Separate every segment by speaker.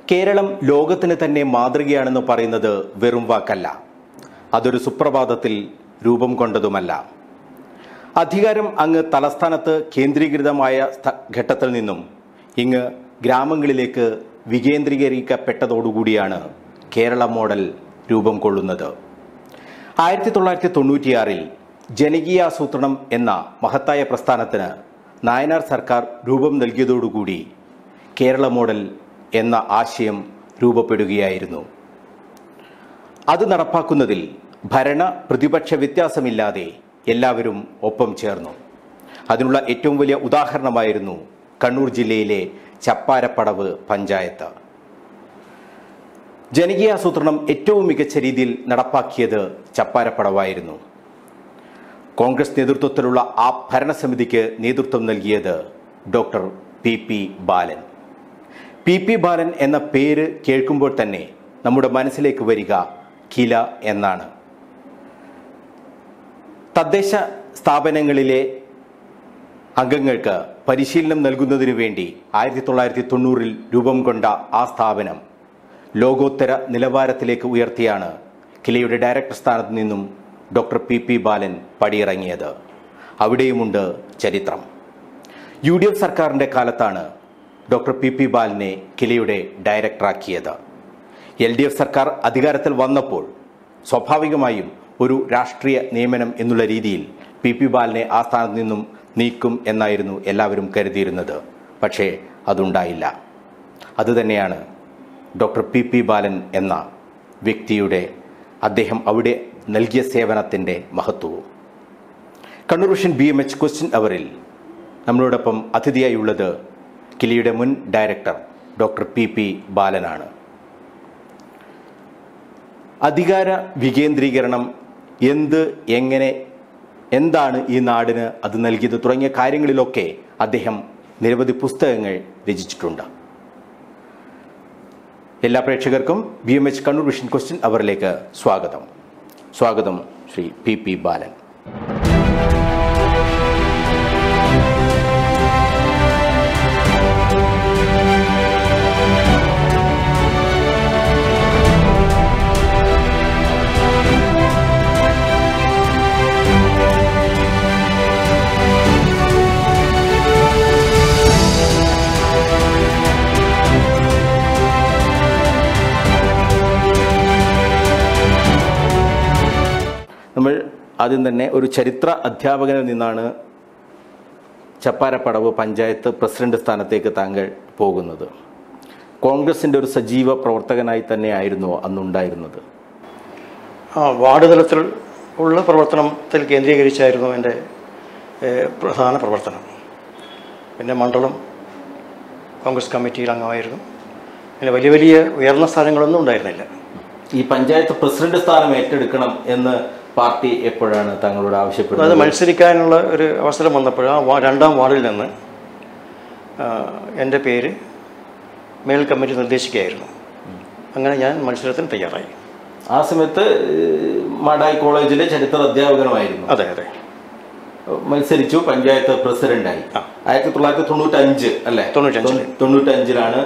Speaker 1: കേരളം ലോകത്തിന് തന്നെ മാതൃകയാണെന്ന് പറയുന്നത് വെറും വാക്കല്ല അതൊരു സുപ്രഭാതത്തിൽ രൂപം കൊണ്ടതുമല്ല അധികാരം അങ്ങ് തലസ്ഥാനത്ത് കേന്ദ്രീകൃതമായ സ്ഥ- ഘട്ടത്തിൽ നിന്നും ഇങ്ങ് ഗ്രാമങ്ങളിലേക്ക് വികേന്ദ്രീകരിക്കപ്പെട്ടതോടുകൂടിയാണ് കേരള മോഡൽ രൂപം കൊള്ളുന്നത് ആയിരത്തി തൊള്ളായിരത്തി തൊണ്ണൂറ്റിയാറിൽ ജനകീയാസൂത്രണം എന്ന മഹത്തായ പ്രസ്ഥാനത്തിന് നായനാർ സർക്കാർ രൂപം നൽകിയതോടുകൂടി കേരള മോഡൽ എന്ന ആശയം രൂപപ്പെടുകയായിരുന്നു അത് നടപ്പാക്കുന്നതിൽ ഭരണ പ്രതിപക്ഷ വ്യത്യാസമില്ലാതെ എല്ലാവരും ഒപ്പം ചേർന്നു അതിനുള്ള ഏറ്റവും വലിയ ഉദാഹരണമായിരുന്നു കണ്ണൂർ ജില്ലയിലെ ചപ്പാരപ്പടവ് പഞ്ചായത്ത് ജനകീയാസൂത്രണം ഏറ്റവും മികച്ച രീതിയിൽ നടപ്പാക്കിയത് ചപ്പാരപ്പടവായിരുന്നു കോൺഗ്രസ് നേതൃത്വത്തിലുള്ള ആ ഭരണസമിതിക്ക് നേതൃത്വം നൽകിയത് doctor P P Balan P P Balan എന്ന പേര് കേൾക്കുമ്പോൾ തന്നെ നമ്മുടെ മനസ്സിലേക്ക് വരിക കില എന്നാണ് തദ്ദേശ സ്ഥാപനങ്ങളിലെ അംഗങ്ങൾക്ക് പരിശീലനം നൽകുന്നതിനു വേണ്ടി ആയിരത്തി തൊള്ളായിരത്തി തൊണ്ണൂറിൽ രൂപം കൊണ്ട ആ സ്ഥാപനം ലോകോത്തര നിലവാരത്തിലേക്ക് ഉയർത്തിയാണ് കിലയുടെ ഡയറക്ടർ സ്ഥാനത്ത് നിന്നും ഡോക്ടർ പി പി ബാലൻ പടിയിറങ്ങിയത് അവിടെയുമുണ്ട് ചരിത്രം യു ഡി എഫ് സർക്കാരിൻ്റെ കാലത്താണ് ഡോക്ടർ പി പി ബാലനെ കിലയുടെ ഡയറക്ടറാക്കിയത് എൽ ഡി എഫ് സർക്കാർ അധികാരത്തിൽ വന്നപ്പോൾ സ്വാഭാവികമായും ഒരു രാഷ്ട്രീയ നിയമനം എന്നുള്ള രീതിയിൽ പി പി ബാലനെ ആ സ്ഥാനത്ത് നിന്നും നീക്കും എന്നായിരുന്നു എല്ലാവരും കരുതിയിരുന്നത് പക്ഷേ അതുണ്ടായില്ല അതുതന്നെയാണ് ഡോക്ടർ പി പി ബാലൻ എന്ന വ്യക്തിയുടെ അദ്ദേഹം അവിടെ നൽകിയ സേവനത്തിൻ്റെ മഹത്വവും Kannur vision B M H question അവറിൽ നമ്മളോടൊപ്പം അതിഥിയായുള്ളത് കിലിയുടെ മുൻ ഡയറക്ടർ ഡോക്ടർ പി പി ബാലനാണ് അധികാര വികേന്ദ്രീകരണം എന്ത് എങ്ങനെ എന്താണ് ഈ നാടിന് അത് നൽകിയത് തുടങ്ങിയ കാര്യങ്ങളിലൊക്കെ അദ്ദേഹം നിരവധി പുസ്തകങ്ങൾ രചിച്ചിട്ടുണ്ട് എല്ലാ പ്രേക്ഷകർക്കും B M H Kannur vision question അവറിലേക്ക് സ്വാഗതം സ്വാഗതം ശ്രീ പി പി ബാലൻ നമ്മൾ ആദ്യം തന്നെ ഒരു ചരിത്ര അധ്യാപകനിൽ നിന്നാണ് ചപ്പാരപ്പടവ് പഞ്ചായത്ത് പ്രസിഡന്റ് സ്ഥാനത്തേക്ക് താങ്കൾ പോകുന്നത് കോൺഗ്രസിൻ്റെ ഒരു സജീവ പ്രവർത്തകനായി തന്നെയായിരുന്നു അന്നുണ്ടായിരുന്നത്
Speaker 2: ആ വാർഡ് തലത്തിൽ ഉള്ള പ്രവർത്തനത്തിൽ കേന്ദ്രീകരിച്ചായിരുന്നു എൻ്റെ ഏഹ്, പ്രധാന പ്രവർത്തനം പിന്നെ മണ്ഡലം കോൺഗ്രസ് കമ്മിറ്റിയിൽ അംഗമായിരുന്നു പിന്നെ വലിയ വലിയ ഉയർന്ന സ്ഥാനങ്ങളൊന്നും ഉണ്ടായിരുന്നില്ല
Speaker 1: ഈ പഞ്ചായത്ത് പ്രസിഡന്റ് സ്ഥാനം ഏറ്റെടുക്കണം എന്ന് പാർട്ടി എപ്പോഴാണ് താങ്കളോട്
Speaker 2: അതായത്
Speaker 1: ആവശ്യപ്പെടുന്നത്
Speaker 2: മത്സരിക്കാനുള്ള ഒരു അവസരം വന്നപ്പോൾ ആ വാ- രണ്ടാം വാർഡിൽ നിന്ന് ആ, എൻ്റെ പേര് മേൽ കമ്മിറ്റി നിർദ്ദേശിക്കുകയായിരുന്നു അങ്ങനെ ഞാൻ മത്സരത്തിന് തയ്യാറായി
Speaker 1: ആ സമയത്ത് ഏഹ്, മാടായി കോളേജിലെ ചരിത്ര അധ്യാപകനുമായിരുന്നു
Speaker 2: അതെ അതെ
Speaker 1: മത്സരിച്ചു പഞ്ചായത്ത് പ്രസിഡന്റായി
Speaker 2: ആ.
Speaker 1: ആയിരത്തി തൊള്ളായിരത്തി തൊണ്ണൂറ്റി അഞ്ച് അല്ലെ
Speaker 2: തൊണ്ണൂറ്റഞ്ചില്.
Speaker 1: തൊണ്ണൂറ്റി അഞ്ചിലാണ്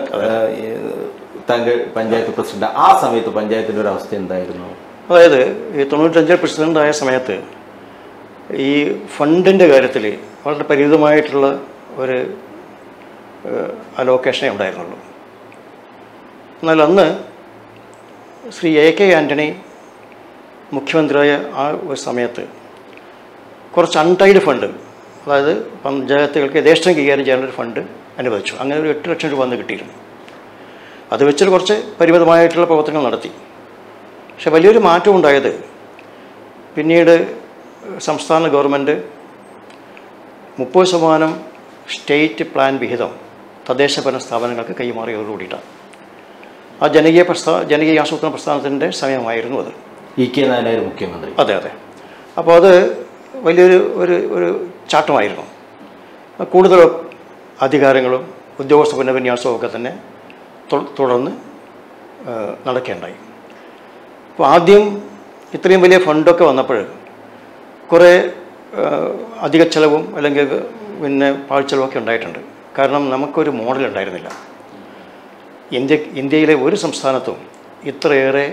Speaker 1: താങ്കൾ പഞ്ചായത്ത് പ്രസിഡന്റ് ആ സമയത്ത് പഞ്ചായത്തിന്റെ ഒരു അവസ്ഥ എന്തായിരുന്നു
Speaker 2: അതായത് ഈ തൊണ്ണൂറ്റഞ്ചിൽ പ്രസിഡന്റ് ആയ സമയത്ത് ഈ ഫണ്ടിൻ്റെ കാര്യത്തിൽ വളരെ പരിമിതമായിട്ടുള്ള ഒരു അലോക്കേഷനേ ഉണ്ടായിരുന്നുള്ളൂ എന്നാൽ അന്ന് ശ്രീ എ കെ ആൻ്റണി മുഖ്യമന്ത്രിയായ ആ ഒരു സമയത്ത് കുറച്ച് അൺടൈഡ് ഫണ്ട് അതായത് പഞ്ചായത്തുകൾക്ക് യഥേഷ്ടം കൈകാര്യം ചെയ്യാനൊരു ഫണ്ട് അനുവദിച്ചു അങ്ങനെ ഒരു എട്ട് ലക്ഷം രൂപ അന്ന് കിട്ടിയിരുന്നു അത് വെച്ചിട്ട് കുറച്ച് പരിമിതമായിട്ടുള്ള പ്രവർത്തനങ്ങൾ നടത്തി പക്ഷെ വലിയൊരു മാറ്റം ഉണ്ടായത് പിന്നീട് സംസ്ഥാന ഗവൺമെൻറ് മുപ്പത് ശതമാനം സ്റ്റേറ്റ് പ്ലാൻ വിഹിതം തദ്ദേശഭരണ സ്ഥാപനങ്ങൾക്ക് കൈമാറിയതോടുകൂടിയിട്ടാണ് ആ ജനകീയ പ്രസ്ഥാ ജനകീയ ആസൂത്രണ പ്രസ്ഥാനത്തിൻ്റെ സമയമായിരുന്നു അത്
Speaker 1: ഇ കെ നായനാർ മുഖ്യമന്ത്രി
Speaker 2: അതെ അതെ അപ്പോൾ അത് വലിയൊരു ഒരു ഒരു ചാട്ടമായിരുന്നു കൂടുതൽ അധികാരങ്ങളും ഉദ്യോഗസ്ഥ പുനർവിന്യാസവും ഒക്കെ തന്നെ തു- തുടർന്ന് ആ, നടക്കുകയുണ്ടായി അപ്പോൾ ആദ്യം ഇത്രയും വലിയ ഫണ്ടൊക്കെ വന്നപ്പോൾ കുറേ ആ, അധിക ചെലവും അല്ലെങ്കിൽ പിന്നെ പാഴ്ചെലവൊക്കെ ഉണ്ടായിട്ടുണ്ട് കാരണം നമുക്കൊരു മോഡൽ ഉണ്ടായിരുന്നില്ല ഇന്ത്യ ഇന്ത്യയിലെ ഒരു സംസ്ഥാനത്തും ഇത്രയേറെ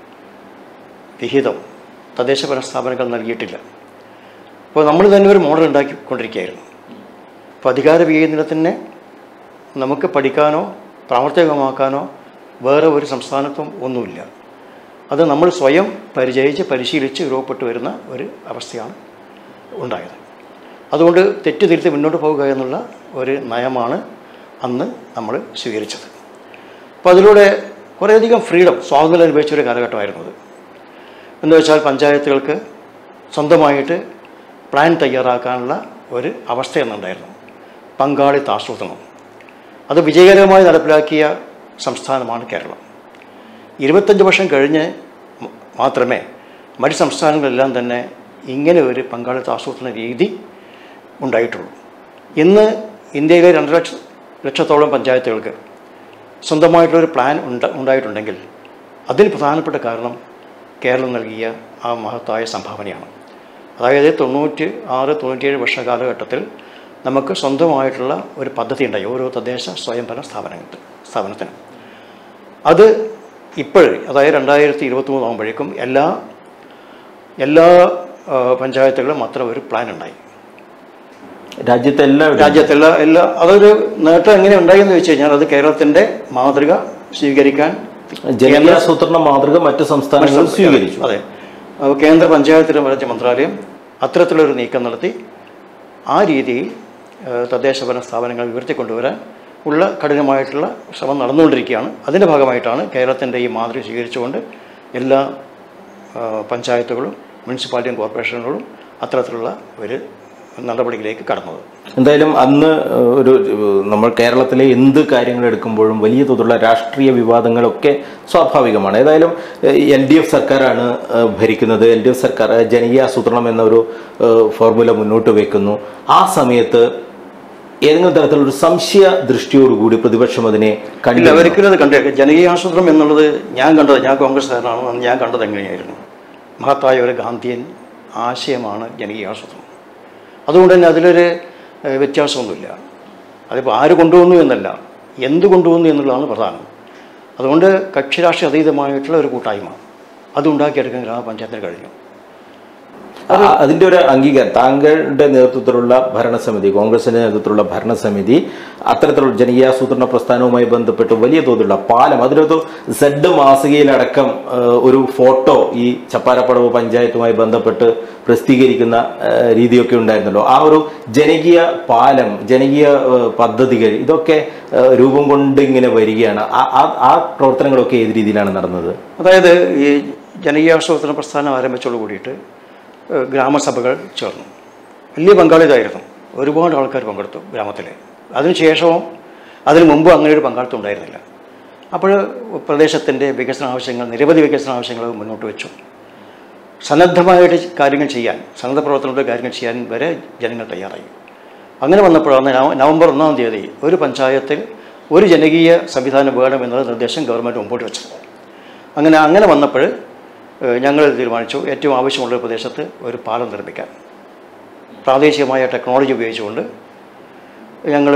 Speaker 2: വിഹിതം തദ്ദേശഭരണ സ്ഥാപനങ്ങൾ നൽകിയിട്ടില്ല അപ്പോൾ നമ്മൾ തന്നെ ഒരു മോഡൽ ഉണ്ടാക്കിക്കൊണ്ടിരിക്കുകയായിരുന്നു അപ്പോൾ അധികാര വികേന്ദ്രത്തിനെ നമുക്ക് പഠിക്കാനോ പ്രാവർത്തികമാക്കാനോ വേറെ ഒരു സംസ്ഥാനത്തും ഒന്നുമില്ല അത് നമ്മൾ സ്വയം പരിചയിച്ച് പരിശീലിച്ച് രൂപപ്പെട്ടു വരുന്ന ഒരു അവസ്ഥയാണ് ഉണ്ടായത് അതുകൊണ്ട് തെറ്റ് തിരുത്തി മുന്നോട്ട് പോകുക എന്നുള്ള ഒരു നയമാണ് അന്ന് നമ്മൾ സ്വീകരിച്ചത് അപ്പോൾ അതിലൂടെ കുറേയധികം ഫ്രീഡം സ്വാതന്ത്ര്യം അനുഭവിച്ച ഒരു കാലഘട്ടമായിരുന്നു അത് എന്ന് വെച്ചാൽ പഞ്ചായത്തുകൾക്ക് സ്വന്തമായിട്ട് പ്ലാൻ തയ്യാറാക്കാനുള്ള ഒരു അവസ്ഥ എന്നുണ്ടായിരുന്നു പങ്കാളിത്ത ആസൂത്രണം അത് വിജയകരമായി നടപ്പിലാക്കിയ സംസ്ഥാനമാണ് കേരളം ഇരുപത്തഞ്ച് വർഷം കഴിഞ്ഞ് മ- മാത്രമേ മറ്റ് സംസ്ഥാനങ്ങളെല്ലാം തന്നെ ഇങ്ങനെ ഒരു പങ്കാളിത്ത ആസൂത്രണ രീതി ഉണ്ടായിട്ടുള്ളൂ ഇന്ന് ഇന്ത്യയിലെ രണ്ട് ലക്ഷ ലക്ഷത്തോളം പഞ്ചായത്തുകൾക്ക് സ്വന്തമായിട്ടുള്ളൊരു പ്ലാൻ ഉണ്ട ഉണ്ടായിട്ടുണ്ടെങ്കിൽ അതിൽ പ്രധാനപ്പെട്ട കാരണം കേരളം നൽകിയ ആ മഹത്തായ സംഭാവനയാണ് അതായത് തൊണ്ണൂറ്റി ആറ് തൊണ്ണൂറ്റിയേഴ് വർഷ കാലഘട്ടത്തിൽ നമുക്ക് സ്വന്തമായിട്ടുള്ള ഒരു പദ്ധതി ഉണ്ടായി ഓരോ തദ്ദേശ സ്വയംഭരണ സ്ഥാപനങ്ങൾക്ക് സ്ഥാപനത്തിന് അത് ഇപ്പോൾ അതായത് രണ്ടായിരത്തി ഇരുപത്തി മൂന്നാകുമ്പോഴേക്കും എല്ലാ എല്ലാ ആ, പഞ്ചായത്തുകളും അത്ര ഒരു പ്ലാൻ ഉണ്ടായി
Speaker 1: രാജ്യത്തെ എല്ലാ
Speaker 2: രാജ്യത്തെല്ലാ എല്ലാ അതൊരു നേട്ടം എങ്ങനെ ഉണ്ടായെന്ന് വെച്ച് കഴിഞ്ഞാൽ അത് കേരളത്തിൻ്റെ മാതൃക സ്വീകരിക്കാൻ
Speaker 1: ജനകീയാസൂത്രണ മാതൃക മറ്റ് സംസ്ഥാനങ്ങൾ സ്വീകരിച്ചു
Speaker 2: അതെ അപ്പോൾ കേന്ദ്ര പഞ്ചായത്ത് രാജ് മന്ത്രാലയം അത്തരത്തിലൊരു നീക്കം നടത്തി ആ രീതിയിൽ ഏഹ്, തദ്ദേശഭരണ സ്ഥാപനങ്ങൾ ഉയർത്തിക്കൊണ്ടുവരാൻ ഉള്ള കഠിനമായിട്ടുള്ള ശ്രമം നടന്നുകൊണ്ടിരിക്കുകയാണ് അതിൻ്റെ ഭാഗമായിട്ടാണ് കേരളത്തിൻ്റെ ഈ മാതൃക സ്വീകരിച്ചുകൊണ്ട് എല്ലാ ആ, പഞ്ചായത്തുകളും മുനിസിപ്പാലിറ്റിയും കോർപ്പറേഷനുകളും അത്തരത്തിലുള്ള ഒരു നടപടിയിലേക്ക് കടന്നത്
Speaker 1: എന്തായാലും അന്ന് ഏഹ്, ഒരു ഏഹ്, നമ്മൾ കേരളത്തിലെ എന്ത് കാര്യങ്ങൾ എടുക്കുമ്പോഴും വലിയ തോതിലുള്ള രാഷ്ട്രീയ വിവാദങ്ങളൊക്കെ സ്വാഭാവികമാണ് ഏതായാലും എൽ ഡി എഫ് സർക്കാരാണ് ഏഹ്, ഭരിക്കുന്നത് എൽ ഡി എഫ് സർക്കാർ ജനകീയ ആസൂത്രണം എന്ന ഒരു ഏഹ്, ഫോർമുല മുന്നോട്ട് വെക്കുന്നു ആ സമയത്ത് ഏതെങ്കിലും തരത്തിലുള്ള സംശയ ദൃഷ്ടിയോടുകൂടി പ്രതിപക്ഷം അതിനെ
Speaker 2: ഇല്ല
Speaker 1: കണ്ടില്ല
Speaker 2: ഒരിക്കലും അത് കണ്ടേ ജനകീയ ആസൂത്രണം എന്നുള്ളത് ഞാൻ കണ്ടത് ഞാൻ കോൺഗ്രസ്സുകാരനാണ് അന്ന് ഞാൻ കണ്ടത് എങ്ങനെയായിരുന്നു മഹത്തായ ഒരു ഗാന്ധിയൻ ആശയമാണ് ജനകീയ ആസൂത്രണം അതുകൊണ്ട് തന്നെ അതിലൊരു ഏഹ്, വ്യത്യാസമൊന്നുമില്ല അതിപ്പോൾ ആര് കൊണ്ടുവന്നു എന്നല്ല എന്ത് കൊണ്ടുവന്നു എന്നുള്ളതാണ് പ്രധാനം അതുകൊണ്ട് കക്ഷിരാഷ്ട്രീയ അതീതമായിട്ടുള്ള ഒരു കൂട്ടായ്മ അത് ഉണ്ടാക്കിയെടുക്കാൻ ഗ്രാമപഞ്ചായത്തിന് കഴിഞ്ഞു
Speaker 1: ആ- അതിന്റെ ഒരു അംഗീകാരം താങ്കളുടെ നേതൃത്വത്തിലുള്ള ഭരണസമിതി കോൺഗ്രസിന്റെ നേതൃത്വത്തിലുള്ള ഭരണസമിതി അത്തരത്തിലുള്ള ജനകീയാസൂത്രണ പ്രസ്ഥാനവുമായി ബന്ധപ്പെട്ട് വലിയ തോതിലുള്ള പാലം അതിലൊരു സെഡ് മാസികയിലടക്കം ഏഹ്, ഒരു ഫോട്ടോ ഈ ചപ്പാരപ്പടവ് പഞ്ചായത്തുമായി ബന്ധപ്പെട്ട് പ്രസിദ്ധീകരിക്കുന്ന ഏഹ്, രീതിയൊക്കെ ഉണ്ടായിരുന്നല്ലോ ആ ഒരു ജനകീയ പാലം ജനകീയ ഏഹ്, പദ്ധതികൾ ഇതൊക്കെ ഏഹ്, രൂപം കൊണ്ട് ഇങ്ങനെ വരികയാണ് ആ- ആ- ആ പ്രവർത്തനങ്ങളൊക്കെ ഏത് രീതിയിലാണ് നടന്നത്
Speaker 2: അതായത് ഈ ജനകീയാസൂത്രണ പ്രസ്ഥാനം ആരംഭിച്ചോട് കൂടിയിട്ട് ഏഹ്, ഗ്രാമസഭകൾ ചേർന്നു വലിയ പങ്കാളിത്തമായിരുന്നു ഒരുപാട് ആൾക്കാർ പങ്കെടുത്തു ഗ്രാമത്തിൽ അതിനുശേഷവും അതിനു മുമ്പ് അങ്ങനെ ഒരു പങ്കാളിത്തം ഉണ്ടായിരുന്നില്ല അപ്പോൾ പ്രദേശത്തിൻ്റെ വികസന ആവശ്യങ്ങൾ നിരവധി വികസന ആവശ്യങ്ങൾ മുന്നോട്ട് വെച്ചു സന്നദ്ധമായിട്ട് കാര്യങ്ങൾ ചെയ്യാൻ സന്നദ്ധ പ്രവർത്തനങ്ങളുടെ കാര്യങ്ങൾ ചെയ്യാൻ വരെ ജനങ്ങൾ തയ്യാറായി അങ്ങനെ വന്നപ്പോഴാണ് നവ- നവംബർ ഒന്നാം തീയതി ഒരു പഞ്ചായത്തിൽ ഒരു ജനകീയ സംവിധാനം വേണം എന്നുള്ള നിർദ്ദേശം ഗവൺമെൻറ് മുമ്പോട്ട് വെച്ചത് അങ്ങനെ അങ്ങനെ വന്നപ്പോൾ ഏഹ്, ഞങ്ങൾ തീരുമാനിച്ചു ഏറ്റവും ആവശ്യമുള്ള ഒരു പ്രദേശത്ത് ഒരു പാലം നിർമ്മിക്കാൻ പ്രാദേശികമായ ടെക്നോളജി ഉപയോഗിച്ചുകൊണ്ട് ഞങ്ങൾ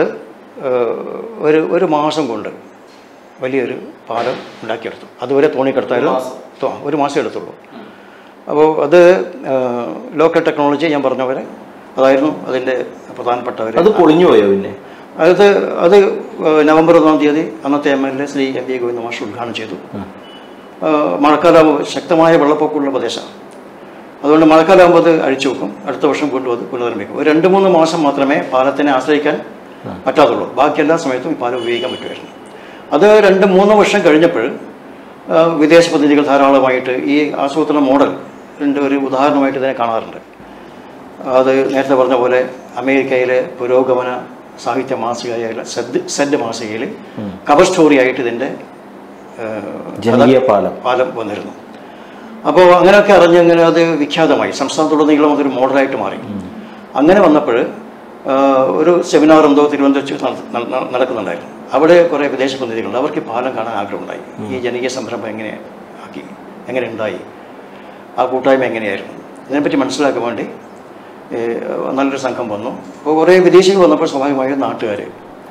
Speaker 2: ഒരു ഒരു മാസം കൊണ്ട് വലിയൊരു പാലം ഉണ്ടാക്കിയെടുത്തു അതുവരെ തോണിക്കെടുത്തായിരുന്നു തോ- ഒരു മാസം എടുത്തുള്ളൂ അപ്പോൾ അത് ലോക്കൽ ടെക്നോളജി ഞാൻ പറഞ്ഞ പോലെ അതായിരുന്നു അതിൻ്റെ പ്രധാനപ്പെട്ട ഒരു
Speaker 1: അത് പൊളിഞ്ഞു പോയോ പിന്നെ
Speaker 2: അത് അത് ഏഹ്, നവംബർ ഒന്നാം തീയതി അന്നത്തെ M L A Shri M V Govinda മാഷ് ഉദ്ഘാടനം ചെയ്തു ഏഹ്, മഴക്കാലമാകുമ്പോൾ ശക്തമായ വെള്ളപ്പൊക്കമുള്ള പ്രദേശമാണ് അതുകൊണ്ട് മഴക്കാലമാകുമ്പോൾ അത് അഴിച്ചു വെക്കും അടുത്ത വർഷം വീണ്ടും അത് പുനർനിർമ്മിക്കും ഒരു രണ്ട് മൂന്ന് മാസം മാത്രമേ പാലത്തിനെ ആശ്രയിക്കാൻ പറ്റാതുള്ളൂ ബാക്കി എല്ലാ സമയത്തും ഈ പാലം ഉപയോഗിക്കാൻ പറ്റുമായിരുന്നു അത് രണ്ട് മൂന്ന് വർഷം കഴിഞ്ഞപ്പോൾ ഏഹ്, വിദേശ പ്രതിനിധികൾ ധാരാളമായിട്ട് ഈ ആസൂത്രണ മോഡൽ ൻ്റെ ഒരു ഉദാഹരണമായിട്ട് ഇതിനെ കാണാറുണ്ട് അത് നേരത്തെ പറഞ്ഞ പോലെ അമേരിക്കയിലെ പുരോഗമന സാഹിത്യ മാസികയായ സെഡ് സെഡ് മാസികയിൽ കവർ സ്റ്റോറി ആയിട്ട് ഇതിൻ്റെ ഏഹ്,
Speaker 1: ജനകീയ പാലം
Speaker 2: പാലം വന്നിരുന്നു അപ്പോൾ അങ്ങനെയൊക്കെ അറിഞ്ഞ് അങ്ങനെ അത് വിഖ്യാതമായി സംസ്ഥാനത്തുടനീളം അതൊരു മോഡലായിട്ട് മാറി അങ്ങനെ വന്നപ്പോൾ ഒരു സെമിനാർ എന്തോ തിരുവനന്തപുരത്ത് നട- നട- നട- നടക്കുന്നുണ്ടായിരുന്നു അവിടെ കുറേ വിദേശ പ്രതിനിധികളുണ്ട് അവർക്ക് ഈ പാലം കാണാൻ ആഗ്രഹമുണ്ടായി ഈ ജനകീയ സംരംഭം എങ്ങനെ ആക്കി എങ്ങനെ ഉണ്ടായി ആ കൂട്ടായ്മ എങ്ങനെയായിരുന്നു ഇതിനെപ്പറ്റി മനസ്സിലാക്കാൻ വേണ്ടി ഏഹ്, നല്ലൊരു സംഘം വന്നു അപ്പോൾ കുറേ വിദേശികൾ വന്നപ്പോൾ സ്വാഭാവികമായും നാട്ടുകാർ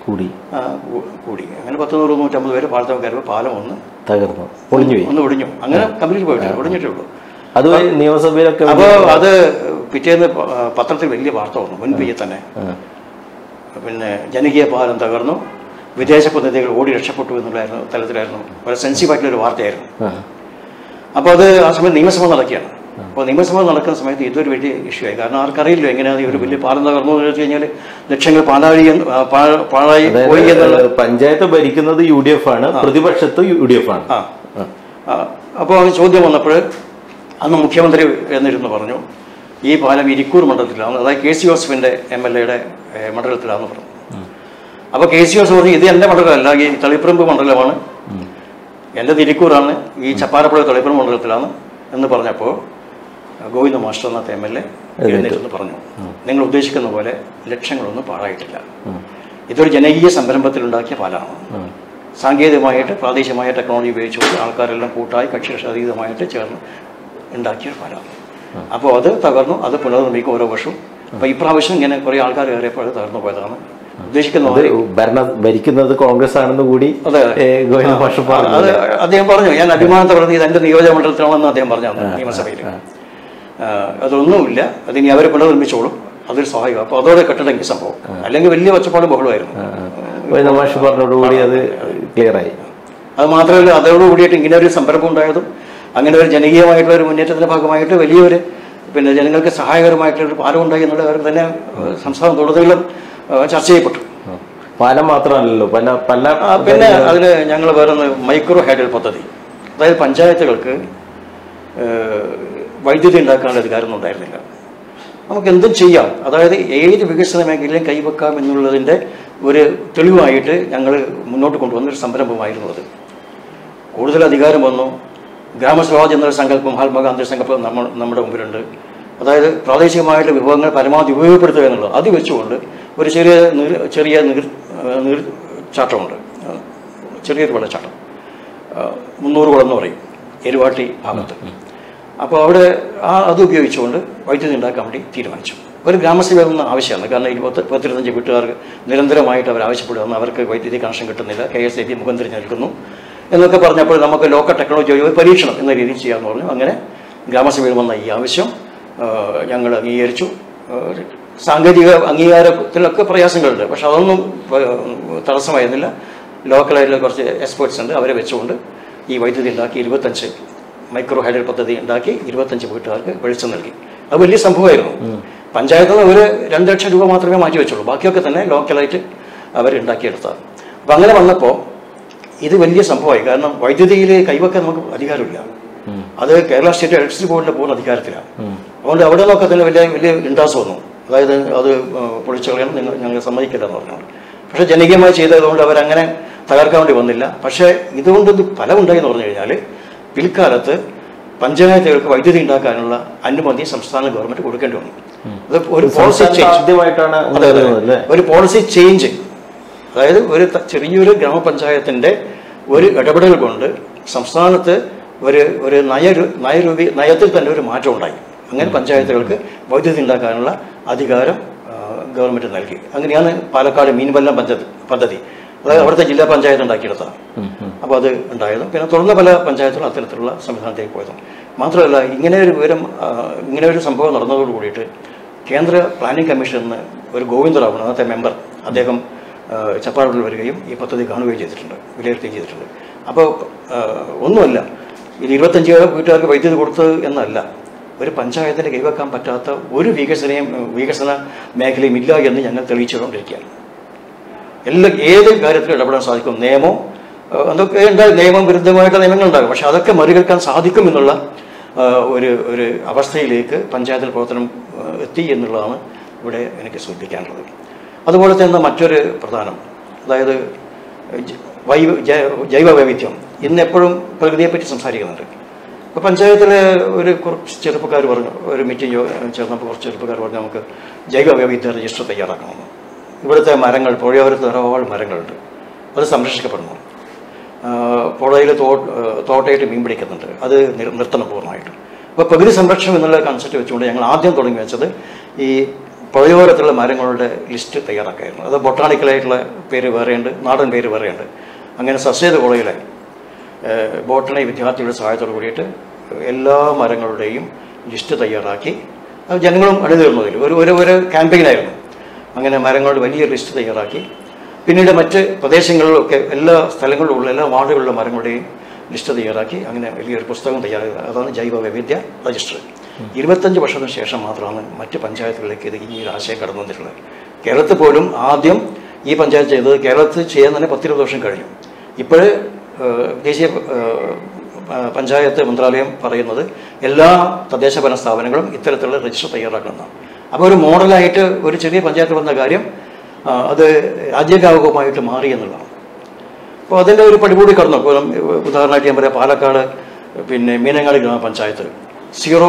Speaker 1: കൂടി
Speaker 2: ആ, കൂ- കൂടി അങ്ങനെ പത്ത് നൂറ് നൂറ്റമ്പത് പേര് പാലത്തം കയറുമ്പോൾ പാലം ഒന്ന്
Speaker 1: തകർന്നു ഒളിഞ്ഞു പോയി
Speaker 2: ഒന്ന് ഒടിഞ്ഞു അങ്ങനെ കംപ്ലീറ്റ് പോയിട്ടില്ല ഒടിഞ്ഞിട്ടേ ഉള്ളൂ
Speaker 1: അത് നിയമസഭയിലൊക്കെ
Speaker 2: അപ്പോൾ അത് പിറ്റേന്ന് പ- പത്രത്തിൽ വലിയ വാർത്ത വന്നു മുൻപേ തന്നെ
Speaker 1: ആ.
Speaker 2: പിന്നെ ജനകീയ പാലം തകർന്നു വിദേശ പ്രതിനിധികൾ ഓടി രക്ഷപ്പെട്ടു എന്നുള്ളായിരുന്നു തലത്തിലായിരുന്നു വളരെ സെൻസീവ് ആയിട്ടുള്ള ഒരു വാർത്തയായിരുന്നു
Speaker 1: ആ.
Speaker 2: അപ്പോൾ അത് ആ സമയത്ത് നിയമസഭ നടക്കുകയാണ് അപ്പോൾ നിയമസഭ നടക്കുന്ന സമയത്ത് ഇതൊരു വലിയ ഇഷ്യൂ ആയി കാരണം ആർക്കറിയില്ല എങ്ങനെയാണ് ഈ ഒരു വലിയ പാലം തകർന്നു എന്ന് വെച്ച് കഴിഞ്ഞാൽ ലക്ഷങ്ങൾ പാഴായി എന്ന് ആ, പാഴ- പാഴായി പോയി എന്നുള്ള
Speaker 1: അതായത് പഞ്ചായത്ത് ഭരിക്കുന്നത് യു ഡി എഫ് ആണ് പ്രതിപക്ഷത്ത് യു ഡി എഫ് ആണ്
Speaker 2: ആ ആ, അപ്പോൾ ആ ചോദ്യം വന്നപ്പോൾ അന്ന് മുഖ്യമന്ത്രി എന്നിരുന്നു പറഞ്ഞു ഈ പാലം ഇരിക്കൂർ മണ്ഡലത്തിലാണ് അതായത് കെ സി ജോസഫിൻ്റെ എം എൽ എയുടെ മണ്ഡലത്തിലാണെന്ന് പറഞ്ഞു അപ്പോൾ കെ സി ജോസഫ് പറഞ്ഞു ഇത് എൻ്റെ മണ്ഡലമല്ല ഈ തളിപ്പറമ്പ് മണ്ഡലമാണ് എൻ്റെ ഇരിക്കൂറാണ് ഈ ചപ്പാരപ്പുഴ തളിപ്പറമ്പ് മണ്ഡലത്തിലാണ് എന്ന് പറഞ്ഞപ്പോൾ ഗോവിന്ദ മാസ്റ്റർ എന്ന എം എൽ എ എഴുന്നേറ്റെന്ന് പറഞ്ഞു നിങ്ങൾ ഉദ്ദേശിക്കുന്ന പോലെ ലക്ഷങ്ങളൊന്നും പാഴായിട്ടില്ല ഇതൊരു ജനകീയ സംരംഭത്തിലുണ്ടാക്കിയ പാലമാണ് സാങ്കേതികമായിട്ട് പ്രാദേശികമായ ടെക്നോളജി ഉപയോഗിച്ചുകൊണ്ട് ആൾക്കാരെല്ലാം കൂട്ടായി കക്ഷി അതീതമായിട്ട് ചേർന്ന് ഉണ്ടാക്കിയ ഒരു പാലമാണ് അപ്പോൾ അത് തകർന്നു അത് പുനർനിർമ്മിക്കും ഓരോ വർഷവും അപ്പോൾ ഇപ്രാവശ്യം ഇങ്ങനെ കുറേ ആൾക്കാർ കയറിയപ്പോൾ അത് തകർന്നു പോയതാണ് ഉദ്ദേശിക്കുന്ന
Speaker 1: അത്
Speaker 2: പോലെ
Speaker 1: ഭരണ ഭരിക്കുന്നത് കോൺഗ്രസ് ആണെന്ന് കൂടി
Speaker 2: അതെ.
Speaker 1: ഏ, ഗോവിന്ദ മാഷ് പറഞ്ഞു
Speaker 2: അത് അദ്ദേഹം പറഞ്ഞു ഞാൻ അഭിമാനത്തെ പറഞ്ഞു ഇത് എൻ്റെ നിയോജക മണ്ഡലത്തിലാണെന്ന് അദ്ദേഹം പറഞ്ഞു അന്ന് നിയമസഭയിൽ ആ, അതൊന്നുമില്ല അതിനി അവരെ പുനർനിർമ്മിച്ചോളും അതൊരു സഹായം അപ്പോൾ അതോടെ കെട്ടണമെങ്കിൽ സംഭവം അല്ലെങ്കിൽ വലിയ ഒച്ചപ്പാടും ബഹളമായിരുന്നു
Speaker 1: ഗോവിന്ദ മാഷ് പറഞ്ഞോടുകൂടി അത് ക്ലിയർ ആയി
Speaker 2: അത് മാത്രമല്ല അതോട് കൂടിയിട്ട് ഇങ്ങനെ ഒരു സംരംഭം ഉണ്ടായതും അങ്ങനെ ഒരു ജനകീയമായിട്ടുള്ള ഒരു മുന്നേറ്റത്തിന്റെ ഭാഗമായിട്ട് വലിയൊരു പിന്നെ ജനങ്ങൾക്ക് സഹായകരമായിട്ടുള്ള ഒരു പാലം ഉണ്ടായി എന്നുള്ള കാര്യം തന്നെ ഏഹ്, സംസ്ഥാനത്തുടനീളം ഏഹ്, ചർച്ച ചെയ്യപ്പെട്ടു
Speaker 1: പാലം മാത്രമല്ലല്ലോ പല പല
Speaker 2: ആ, പിന്നെ അതിൽ ഞങ്ങൾ വേറെ മൈക്രോ ഹൈഡൽ പദ്ധതി അതായത് പഞ്ചായത്തുകൾക്ക് ഏഹ്, വൈദ്യുതി ഉണ്ടാക്കാനുള്ള അധികാരമൊന്നും ഉണ്ടായിരുന്നില്ല നമുക്ക് എന്തും ചെയ്യാം അതായത് ഏത് വികസന മേഖലയിലും കൈവെക്കാം എന്നുള്ളതിൻ്റെ ഒരു തെളിവായിട്ട് ഞങ്ങൾ മുന്നോട്ട് കൊണ്ടുവന്ന ഒരു സംരംഭമായിരുന്നു അത് കൂടുതൽ അധികാരം വന്നു ഗ്രാമസ്വരാജ് എന്നൊരു സങ്കല്പം മഹാത്മാഗാന്ധി സങ്കല്പം നമ്മൾ നമ്മുടെ മുമ്പിലുണ്ട് അതായത് പ്രാദേശികമായിട്ടുള്ള വിഭവങ്ങൾ പരമാവധി ഉപയോഗപ്പെടുത്തുക എന്നുള്ളത് അത് വെച്ചുകൊണ്ട് ഒരു ചെറിയ നീർ ചെറിയ നീർ നീർ ചാട്ടമുണ്ട് ചെറിയൊരു വെള്ളച്ചാട്ടം ആ, മുന്നൂറ് കുളം എന്ന് പറയും എരുവാട്ടി ഭാഗത്ത് അപ്പോൾ അവിടെ ആ അത് ഉപയോഗിച്ചുകൊണ്ട് വൈദ്യുതി ഉണ്ടാക്കാൻ വേണ്ടി തീരുമാനിച്ചു ഒരു ഗ്രാമസഭയിൽ നിന്ന് ആവശ്യമാണ് കാരണം ഇരുപത്തി പത്തിരുപത്തഞ്ച് വീട്ടുകാർക്ക് നിരന്തരമായിട്ട് അവർ ആവശ്യപ്പെടുന്നു അവർക്ക് വൈദ്യുതി കണക്ഷൻ കിട്ടുന്നില്ല കെ എസ് എ ബി മുഖം തിരിഞ്ഞ് നിൽക്കുന്നു എന്നൊക്കെ പറഞ്ഞപ്പോൾ നമുക്ക് ലോക്കൽ ടെക്നോളജി വഴി ഒരു പരീക്ഷണം എന്ന രീതിയിൽ ചെയ്യാമെന്ന് പറഞ്ഞു അങ്ങനെ ഗ്രാമസഭയിൽ വന്ന ഈ ആവശ്യം ഞങ്ങൾ അംഗീകരിച്ചു ആ, സാങ്കേതിക അംഗീകാരത്തിലൊക്കെ പ്രയാസങ്ങളുണ്ട് പക്ഷെ അതൊന്നും ആ, തടസ്സമായിരുന്നില്ല ലോക്കലായിട്ടുള്ള കുറച്ച് എക്സ്പേർട്സ് ഉണ്ട് അവരെ വെച്ചുകൊണ്ട് ഈ വൈദ്യുതി ഉണ്ടാക്കി ഇരുപത്തഞ്ച് മൈക്രോ ഹൈഡൽ പദ്ധതി ഉണ്ടാക്കി ഇരുപത്തഞ്ച് വീട്ടുകാർക്ക് വെളിച്ചം നൽകി അത് വലിയ സംഭവമായിരുന്നു പഞ്ചായത്തിൽ നിന്ന് ഒരു രണ്ട് ലക്ഷം രൂപ മാത്രമേ മാറ്റി വെച്ചുള്ളൂ ബാക്കിയൊക്കെ തന്നെ ലോക്കലായിട്ട് അവർ ഉണ്ടാക്കിയെടുത്തതാണ് അപ്പം അങ്ങനെ വന്നപ്പോൾ ഇത് വലിയ സംഭവമായി കാരണം വൈദ്യുതിയിൽ കൈവക്കാൻ നമുക്ക് അധികാരമില്ല അത് കേരള സ്റ്റേറ്റ് ഇലക്ട്രിസിറ്റി ബോർഡിന്റെ പൂർണ്ണ അധികാരത്തിലാണ് അതുകൊണ്ട് അവിടെ നിന്നൊക്കെ തന്നെ വലിയ വലിയ ഇൻട്രാസ് വന്നു അതായത് അത് പൊളിച്ചു കളയണം നിങ്ങൾ ഞങ്ങൾ സമ്മതിക്കില്ല എന്ന് പറഞ്ഞു പക്ഷേ ജനകീയമായി ചെയ്തതുകൊണ്ട് അവരങ്ങനെ തകർക്കാൻ വേണ്ടി വന്നില്ല പക്ഷേ ഇതുകൊണ്ട് ഇത് ഫലമുണ്ടായി എന്ന് പറഞ്ഞു കഴിഞ്ഞാൽ പിൽക്കാലത്ത് പഞ്ചായത്തുകൾക്ക് വൈദ്യുതി ഉണ്ടാക്കാനുള്ള അനുമതി സംസ്ഥാന ഗവൺമെന്റ് കൊടുക്കേണ്ടി വന്നു അത് ഒരു പോളിസി
Speaker 1: സംസ്ഥാനത്ത്
Speaker 2: ചേഞ്ച്
Speaker 1: ആദ്യമായിട്ടാണ് അങ്ങനെ
Speaker 2: അതെ, അതെ.
Speaker 1: വരുന്നത് അല്ലേ
Speaker 2: ഒരു പോളിസി ചേഞ്ച് അതായത് ഒരു ത- ചെറിയൊരു ഗ്രാമപഞ്ചായത്തിന്റെ ഒരു ഇടപെടൽ കൊണ്ട് സംസ്ഥാനത്ത് ഒരു ഒരു നയ നയരൂപി നയത്തിൽ തന്നെ ഒരു മാറ്റം ഉണ്ടായി അങ്ങനെ പഞ്ചായത്തുകൾക്ക് വൈദ്യുതി ഉണ്ടാക്കാനുള്ള അധികാരം ആ, ഗവൺമെന്റ് നൽകി അങ്ങനെയാണ് പാലക്കാട് മീൻവല്ലം പഞ്ചായത്ത് പദ്ധതി അതായത് അവിടുത്തെ ജില്ലാ പഞ്ചായത്ത് ഉണ്ടാക്കിയെടുത്തതാണ് അപ്പോൾ അത് ഉണ്ടായതും പിന്നെ തുടർന്ന് പല പഞ്ചായത്തുകളും അത്തരത്തിലുള്ള സംവിധാനത്തേക്ക് പോയതും മാത്രമല്ല ഇങ്ങനെ ഒരു വിവരം ആ, ഇങ്ങനെ ഒരു സംഭവം നടന്നതോട് കൂടിയിട്ട് കേന്ദ്ര പ്ലാനിംഗ് കമ്മീഷനിൽ നിന്ന് ഒരു ഗോവിന്ദറാവു അന്നത്തെ മെമ്പർ അദ്ദേഹം ആ, ചപ്പാറയിൽ വരികയും ഈ പദ്ധതി കാണുകയും ചെയ്തിട്ടുണ്ട് വിലയിരുത്തുകയും ചെയ്തിട്ടുണ്ട് അപ്പോൾ ആ, ഒന്നുമല്ല ഇത് ഇരുപത്തഞ്ച് വീട്ടുകാർക്ക് വൈദ്യുതി കൊടുത്തത് എന്നല്ല ഒരു പഞ്ചായത്തിന് കൈവെക്കാൻ പറ്റാത്ത ഒരു വികസനയും വികസന മേഖലയും ഇല്ല എന്ന് ഞങ്ങൾ തെളിയിച്ചുകൊണ്ടിരിക്കുകയാണ് എല്ലാ ഏത് കാര്യത്തിലും ഇടപെടാൻ സാധിക്കും നിയമം ഏഹ് അതൊക്കെ ഉണ്ടാകും നിയമം വിരുദ്ധമായിട്ട് നിയമങ്ങൾ ഉണ്ടാകും പക്ഷെ അതൊക്കെ മറികടക്കാൻ സാധിക്കും എന്നുള്ള ഏഹ് ഒരു ഒരു അവസ്ഥയിലേക്ക് പഞ്ചായത്തിൽ പ്രവർത്തനം ഏഹ് എത്തി എന്നുള്ളതാണ് ഇവിടെ എനിക്ക് സൂചിപ്പിക്കാനുള്ളത് അതുപോലെ തന്നെ മറ്റൊരു പ്രധാനം അതായത് ജ- വൈവ ജൈ- ജൈവ വൈവിധ്യം ഇന്ന് എപ്പോഴും പ്രകൃതിയെപ്പറ്റി സംസാരിക്കുന്നുണ്ട് ഇപ്പോൾ പഞ്ചായത്തിലെ ഒരു കുറച്ച് ചെറുപ്പക്കാർ പറഞ്ഞു ഒരു മീറ്റിംഗ് ചേർന്നപ്പോൾ കുറച്ച് ചെറുപ്പക്കാർ പറഞ്ഞു നമുക്ക് ജൈവ വൈവിധ്യ രജിസ്റ്റർ തയ്യാറാക്കണമെന്ന് ഇവിടുത്തെ മരങ്ങൾ പുഴയോരത്ത് ധാരാളം മരങ്ങളുണ്ട് അത് സംരക്ഷിക്കപ്പെടുന്നു പുഴയിൽ തോ തോട്ടയിട്ട് മീൻ പിടിക്കുന്നുണ്ട് അത് നിർ- നിർത്തണം പൂർണ്ണമായിട്ടും അപ്പോൾ പ്രകൃതി സംരക്ഷണം എന്നുള്ള കൺസെപ്റ്റ് വെച്ചുകൊണ്ട് ഞങ്ങൾ ആദ്യം തുടങ്ങി വെച്ചത് ഈ പുഴയോരത്തുള്ള മരങ്ങളുടെ ലിസ്റ്റ് തയ്യാറാക്കായിരുന്നു അത് ബൊട്ടാണിക്കലായിട്ടുള്ള പേര് വേറെയുണ്ട് നാടൻ പേര് വേറെയുണ്ട് അങ്ങനെ സസ്യത കോളേജിലെ ബോട്ടണി വിദ്യാർത്ഥികളുടെ സഹായത്തോട് കൂടിയിട്ട് എല്ലാ മരങ്ങളുടെയും ലിസ്റ്റ് തയ്യാറാക്കി അത് ജനങ്ങളും അണിനിരുന്നതിൽ ഒരു ഒരു ഒരു ക്യാമ്പയിനായിരുന്നു അങ്ങനെ മരങ്ങളുടെ വലിയ ലിസ്റ്റ് തയ്യാറാക്കി പിന്നീട് മറ്റ് പ്രദേശങ്ങളിലൊക്കെ എല്ലാ സ്ഥലങ്ങളിലുള്ള എല്ലാ വാർഡുകളിലുള്ള മരങ്ങളുടെയും ലിസ്റ്റ് തയ്യാറാക്കി അങ്ങനെ വലിയൊരു പുസ്തകം തയ്യാറാക്കി അതാണ് ജൈവ വൈവിധ്യ രജിസ്റ്റർ ഇരുപത്തഞ്ച് വർഷത്തിന് ശേഷം മാത്രമാണ് മറ്റ് പഞ്ചായത്തുകളിലേക്ക് ഇത് ഈ ഒരു ആശയം കടന്നു വന്നിട്ടുള്ളത് കേരളത്തിൽ പോലും ആദ്യം ഈ പഞ്ചായത്ത് ചെയ്തത് കേരളത്തിൽ ചെയ്യാൻ തന്നെ പത്തിരുപത് വർഷം കഴിഞ്ഞു ഇപ്പോഴ് ദേശീയ ഏഹ്, പ- പഞ്ചായത്ത് മന്ത്രാലയം പറയുന്നത് എല്ലാ തദ്ദേശ ഭരണ സ്ഥാപനങ്ങളും ഇത്തരത്തിലുള്ള രജിസ്റ്റർ തയ്യാറാക്കണമെന്നാണ് അപ്പോൾ ഒരു മോഡലായിട്ട് ഒരു ചെറിയ പഞ്ചായത്ത് വന്ന കാര്യം ആ, അത് രാജ്യവ്യാപകമായിട്ട് മാറി എന്നുള്ളതാണ് അപ്പോൾ അതിൻ്റെ ഒരു പടി കൂടി കടന്നു ഇപ്പോൾ നം- ഉദാഹരണമായിട്ട് ഞാൻ പറയാം പാലക്കാട് പിന്നെ മീനങ്ങാടി ഗ്രാമപഞ്ചായത്ത് സീറോ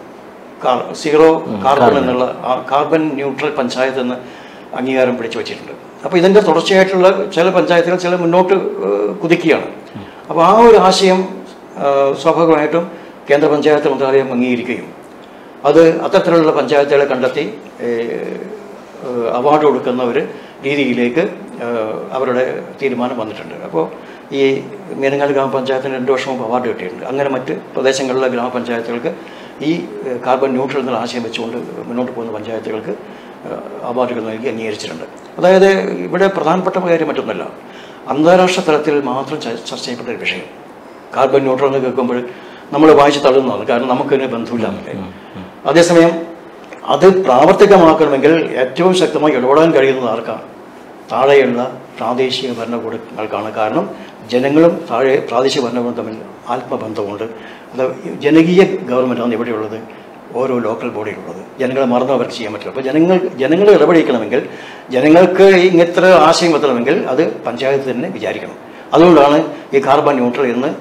Speaker 2: കാർ സീറോ കാർബൺ എന്നുള്ള ആ കാർബൺ ന്യൂട്രൽ പഞ്ചായത്ത് എന്ന് അംഗീകാരം പിടിച്ചു വച്ചിട്ടുണ്ട് അപ്പോൾ ഇതിൻ്റെ തുടർച്ചയായിട്ടുള്ള ചില പഞ്ചായത്തുകൾ ചില മുന്നോട്ട് ഏഹ്, കുതിക്കുകയാണ് അപ്പോൾ ആ ഒരു ആശയം ഏഹ്, സ്വാഭാവികമായിട്ടും കേന്ദ്ര പഞ്ചായത്ത് മന്ത്രാലയം അംഗീകരിക്കുകയും അത് അത്തരത്തിലുള്ള പഞ്ചായത്തുകളെ കണ്ടെത്തി ഏഹ്, ഏഹ്, അവാർഡ് കൊടുക്കുന്ന ഒരു രീതിയിലേക്ക് ഏഹ്, അവരുടെ തീരുമാനം വന്നിട്ടുണ്ട് അപ്പോൾ ഈ മീനങ്ങാട് ഗ്രാമപഞ്ചായത്തിന് രണ്ട് വർഷം മുമ്പ് അവാർഡ് കിട്ടിയിട്ടുണ്ട് അങ്ങനെ മറ്റ് പ്രദേശങ്ങളിലെ ഗ്രാമപഞ്ചായത്തുകൾക്ക് ഈ ഏഹ്, കാർബൺ ന്യൂട്രൽ എന്നുള്ള ആശയം വെച്ചുകൊണ്ട് മുന്നോട്ട് പോകുന്ന പഞ്ചായത്തുകൾക്ക് ഏഹ്, അവാർഡുകൾ നൽകി അംഗീകരിച്ചിട്ടുണ്ട് അതായത് ഇവിടെ പ്രധാനപ്പെട്ട കാര്യം മറ്റൊന്നല്ല അന്താരാഷ്ട്ര തലത്തിൽ മാത്രം ച- ചർച്ച ചെയ്യപ്പെട്ട ഒരു വിഷയം കാർബൺ ന്യൂട്രൽ എന്ന് കേൾക്കുമ്പോൾ നമ്മൾ വായിച്ച് തള്ളുന്നതാണ് കാരണം നമുക്കതിന് ബന്ധമില്ല എന്നല്ലേ അതേസമയം അത് പ്രാവർത്തികമാക്കണമെങ്കിൽ ഏറ്റവും ശക്തമായി ഇടപെടാൻ കഴിയുന്നത് ആർക്കാണ് താഴെയുള്ള പ്രാദേശിക ഭരണകൂടങ്ങൾക്കാണ് കാരണം ജനങ്ങളും താഴെ പ്രാദേശിക ഭരണകൂടം തമ്മിൽ ആത്മബന്ധമുണ്ട് അത് ജനകീയ ഗവൺമെൻറ്റാണ് ഇവിടെയുള്ളത് ഓരോ ലോക്കൽ ബോഡിയിലുള്ളത് ജനങ്ങളെ മറന്നു അവർക്ക് ചെയ്യാൻ പറ്റില്ല അപ്പോൾ ജനങ്ങൾ ജനങ്ങൾ ഇടപെടിക്കണമെങ്കിൽ ജനങ്ങൾക്ക് ഇങ്ങനത്തെ ആശയം എത്തണമെങ്കിൽ അത് പഞ്ചായത്ത് തന്നെ വിചാരിക്കണം അതുകൊണ്ടാണ് ഈ കാർബൺ ന്യൂട്രൽ എന്ന്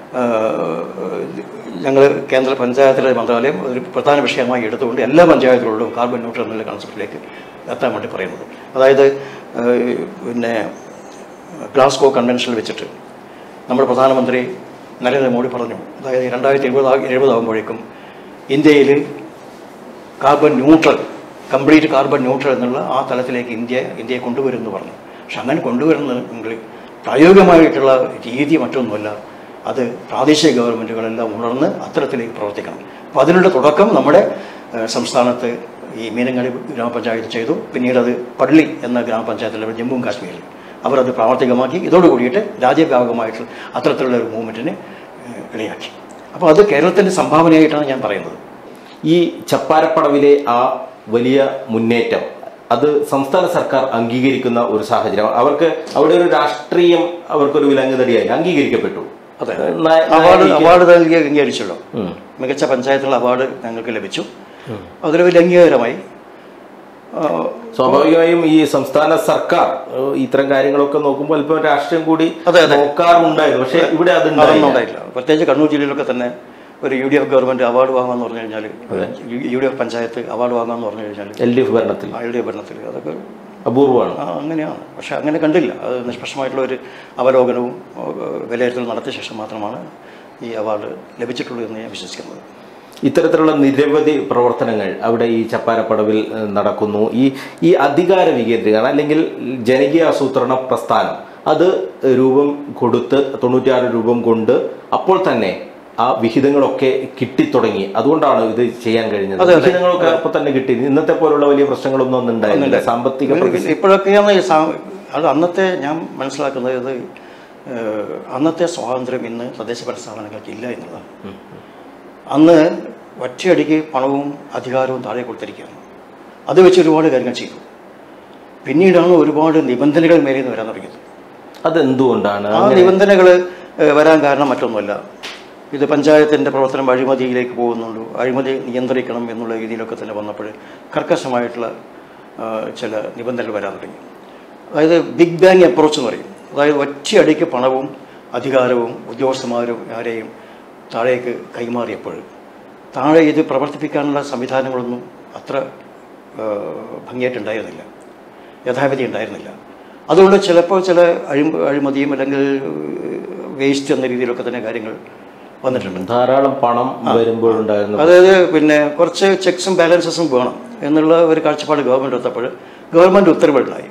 Speaker 2: ഞങ്ങൾ കേന്ദ്ര പഞ്ചായത്തിലെ മന്ത്രാലയം ഒരു പ്രധാന വിഷയമായി എടുത്തുകൊണ്ട് എല്ലാ പഞ്ചായത്തുകളിലും കാർബൺ ന്യൂട്രൽ എന്നുള്ള കൺസെപ്റ്റിലേക്ക് എത്താൻ വേണ്ടി പറയുന്നത് അതായത് ഏഹ്, പിന്നെ ഗ്ലാസ്കോ കൺവെൻഷനിൽ വെച്ചിട്ട് നമ്മുടെ പ്രധാനമന്ത്രി നരേന്ദ്രമോദി പറഞ്ഞു അതായത് രണ്ടായിരത്തി എഴുപത് എഴുപതാകുമ്പോഴേക്കും ഇന്ത്യയിൽ carbon neutral complete carbon neutral എന്നുള്ള ആ തലത്തിലേക്ക് ഇന്ത്യ ഇന്ത്യയെ കൊണ്ടുവരുമെന്ന് പറഞ്ഞു പക്ഷെ അങ്ങനെ കൊണ്ടുവരുന്നെങ്കിൽ പ്രായോഗികമായിട്ടുള്ള രീതി മറ്റൊന്നുമല്ല അത് പ്രാദേശിക ഗവൺമെൻറ്റുകളെല്ലാം ഉണർന്ന് അത്തരത്തിലേക്ക് പ്രവർത്തിക്കണം അപ്പോൾ അതിനുള്ള തുടക്കം നമ്മുടെ ഏഹ്, സംസ്ഥാനത്ത് ഈ മീനങ്ങാടി ഗ്രാമപഞ്ചായത്ത് ചെയ്തു പിന്നീട് അത് പള്ളി എന്ന ഗ്രാമപഞ്ചായത്തിലെ ജമ്മു കാശ്മീരിൽ അവർ അത് പ്രാവർത്തികമാക്കി ഇതോട് കൂടിയിട്ട് രാജ്യവ്യാപകമായിട്ട് അത്തരത്തിലുള്ള ഒരു മൂവ്മെൻറ്റിന് ഏഹ്, ഇടയാക്കി അപ്പോൾ അത് കേരളത്തിൻ്റെ സംഭാവനയായിട്ടാണ് ഞാൻ പറയുന്നത്
Speaker 1: ഈ ചപ്പാരപ്പടവിലെ ആ വലിയ മുന്നേറ്റം അത് സംസ്ഥാന സർക്കാർ അംഗീകരിക്കുന്ന ഒരു സാഹചര്യം അവർക്ക് അവിടെ ഒരു രാഷ്ട്രീയം അവർക്കൊരു വിലങ്ങുതടിയായി അംഗീകരിക്കപ്പെട്ടു
Speaker 2: അതെ
Speaker 1: നായ-
Speaker 2: അവാർഡ്
Speaker 1: നായകയ്ക്ക്
Speaker 2: അവാർഡ് നൽകി അംഗീകരിച്ചല്ലോ
Speaker 1: ഉം.
Speaker 2: മികച്ച പഞ്ചായത്തുള്ള അവാർഡ് ഞങ്ങൾക്ക് ലഭിച്ചു അതൊരു വലിയ അംഗീകാരമായി ആ,
Speaker 1: സ്വാഭാവികമായും ഈ സംസ്ഥാന സർക്കാർ ഏഹ്, ഇത്തരം കാര്യങ്ങളൊക്കെ നോക്കുമ്പോൾ അല്പം രാഷ്ട്രീയം കൂടി
Speaker 2: അതെ, അതെ.
Speaker 1: നോക്കാറുണ്ടായിരുന്നു പക്ഷെ ഇവിടെ അത്
Speaker 2: അതൊന്നും ഉണ്ടായില്ല പ്രത്യേകിച്ച് കണ്ണൂർ ജില്ലയിലൊക്കെ തന്നെ ഒരു U D F government award വാങ്ങാന്ന് പറഞ്ഞു കഴിഞ്ഞാൽ U D F panchayat award വാങ്ങാമെന്ന് പറഞ്ഞു കഴിഞ്ഞാൽ
Speaker 1: എൽ ഡി എഫ് ഭരണത്തിൽ
Speaker 2: എൽ ഡി എഫ് ഭരണത്തിൽ അതൊക്കെ
Speaker 1: അപൂർവമാണ്
Speaker 2: ആ, അങ്ങനെയാണ് പക്ഷെ അങ്ങനെ കണ്ടില്ല അത് നിഷ്പക്ഷമായിട്ടുള്ള ഒരു അവലോകനവും ഏഹ്, വിലയിരുത്തലും നടത്തിയ ശേഷം മാത്രമാണ് ഈ അവാർഡ് ലഭിച്ചിട്ടുള്ളൂ എന്ന് ഞാൻ വിശ്വസിക്കുന്നത്
Speaker 1: ഇത്തരത്തിലുള്ള നിരവധി പ്രവർത്തനങ്ങൾ അവിടെ ഈ ചപ്പാരപ്പടവിൽ ഏഹ്, നടക്കുന്നു ഈ ഈ അധികാര വികേന്ദ്രീകരണം അല്ലെങ്കിൽ ജനകീയ ആസൂത്രണ പ്രസ്ഥാനം അത് രൂപം കൊടുത്ത് തൊണ്ണൂറ്റിയാറ് രൂപം കൊണ്ട് അപ്പോൾ തന്നെ ആ വിഹിതങ്ങളൊക്കെ കിട്ടിത്തുടങ്ങി അതുകൊണ്ടാണ് ഇത് ചെയ്യാൻ കഴിഞ്ഞത്
Speaker 2: അതെ, അതെ.
Speaker 1: വിഹിതങ്ങളൊക്കെ അപ്പൊ തന്നെ കിട്ടി ഇന്നത്തെ പോലുള്ള വലിയ പ്രശ്നങ്ങളൊന്നും ഒന്നും ഉണ്ടായിരുന്നില്ല സാമ്പത്തിക പ്രതിസന്ധി
Speaker 2: ഇപ്പോഴൊക്കെയാണ് ഈ സാ- അത് അന്നത്തെ ഞാൻ മനസ്സിലാക്കുന്നത് ഇത് ഏഹ്, അന്നത്തെ സ്വാതന്ത്ര്യം ഇന്ന് തദ്ദേശ ഭരണ സ്ഥാപനങ്ങൾക്ക് ഇല്ല എന്നുള്ളതാണ് അന്ന് ഒറ്റയടിക്ക് പണവും അധികാരവും താഴെ കൊടുത്തിരിക്കുകയാണ് അത് വെച്ച് ഒരുപാട് കാര്യങ്ങൾ ചെയ്തു പിന്നീടാണ് ഒരുപാട് നിബന്ധനകൾ മേലെ നിന്ന് വരാൻ തുടങ്ങിയത്
Speaker 1: അതെന്തുകൊണ്ടാണ്
Speaker 2: ആ നിബന്ധനകൾ വരാൻ കാരണം മറ്റൊന്നുമല്ല ഇത് പഞ്ചായത്തിൻ്റെ പ്രവർത്തനം അഴിമതിയിലേക്ക് പോകുന്നുണ്ട് അഴിമതി നിയന്ത്രിക്കണം എന്നുള്ള രീതിയിലൊക്കെ തന്നെ വന്നപ്പോൾ കർക്കശമായിട്ടുള്ള ആ, ചില നിബന്ധനകൾ വരാൻ തുടങ്ങി അതായത് ബിഗ് ബാങ് അപ്രോച്ച് എന്ന് പറയും അതായത് ഒറ്റയടിക്ക് പണവും അധികാരവും ഉദ്യോഗസ്ഥന്മാരും ആരെയും താഴേക്ക് കൈമാറിയപ്പോൾ താഴെ ഇത് പ്രവർത്തിപ്പിക്കാനുള്ള സംവിധാനങ്ങളൊന്നും അത്ര ആ, ഭംഗിയായിട്ടുണ്ടായിരുന്നില്ല യഥാവിധി ഉണ്ടായിരുന്നില്ല അതുകൊണ്ട് ചിലപ്പോൾ ചില അഴി അഴിമതിയും അല്ലെങ്കിൽ വേസ്റ്റ് എന്ന രീതിയിലൊക്കെ തന്നെ കാര്യങ്ങൾ വന്നിട്ടുണ്ട്
Speaker 1: ധാരാളം പണം വരുമ്പോഴുണ്ടായിരുന്ന
Speaker 2: അതായത് പിന്നെ കുറച്ച് ചെക്സും ബാലൻസസും വേണം എന്നുള്ള ഒരു കാഴ്ചപ്പാട് ഗവൺമെൻറ് എടുത്തപ്പോൾ ഗവൺമെൻറ് ഉത്തരവുണ്ടായി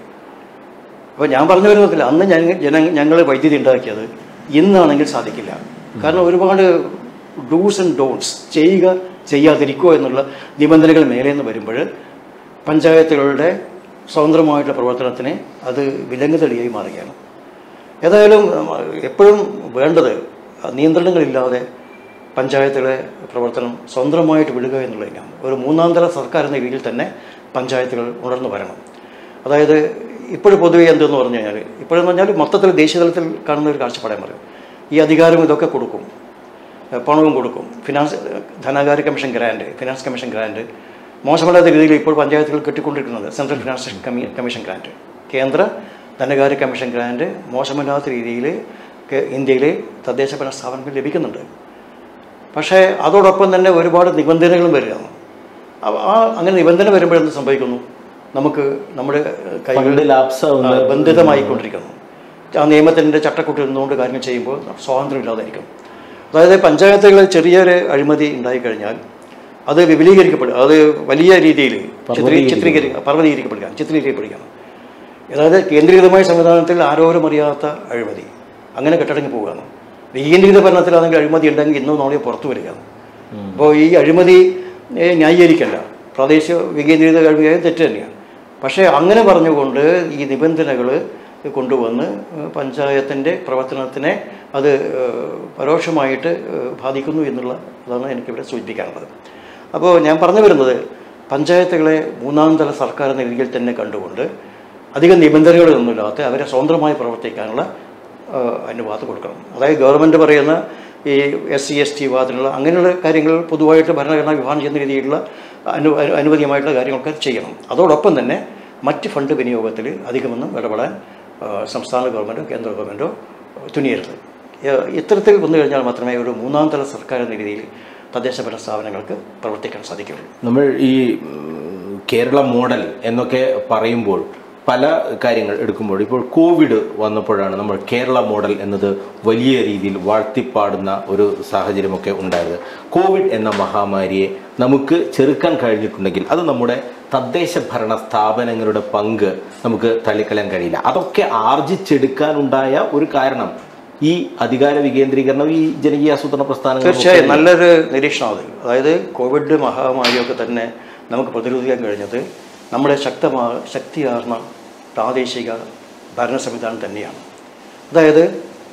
Speaker 2: അപ്പോൾ ഞാൻ പറഞ്ഞു വരുന്നതില്ല അന്ന് ഞങ്ങൾ ജന ഞങ്ങൾ വൈദ്യുതി ഉണ്ടാക്കിയത് ഇന്നാണെങ്കിൽ സാധിക്കില്ല കാരണം ഒരുപാട് ഡൂസ് ആൻഡ് ഡോൺസ് ചെയ്യുക ചെയ്യാതിരിക്കുക എന്നുള്ള നിബന്ധനകൾ മേലെ നിന്ന് വരുമ്പോൾ പഞ്ചായത്തുകളുടെ സ്വതന്ത്രമായിട്ടുള്ള പ്രവർത്തനത്തിന് അത് വിലങ്ങുതടിയായി മാറുകയാണ് ഏതായാലും ഉം, എപ്പോഴും വേണ്ടത് നിയന്ത്രണങ്ങളില്ലാതെ പഞ്ചായത്തുകളെ പ്രവർത്തനം സ്വതന്ത്രമായിട്ട് വിടുക എന്നുള്ളതിനാണ് ഒരു മൂന്നാം തല സർക്കാർ എന്ന രീതിയിൽ തന്നെ പഞ്ചായത്തുകൾ ഉണർന്നു വരണം അതായത് ഇപ്പോഴും പൊതുവെ എന്തെന്ന് പറഞ്ഞു കഴിഞ്ഞാൽ ഇപ്പോഴെന്ന് പറഞ്ഞാൽ മൊത്തത്തിൽ ദേശീയ തലത്തിൽ കാണുന്ന ഒരു കാഴ്ചപ്പാടെ പറയും ഈ അധികാരം ഇതൊക്കെ കൊടുക്കും ഏഹ് പണവും കൊടുക്കും ഫിനാൻസ് ധനകാര്യ commission grant finance commission grant മോശമല്ലാത്ത രീതിയിൽ ഇപ്പോൾ പഞ്ചായത്തുകൾ കിട്ടിക്കൊണ്ടിരിക്കുന്നത് സെൻട്രൽ ഫിനാൻസ് കമ്മി കമ്മീഷൻ ഗ്രാൻഡ് കേന്ദ്ര ധനകാര്യ കമ്മീഷൻ ഗ്രാൻഡ് മോശമല്ലാത്ത രീതിയിൽ ഇന്ത്യയിലെ തദ്ദേശ ഭരണ സ്ഥാപനങ്ങൾ ലഭിക്കുന്നുണ്ട് പക്ഷേ അതോടൊപ്പം തന്നെ ഒരുപാട് നിബന്ധനകളും വരികയാണ് അവ- ആ അങ്ങനെ നിബന്ധന വരുമ്പോൾ എന്ത് സംഭവിക്കുന്നു നമുക്ക് നമ്മുടെ കൈകൾ
Speaker 1: ഫണ്ട് ലാപ്സാവുന്ന
Speaker 2: ആ, ബന്ധിതമായിക്കൊണ്ടിരിക്കുന്നു ആ നിയമത്തിൻ്റെ ചട്ടക്കൂട്ടിൽ നിന്നുകൊണ്ട് കാര്യങ്ങൾ ചെയ്യുമ്പോൾ സ്വാതന്ത്ര്യം ഇല്ലാതായിരിക്കും അതായത് പഞ്ചായത്തുകളിൽ ചെറിയൊരു അഴിമതി ഉണ്ടായിക്കഴിഞ്ഞാൽ അത് വിപുലീകരിക്കപ്പെടുക അത് വലിയ രീതിയിൽ ചിത്രീ ചിത്രീകരി പർവ്വതീകരിക്കപ്പെടുകയാണ് ചിത്രീകരിക്കപ്പെടുകയാണ് അതായത് കേന്ദ്രീകൃതമായ സംവിധാനത്തിൽ ആരോരും അറിയാത്ത അഴിമതി അങ്ങനെ കെട്ടടങ്ങി പോവുകയാണ് വികേന്ദ്രീകൃത ഭരണത്തിലാണെങ്കിൽ അഴിമതി ഉണ്ടെങ്കിൽ ഇന്നോ നാളെയോ പുറത്തു വരികയാണ് അപ്പോൾ ഈ അഴിമതി ഏ, ന്യായീകരിക്കല്ല പ്രാദേശിക വികേന്ദ്രീകൃത അഴിമതിയായ തെറ്റ് തന്നെയാണ് പക്ഷേ അങ്ങനെ പറഞ്ഞുകൊണ്ട് ഈ നിബന്ധനകൾ കൊണ്ടുവന്ന് പഞ്ചായത്തിൻ്റെ പ്രവർത്തനത്തിനെ അത് ഏഹ്, പരോക്ഷമായിട്ട് ഏഹ്, ബാധിക്കുന്നു എന്നുള്ള അതാണ് എനിക്കിവിടെ സൂചിപ്പിക്കാനുള്ളത് അപ്പോൾ ഞാൻ പറഞ്ഞു വരുന്നത് പഞ്ചായത്തുകളെ മൂന്നാം തല സർക്കാർ എന്ന രീതിയിൽ തന്നെ കണ്ടുകൊണ്ട് അധികം നിബന്ധനകളൊന്നുമില്ലാത്ത അവരെ സ്വതന്ത്രമായി പ്രവർത്തിക്കാനുള്ള ഏഹ്, അനുവാദം കൊടുക്കണം അതായത് ഗവൺമെൻറ് പറയുന്ന ഈ എസ് സി എസ് ടി വിഭാഗത്തിലുള്ള അങ്ങനെയുള്ള കാര്യങ്ങൾ പൊതുവായിട്ട് ഭരണഘടന വിഭാവനം ചെയ്യുന്ന രീതിയിലുള്ള അനു അനു- അനുവദനീയമായിട്ടുള്ള കാര്യങ്ങളൊക്കെ ചെയ്യണം അതോടൊപ്പം തന്നെ മറ്റ് ഫണ്ട് വിനിയോഗത്തിൽ അധികമൊന്നും ഇടപെടാൻ ആ, സംസ്ഥാന ഗവൺമെൻറ്റോ കേന്ദ്ര ഗവൺമെൻറ്റോ തുനിയരുത് ഏഹ്, ഇത്തരത്തിൽ വന്നു കഴിഞ്ഞാൽ മാത്രമേ ഒരു മൂന്നാം തല സർക്കാർ എന്ന രീതിയിൽ തദ്ദേശ ഭരണ സ്ഥാപനങ്ങൾക്ക് പ്രവർത്തിക്കാൻ സാധിക്കുകയുള്ളൂ
Speaker 1: നമ്മൾ ഈ ഉം, കേരള മോഡൽ എന്നൊക്കെ പറയുമ്പോൾ പല കാര്യങ്ങൾ എടുക്കുമ്പോൾ ഇപ്പോൾ കോവിഡ് വന്നപ്പോഴാണ് നമ്മൾ കേരള മോഡൽ എന്നത് വലിയ രീതിയിൽ വാഴ്ത്തിപ്പാടുന്ന ഒരു സാഹചര്യമൊക്കെ ഉണ്ടായത് കോവിഡ് എന്ന മഹാമാരിയെ നമുക്ക് ചെറുക്കാൻ കഴിഞ്ഞിട്ടുണ്ടെങ്കിൽ അത് നമ്മുടെ തദ്ദേശ ഭരണ സ്ഥാപനങ്ങളുടെ പങ്ക് നമുക്ക് തള്ളിക്കളയാൻ കഴിയില്ല അതൊക്കെ ആർജിച്ചെടുക്കാനുണ്ടായ ഒരു കാരണം ഈ അധികാര വികേന്ദ്രീകരണം ഈ ജനകീയ ആസൂത്രണ പ്രസ്ഥാനങ്ങൾ
Speaker 2: തീർച്ചയായും നല്ലൊരു നിരീക്ഷണം അത് അതായത് കോവിഡ് മഹാമാരിയൊക്കെ തന്നെ നമുക്ക് പ്രതിരോധിക്കാൻ കഴിഞ്ഞത് നമ്മുടെ ശക്തമാ ശക്തിയാർന്ന പ്രാദേശിക ഭരണ സംവിധാനം തന്നെയാണ് അതായത്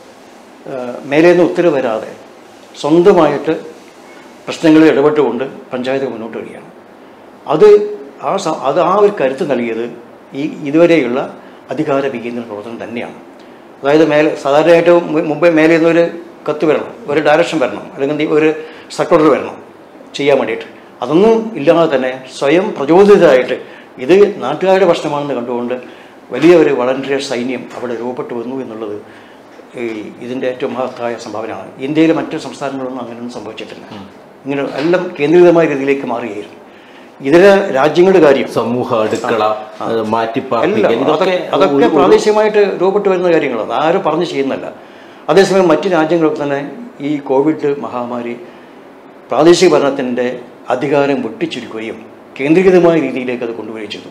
Speaker 2: ഏഹ്, മേലെ നിന്ന് ഉത്തരവ് വരാതെ സ്വന്തമായിട്ട് പ്രശ്നങ്ങളിൽ ഇടപെട്ടുകൊണ്ട് പഞ്ചായത്ത് മുന്നോട്ട് വരികയാണ് അത് ആ സ- അത് ആ ഒരു കരുത്ത് നൽകിയത് ഈ ഇതുവരെയുള്ള അധികാര വികേന്ദ്ര പ്രവർത്തനം തന്നെയാണ് അതായത് മേലെ സാധാരണയായിട്ട് മു- മുമ്പേ മേലെ നിന്നൊരു കത്ത് വരണം ഒരു ഡയറക്ഷൻ വരണം അല്ലെങ്കിൽ ഒരു സർക്കുലർ വരണം ചെയ്യാൻ വേണ്ടിയിട്ട് അതൊന്നും ഇല്ലാതെ തന്നെ സ്വയം പ്രചോദിതരായിട്ട് ഇത് നാട്ടുകാരുടെ പ്രശ്നമാണെന്ന് കണ്ടുകൊണ്ട് വലിയ ഒരു വളണ്ടിയർ സൈന്യം അവിടെ രൂപപ്പെട്ടു വന്നു എന്നുള്ളത് ഈ ഇതിൻ്റെ ഏറ്റവും മഹത്തായ സംഭാവനയാണ് ഇന്ത്യയിലെ മറ്റു സംസ്ഥാനങ്ങളൊന്നും അങ്ങനെയൊന്നും സംഭവിച്ചിട്ടില്ല ഇങ്ങനെ എല്ലാം കേന്ദ്രീകൃതമായ രീതിയിലേക്ക് മാറുകയായിരുന്നു ഇതര രാജ്യങ്ങളുടെ കാര്യം
Speaker 1: സമൂഹ അടുക്കള അത്
Speaker 2: അല്ല
Speaker 1: മാറ്റിപ്പാർപ്പിക്കൽ ഇതൊക്കെ
Speaker 2: അതൊക്കെ അതൊക്കെ പ്രാദേശികമായിട്ട് രൂപപ്പെട്ടു വരുന്ന കാര്യങ്ങളാണ് ആരും പറഞ്ഞു ചെയ്യുന്നല്ല അതേസമയം മറ്റ് രാജ്യങ്ങളൊക്കെ തന്നെ ഈ കോവിഡ് മഹാമാരി പ്രാദേശിക ഭരണത്തിൻ്റെ അധികാരം വെട്ടിച്ചുരുക്കുകയും കേന്ദ്രീകൃതമായ രീതിയിലേക്ക് അത് കൊണ്ടുവരികയും ചെയ്തു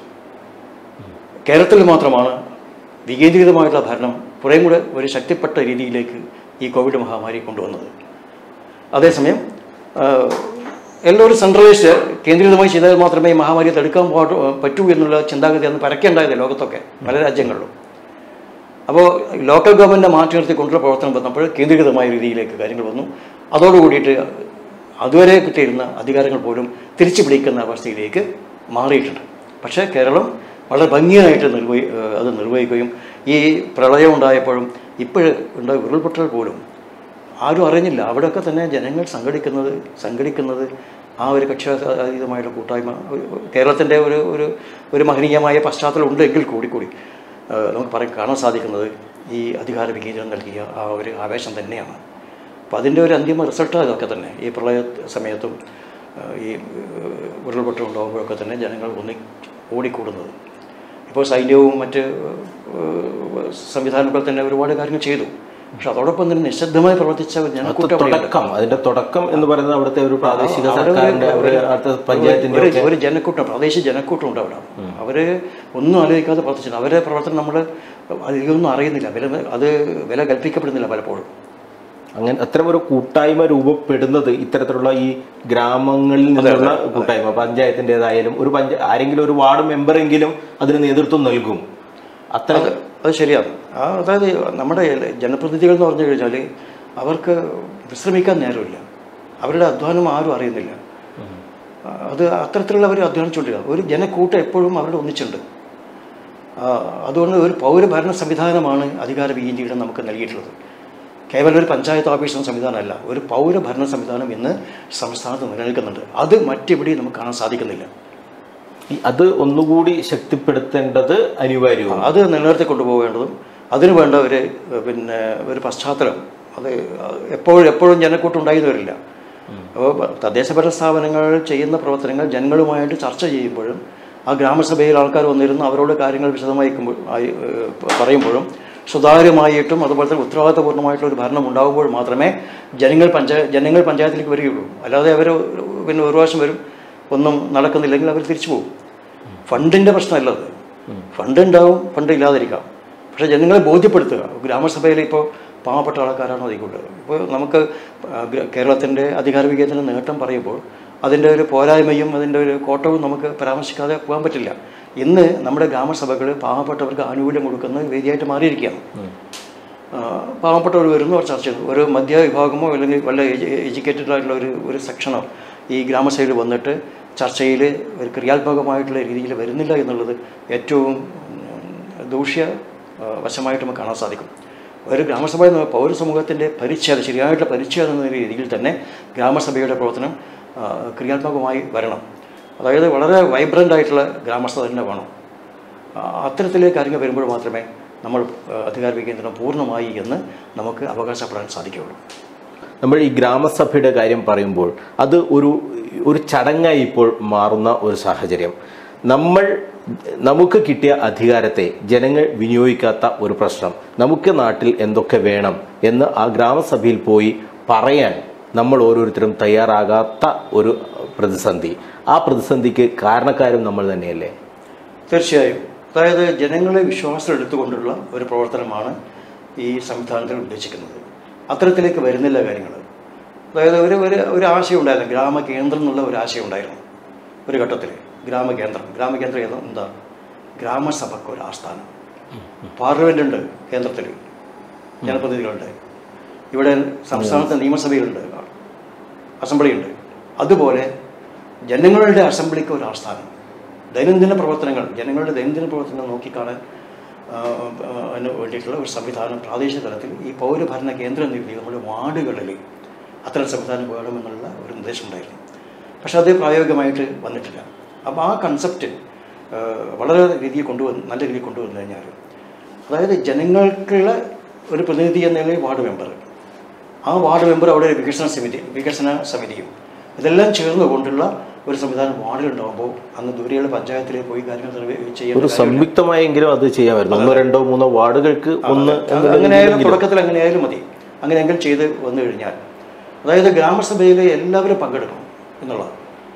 Speaker 2: കേരളത്തിൽ മാത്രമാണ് വികേന്ദ്രീകൃതമായിട്ടുള്ള ഭരണം കുറേയും കൂടെ ഒരു ശക്തിപ്പെട്ട രീതിയിലേക്ക് ഈ കോവിഡ് മഹാമാരി കൊണ്ടുവന്നത് അതേസമയം ആഹ്, എല്ലാവരും സെൻട്രലൈസ്ഡ് കേന്ദ്രീകൃതമായി ചെയ്താൽ മാത്രമേ ഈ മഹാമാരിയെ തടുക്കാൻ പാടൂ പറ്റൂ എന്നുള്ള ചിന്താഗതി അന്ന് പരക്കേണ്ടായത് ലോകത്തൊക്കെ പല രാജ്യങ്ങളിലും അപ്പോൾ ലോക്കൽ ഗവൺമെൻറ്റിനെ മാറ്റി നിർത്തി കൊണ്ടുള്ള പ്രവർത്തനം വന്നപ്പോൾ കേന്ദ്രീകൃതമായ രീതിയിലേക്ക് കാര്യങ്ങൾ വന്നു അതോടുകൂടിയിട്ട് അതുവരെ കിട്ടിയിരുന്ന അധികാരങ്ങൾ പോലും തിരിച്ചു പിടിക്കുന്ന അവസ്ഥയിലേക്ക് മാറിയിട്ടുണ്ട് പക്ഷേ കേരളം വളരെ ഭംഗിയായിട്ട് നിർവഹി ഏഹ് അത് നിർവഹിക്കുകയും ഈ പ്രളയം ഉണ്ടായപ്പോഴും ഇപ്പോഴും ഉണ്ടായ ഉരുൾപൊട്ടൽ പോലും ആരും അറിഞ്ഞില്ല അവിടെയൊക്കെ തന്നെ ജനങ്ങൾ സംഘടിക്കുന്നത് സംഘടിക്കുന്നത് ആ ഒരു കക്ഷിതീതമായുള്ള കൂട്ടായ്മ കേരളത്തിൻ്റെ ഒരു ഒരു ഒരു മഹനീയമായ പശ്ചാത്തലം ഉണ്ടെങ്കിൽ കൂടി കൂടി ഏഹ് നമുക്ക് പറയാൻ കാണാൻ സാധിക്കുന്നത് ഈ അധികാര വികേന്ദ്രം നൽകിയ ആ ഒരു ആവേശം തന്നെയാണ് അപ്പോൾ അതിൻ്റെ ഒരു അന്തിമ റിസൾട്ട് ഇതൊക്കെ തന്നെ ഈ പ്രളയ സമയത്തും ഏഹ് ഈ ഏഹ് ഉരുൾപൊട്ടൽ ഉണ്ടാകുമ്പോഴൊക്കെ തന്നെ ജനങ്ങൾ ഒന്നി ഓടിക്കൂടുന്നത് ഇപ്പോൾ സൈന്യവും മറ്റ് ഏഹ് സംവിധാനങ്ങൾ തന്നെ ഒരുപാട് കാര്യങ്ങൾ ചെയ്തു പക്ഷെ അതോടൊപ്പം തന്നെ നിശബ്ദമായി പ്രവർത്തിച്ച ഒരു ജനക്കൂട്ടം അവിടെയുണ്ട്.
Speaker 1: തുടക്കം അതിന്റെ തുടക്കം എന്ന് പറയുന്നത് അവിടുത്തെ ഒരു പ്രാദേശിക
Speaker 2: അവിടെ ഒരു-
Speaker 1: സർക്കാരിന്റെ ഒരു അടുത്ത പഞ്ചായത്തിന്റെ
Speaker 2: ഒരു- ഒരു ജനക്കൂട്ടം പ്രാദേശിക ജനക്കൂട്ടം ഉണ്ട് അവിടെ അവര് ഒന്നും ആലോചിക്കാതെ പ്രവർത്തിച്ചിട്ടുണ്ട് അവരുടെ പ്രവർത്തനം നമ്മൾ അധികമൊന്നും അറിയുന്നില്ല വില അത് വില കൽപ്പിക്കപ്പെടുന്നില്ല പലപ്പോഴും
Speaker 1: അങ്ങനെ അത്തരം ഒരു കൂട്ടായ്മ രൂപപ്പെടുന്നത് ഇത്തരത്തിലുള്ള ഈ ഗ്രാമങ്ങളിൽ നിന്നുള്ള കൂട്ടായ്മ പഞ്ചായത്തിൻ്റെതായാലും ഒരു പഞ്ച ആരെങ്കിലും ഒരു വാർഡ് മെമ്പറെങ്കിലും അതിന് നേതൃത്വം നൽകും അത്തരം
Speaker 2: അത് അത് ശരിയാണ് ആ അതായത് നമ്മുടെ ജനപ്രതിനിധികൾ എന്ന് പറഞ്ഞു കഴിഞ്ഞാൽ അവർക്ക് വിശ്രമിക്കാൻ നേരമില്ല അവരുടെ അധ്വാനം ആരും അറിയുന്നില്ല അത് അത്തരത്തിലുള്ള അവർ അധ്വാനിച്ചുകൊണ്ടിരിക്കുക ഒരു ജനക്കൂട്ടം എപ്പോഴും അവരുടെ ഒന്നിച്ചുണ്ട് ആ, അതുകൊണ്ട് ഒരു പൗരഭരണ സംവിധാനമാണ് അധികാര വീതിയുടെ നമുക്ക് നൽകിയിട്ടുള്ളത് കേവലം ഒരു പഞ്ചായത്ത് ഓഫീസ് എന്ന സംവിധാനമല്ല ഒരു പൗരഭരണ സംവിധാനം ഇന്ന് സംസ്ഥാനത്ത് നിലനിൽക്കുന്നുണ്ട് അത് മറ്റെവിടെയും നമുക്ക് കാണാൻ സാധിക്കുന്നില്ല
Speaker 1: ഈ- അത് ഒന്നുകൂടി ശക്തിപ്പെടുത്തേണ്ടത് അനിവാര്യവും
Speaker 2: അത് നിലനിർത്തി കൊണ്ടുപോകേണ്ടതും അതിനു വേണ്ട ഒരു പിന്നെ ഒരു പശ്ചാത്തലം അത് എപ്പോഴും എപ്പോഴും ജനക്കൂട്ടം ഉണ്ടായി വരില്ല അപ്പോൾ തദ്ദേശ ഭരണ സ്ഥാപനങ്ങൾ ചെയ്യുന്ന പ്രവർത്തനങ്ങൾ ജനങ്ങളുമായിട്ട് ചർച്ച ചെയ്യുമ്പോഴും ആ ഗ്രാമസഭയിൽ ആൾക്കാർ വന്നിരുന്ന് അവരോട് കാര്യങ്ങൾ വിശദമായി കുമ്പോ- ആയി, ഏഹ്, പറയുമ്പോഴും സുതാര്യമായിട്ടും അതുപോലെ തന്നെ ഉത്തരവാദിത്തപൂർണ്ണമായിട്ടുള്ള ഒരു ഭരണം ഉണ്ടാകുമ്പോൾ മാത്രമേ ജനങ്ങൾ പഞ്ചായ ജനങ്ങൾ പഞ്ചായത്തിലേക്ക് വരികയുള്ളൂ അല്ലാതെ അവർ പിന്നെ ഒരു പ്രാവശ്യം വരും ഒന്നും നടക്കുന്നില്ലെങ്കിൽ അവർ തിരിച്ചു പോകും ഫണ്ടിൻ്റെ പ്രശ്നമല്ല അത് ഫണ്ട് ഉണ്ടാവും ഫണ്ട് ഇല്ലാതിരിക്കാം പക്ഷേ ജനങ്ങളെ ബോധ്യപ്പെടുത്തുക ഗ്രാമസഭയിൽ ഇപ്പോൾ പാവപ്പെട്ട ആൾക്കാരാണ് അതിക്കുള്ളത് ഇപ്പോൾ നമുക്ക് കേരളത്തിൻ്റെ അധികാര വികേതന നേട്ടം പറയുമ്പോൾ അതിൻ്റെ ഒരു പോരായ്മയും അതിൻ്റെ ഒരു കോട്ടവും നമുക്ക് പരാമർശിക്കാതെ പോകാൻ പറ്റില്ല ഇന്ന് നമ്മുടെ ഗ്രാമസഭകൾ പാവപ്പെട്ടവർക്ക് ആനുകൂല്യം കൊടുക്കുന്ന വേദിയായിട്ട് മാറിയിരിക്കുകയാണ് ആ, പാവപ്പെട്ടവർ വരുന്നു അവർ ചർച്ച ചെയ്യുന്നു ഒരു മധ്യ വിഭാഗമോ അല്ലെങ്കിൽ വല്ല എഡ്യൂക്കേറ്റഡ് ആയിട്ടുള്ള ഒരു ഒരു സെക്ഷനോ ഈ ഗ്രാമസഭയിൽ വന്നിട്ട് ചർച്ചയിൽ ഒരു ക്രിയാത്മകമായിട്ടുള്ള രീതിയിൽ വരുന്നില്ല എന്നുള്ളത് ഏറ്റവും ഉം, ദൂഷ്യ ആ, വശമായിട്ട് നമുക്ക് കാണാൻ സാധിക്കും ഒരു ഗ്രാമസഭ എന്ന പൗരസമൂഹത്തിൻ്റെ പരിച്ഛേദം ശരിയായിട്ടുള്ള പരിച്ഛേദം എന്ന രീതിയിൽ തന്നെ ഗ്രാമസഭയുടെ പ്രവർത്തനം ആ, ക്രിയാത്മകമായി വരണം അതായത് വളരെ വൈബ്രൻ്റ് ആയിട്ടുള്ള ഗ്രാമസഭ തന്നെ വേണം ആ, അത്തരത്തിലേക്ക് കാര്യങ്ങൾ വരുമ്പോൾ മാത്രമേ നമ്മൾ ആ, അധികാര വികേന്ദ്രം പൂർണ്ണമായി എന്ന് നമുക്ക് അവകാശപ്പെടാൻ സാധിക്കുകയുള്ളൂ
Speaker 1: നമ്മൾ ഈ ഗ്രാമസഭയുടെ കാര്യം പറയുമ്പോൾ അത് ഒരു ഒരു ചടങ്ങായി ഇപ്പോൾ മാറുന്ന ഒരു സാഹചര്യം നമ്മൾ നമുക്ക് കിട്ടിയ അധികാരത്തെ ജനങ്ങൾ വിനിയോഗിക്കാത്ത ഒരു പ്രശ്നം നമുക്ക് നാട്ടിൽ എന്തൊക്കെ വേണം എന്ന് ആ ഗ്രാമസഭയിൽ പോയി പറയാൻ നമ്മൾ ഓരോരുത്തരും തയ്യാറാകാത്ത ഒരു പ്രതിസന്ധി ആ പ്രതിസന്ധിക്ക് കാരണക്കാരും നമ്മൾ തന്നെയല്ലേ
Speaker 2: തീർച്ചയായും അതായത് ജനങ്ങളെ വിശ്വാസത്തിലെടുത്തുകൊണ്ടുള്ള ഒരു പ്രവർത്തനമാണ് ഈ സംവിധാനത്തിൽ ഉദ്ദേശിക്കുന്നത് അത്തരത്തിലേക്ക് വരുന്നില്ല കാര്യങ്ങൾ അതായത് ഒരു ഒരു ഒരു ആശയം ഉണ്ടായിരുന്നു ഗ്രാമകേന്ദ്രം എന്നുള്ള ഒരു ആശയം ഉണ്ടായിരുന്നു ഒരു ഘട്ടത്തിൽ ഗ്രാമകേന്ദ്രം ഗ്രാമകേന്ദ്രം ഏതാ എന്താ ഗ്രാമസഭയ്ക്ക് ഒരു ആസ്ഥാനം പാർലമെൻ്റ് ഉണ്ട് കേന്ദ്രത്തിൽ ജനപ്രതിനിധികളുണ്ട് ഇവിടെ സംസ്ഥാനത്തെ നിയമസഭയിലുണ്ട് അസംബ്ലിയുണ്ട് അതുപോലെ ജനങ്ങളുടെ അസംബ്ലിക്ക് ഒരു ആസ്ഥാനം ദൈനംദിന പ്രവർത്തനങ്ങൾ ജനങ്ങളുടെ ദൈനംദിന പ്രവർത്തനങ്ങൾ നോക്കിക്കാണാൻ ആ, ആ, അതിന് വേണ്ടിയിട്ടുള്ള ഒരു സംവിധാനം പ്രാദേശിക തലത്തിൽ ഈ പൗരഭരണ കേന്ദ്ര നിധി നമ്മുടെ വാർഡുകളിൽ അത്തരം സംവിധാനം വേണമെന്നുള്ള ഒരു നിർദ്ദേശം ഉണ്ടായിരുന്നു പക്ഷെ അത് പ്രായോഗികമായിട്ട് വന്നിട്ടില്ല അപ്പോൾ ആ കൺസെപ്റ്റ് വളരെ രീതിയിൽ കൊണ്ടുവന്ന് നല്ല രീതിയിൽ കൊണ്ടുവന്നു കഴിഞ്ഞാൽ അതായത് ജനങ്ങൾക്കുള്ള ഒരു പ്രതിനിധി എന്ന നിലയിൽ വാർഡ് മെമ്പർ ആ വാർഡ് മെമ്പർ അവിടെ ഒരു വികസന സമിതി വികസന സമിതിയും ഇതെല്ലാം ചേർന്നുകൊണ്ടുള്ള ഒരു സംവിധാനം വാർഡിലുണ്ടാകുമ്പോൾ അന്ന് ദൂരെയുള്ള പഞ്ചായത്തിലേക്ക് പോയി കാര്യങ്ങൾ നിർവ്വ- ചെയ്യേണ്ട
Speaker 1: ഒരു
Speaker 2: കാര്യമില്ല.
Speaker 1: സംയുക്തമായെങ്കിലും അത് ചെയ്യാമായിരുന്നു ഒന്നോ രണ്ടോ മൂന്നോ വാർഡുകൾക്ക് ഒന്ന്
Speaker 2: അത് അങ്ങനെയായാലും തുടക്കത്തിൽ അങ്ങനെയായാലും മതി അങ്ങനെയെങ്കിലും ചെയ്ത് വന്നു കഴിഞ്ഞാൽ അതായത് ഗ്രാമസഭയിൽ എല്ലാവരും പങ്കെടുക്കണം എന്നുള്ളത്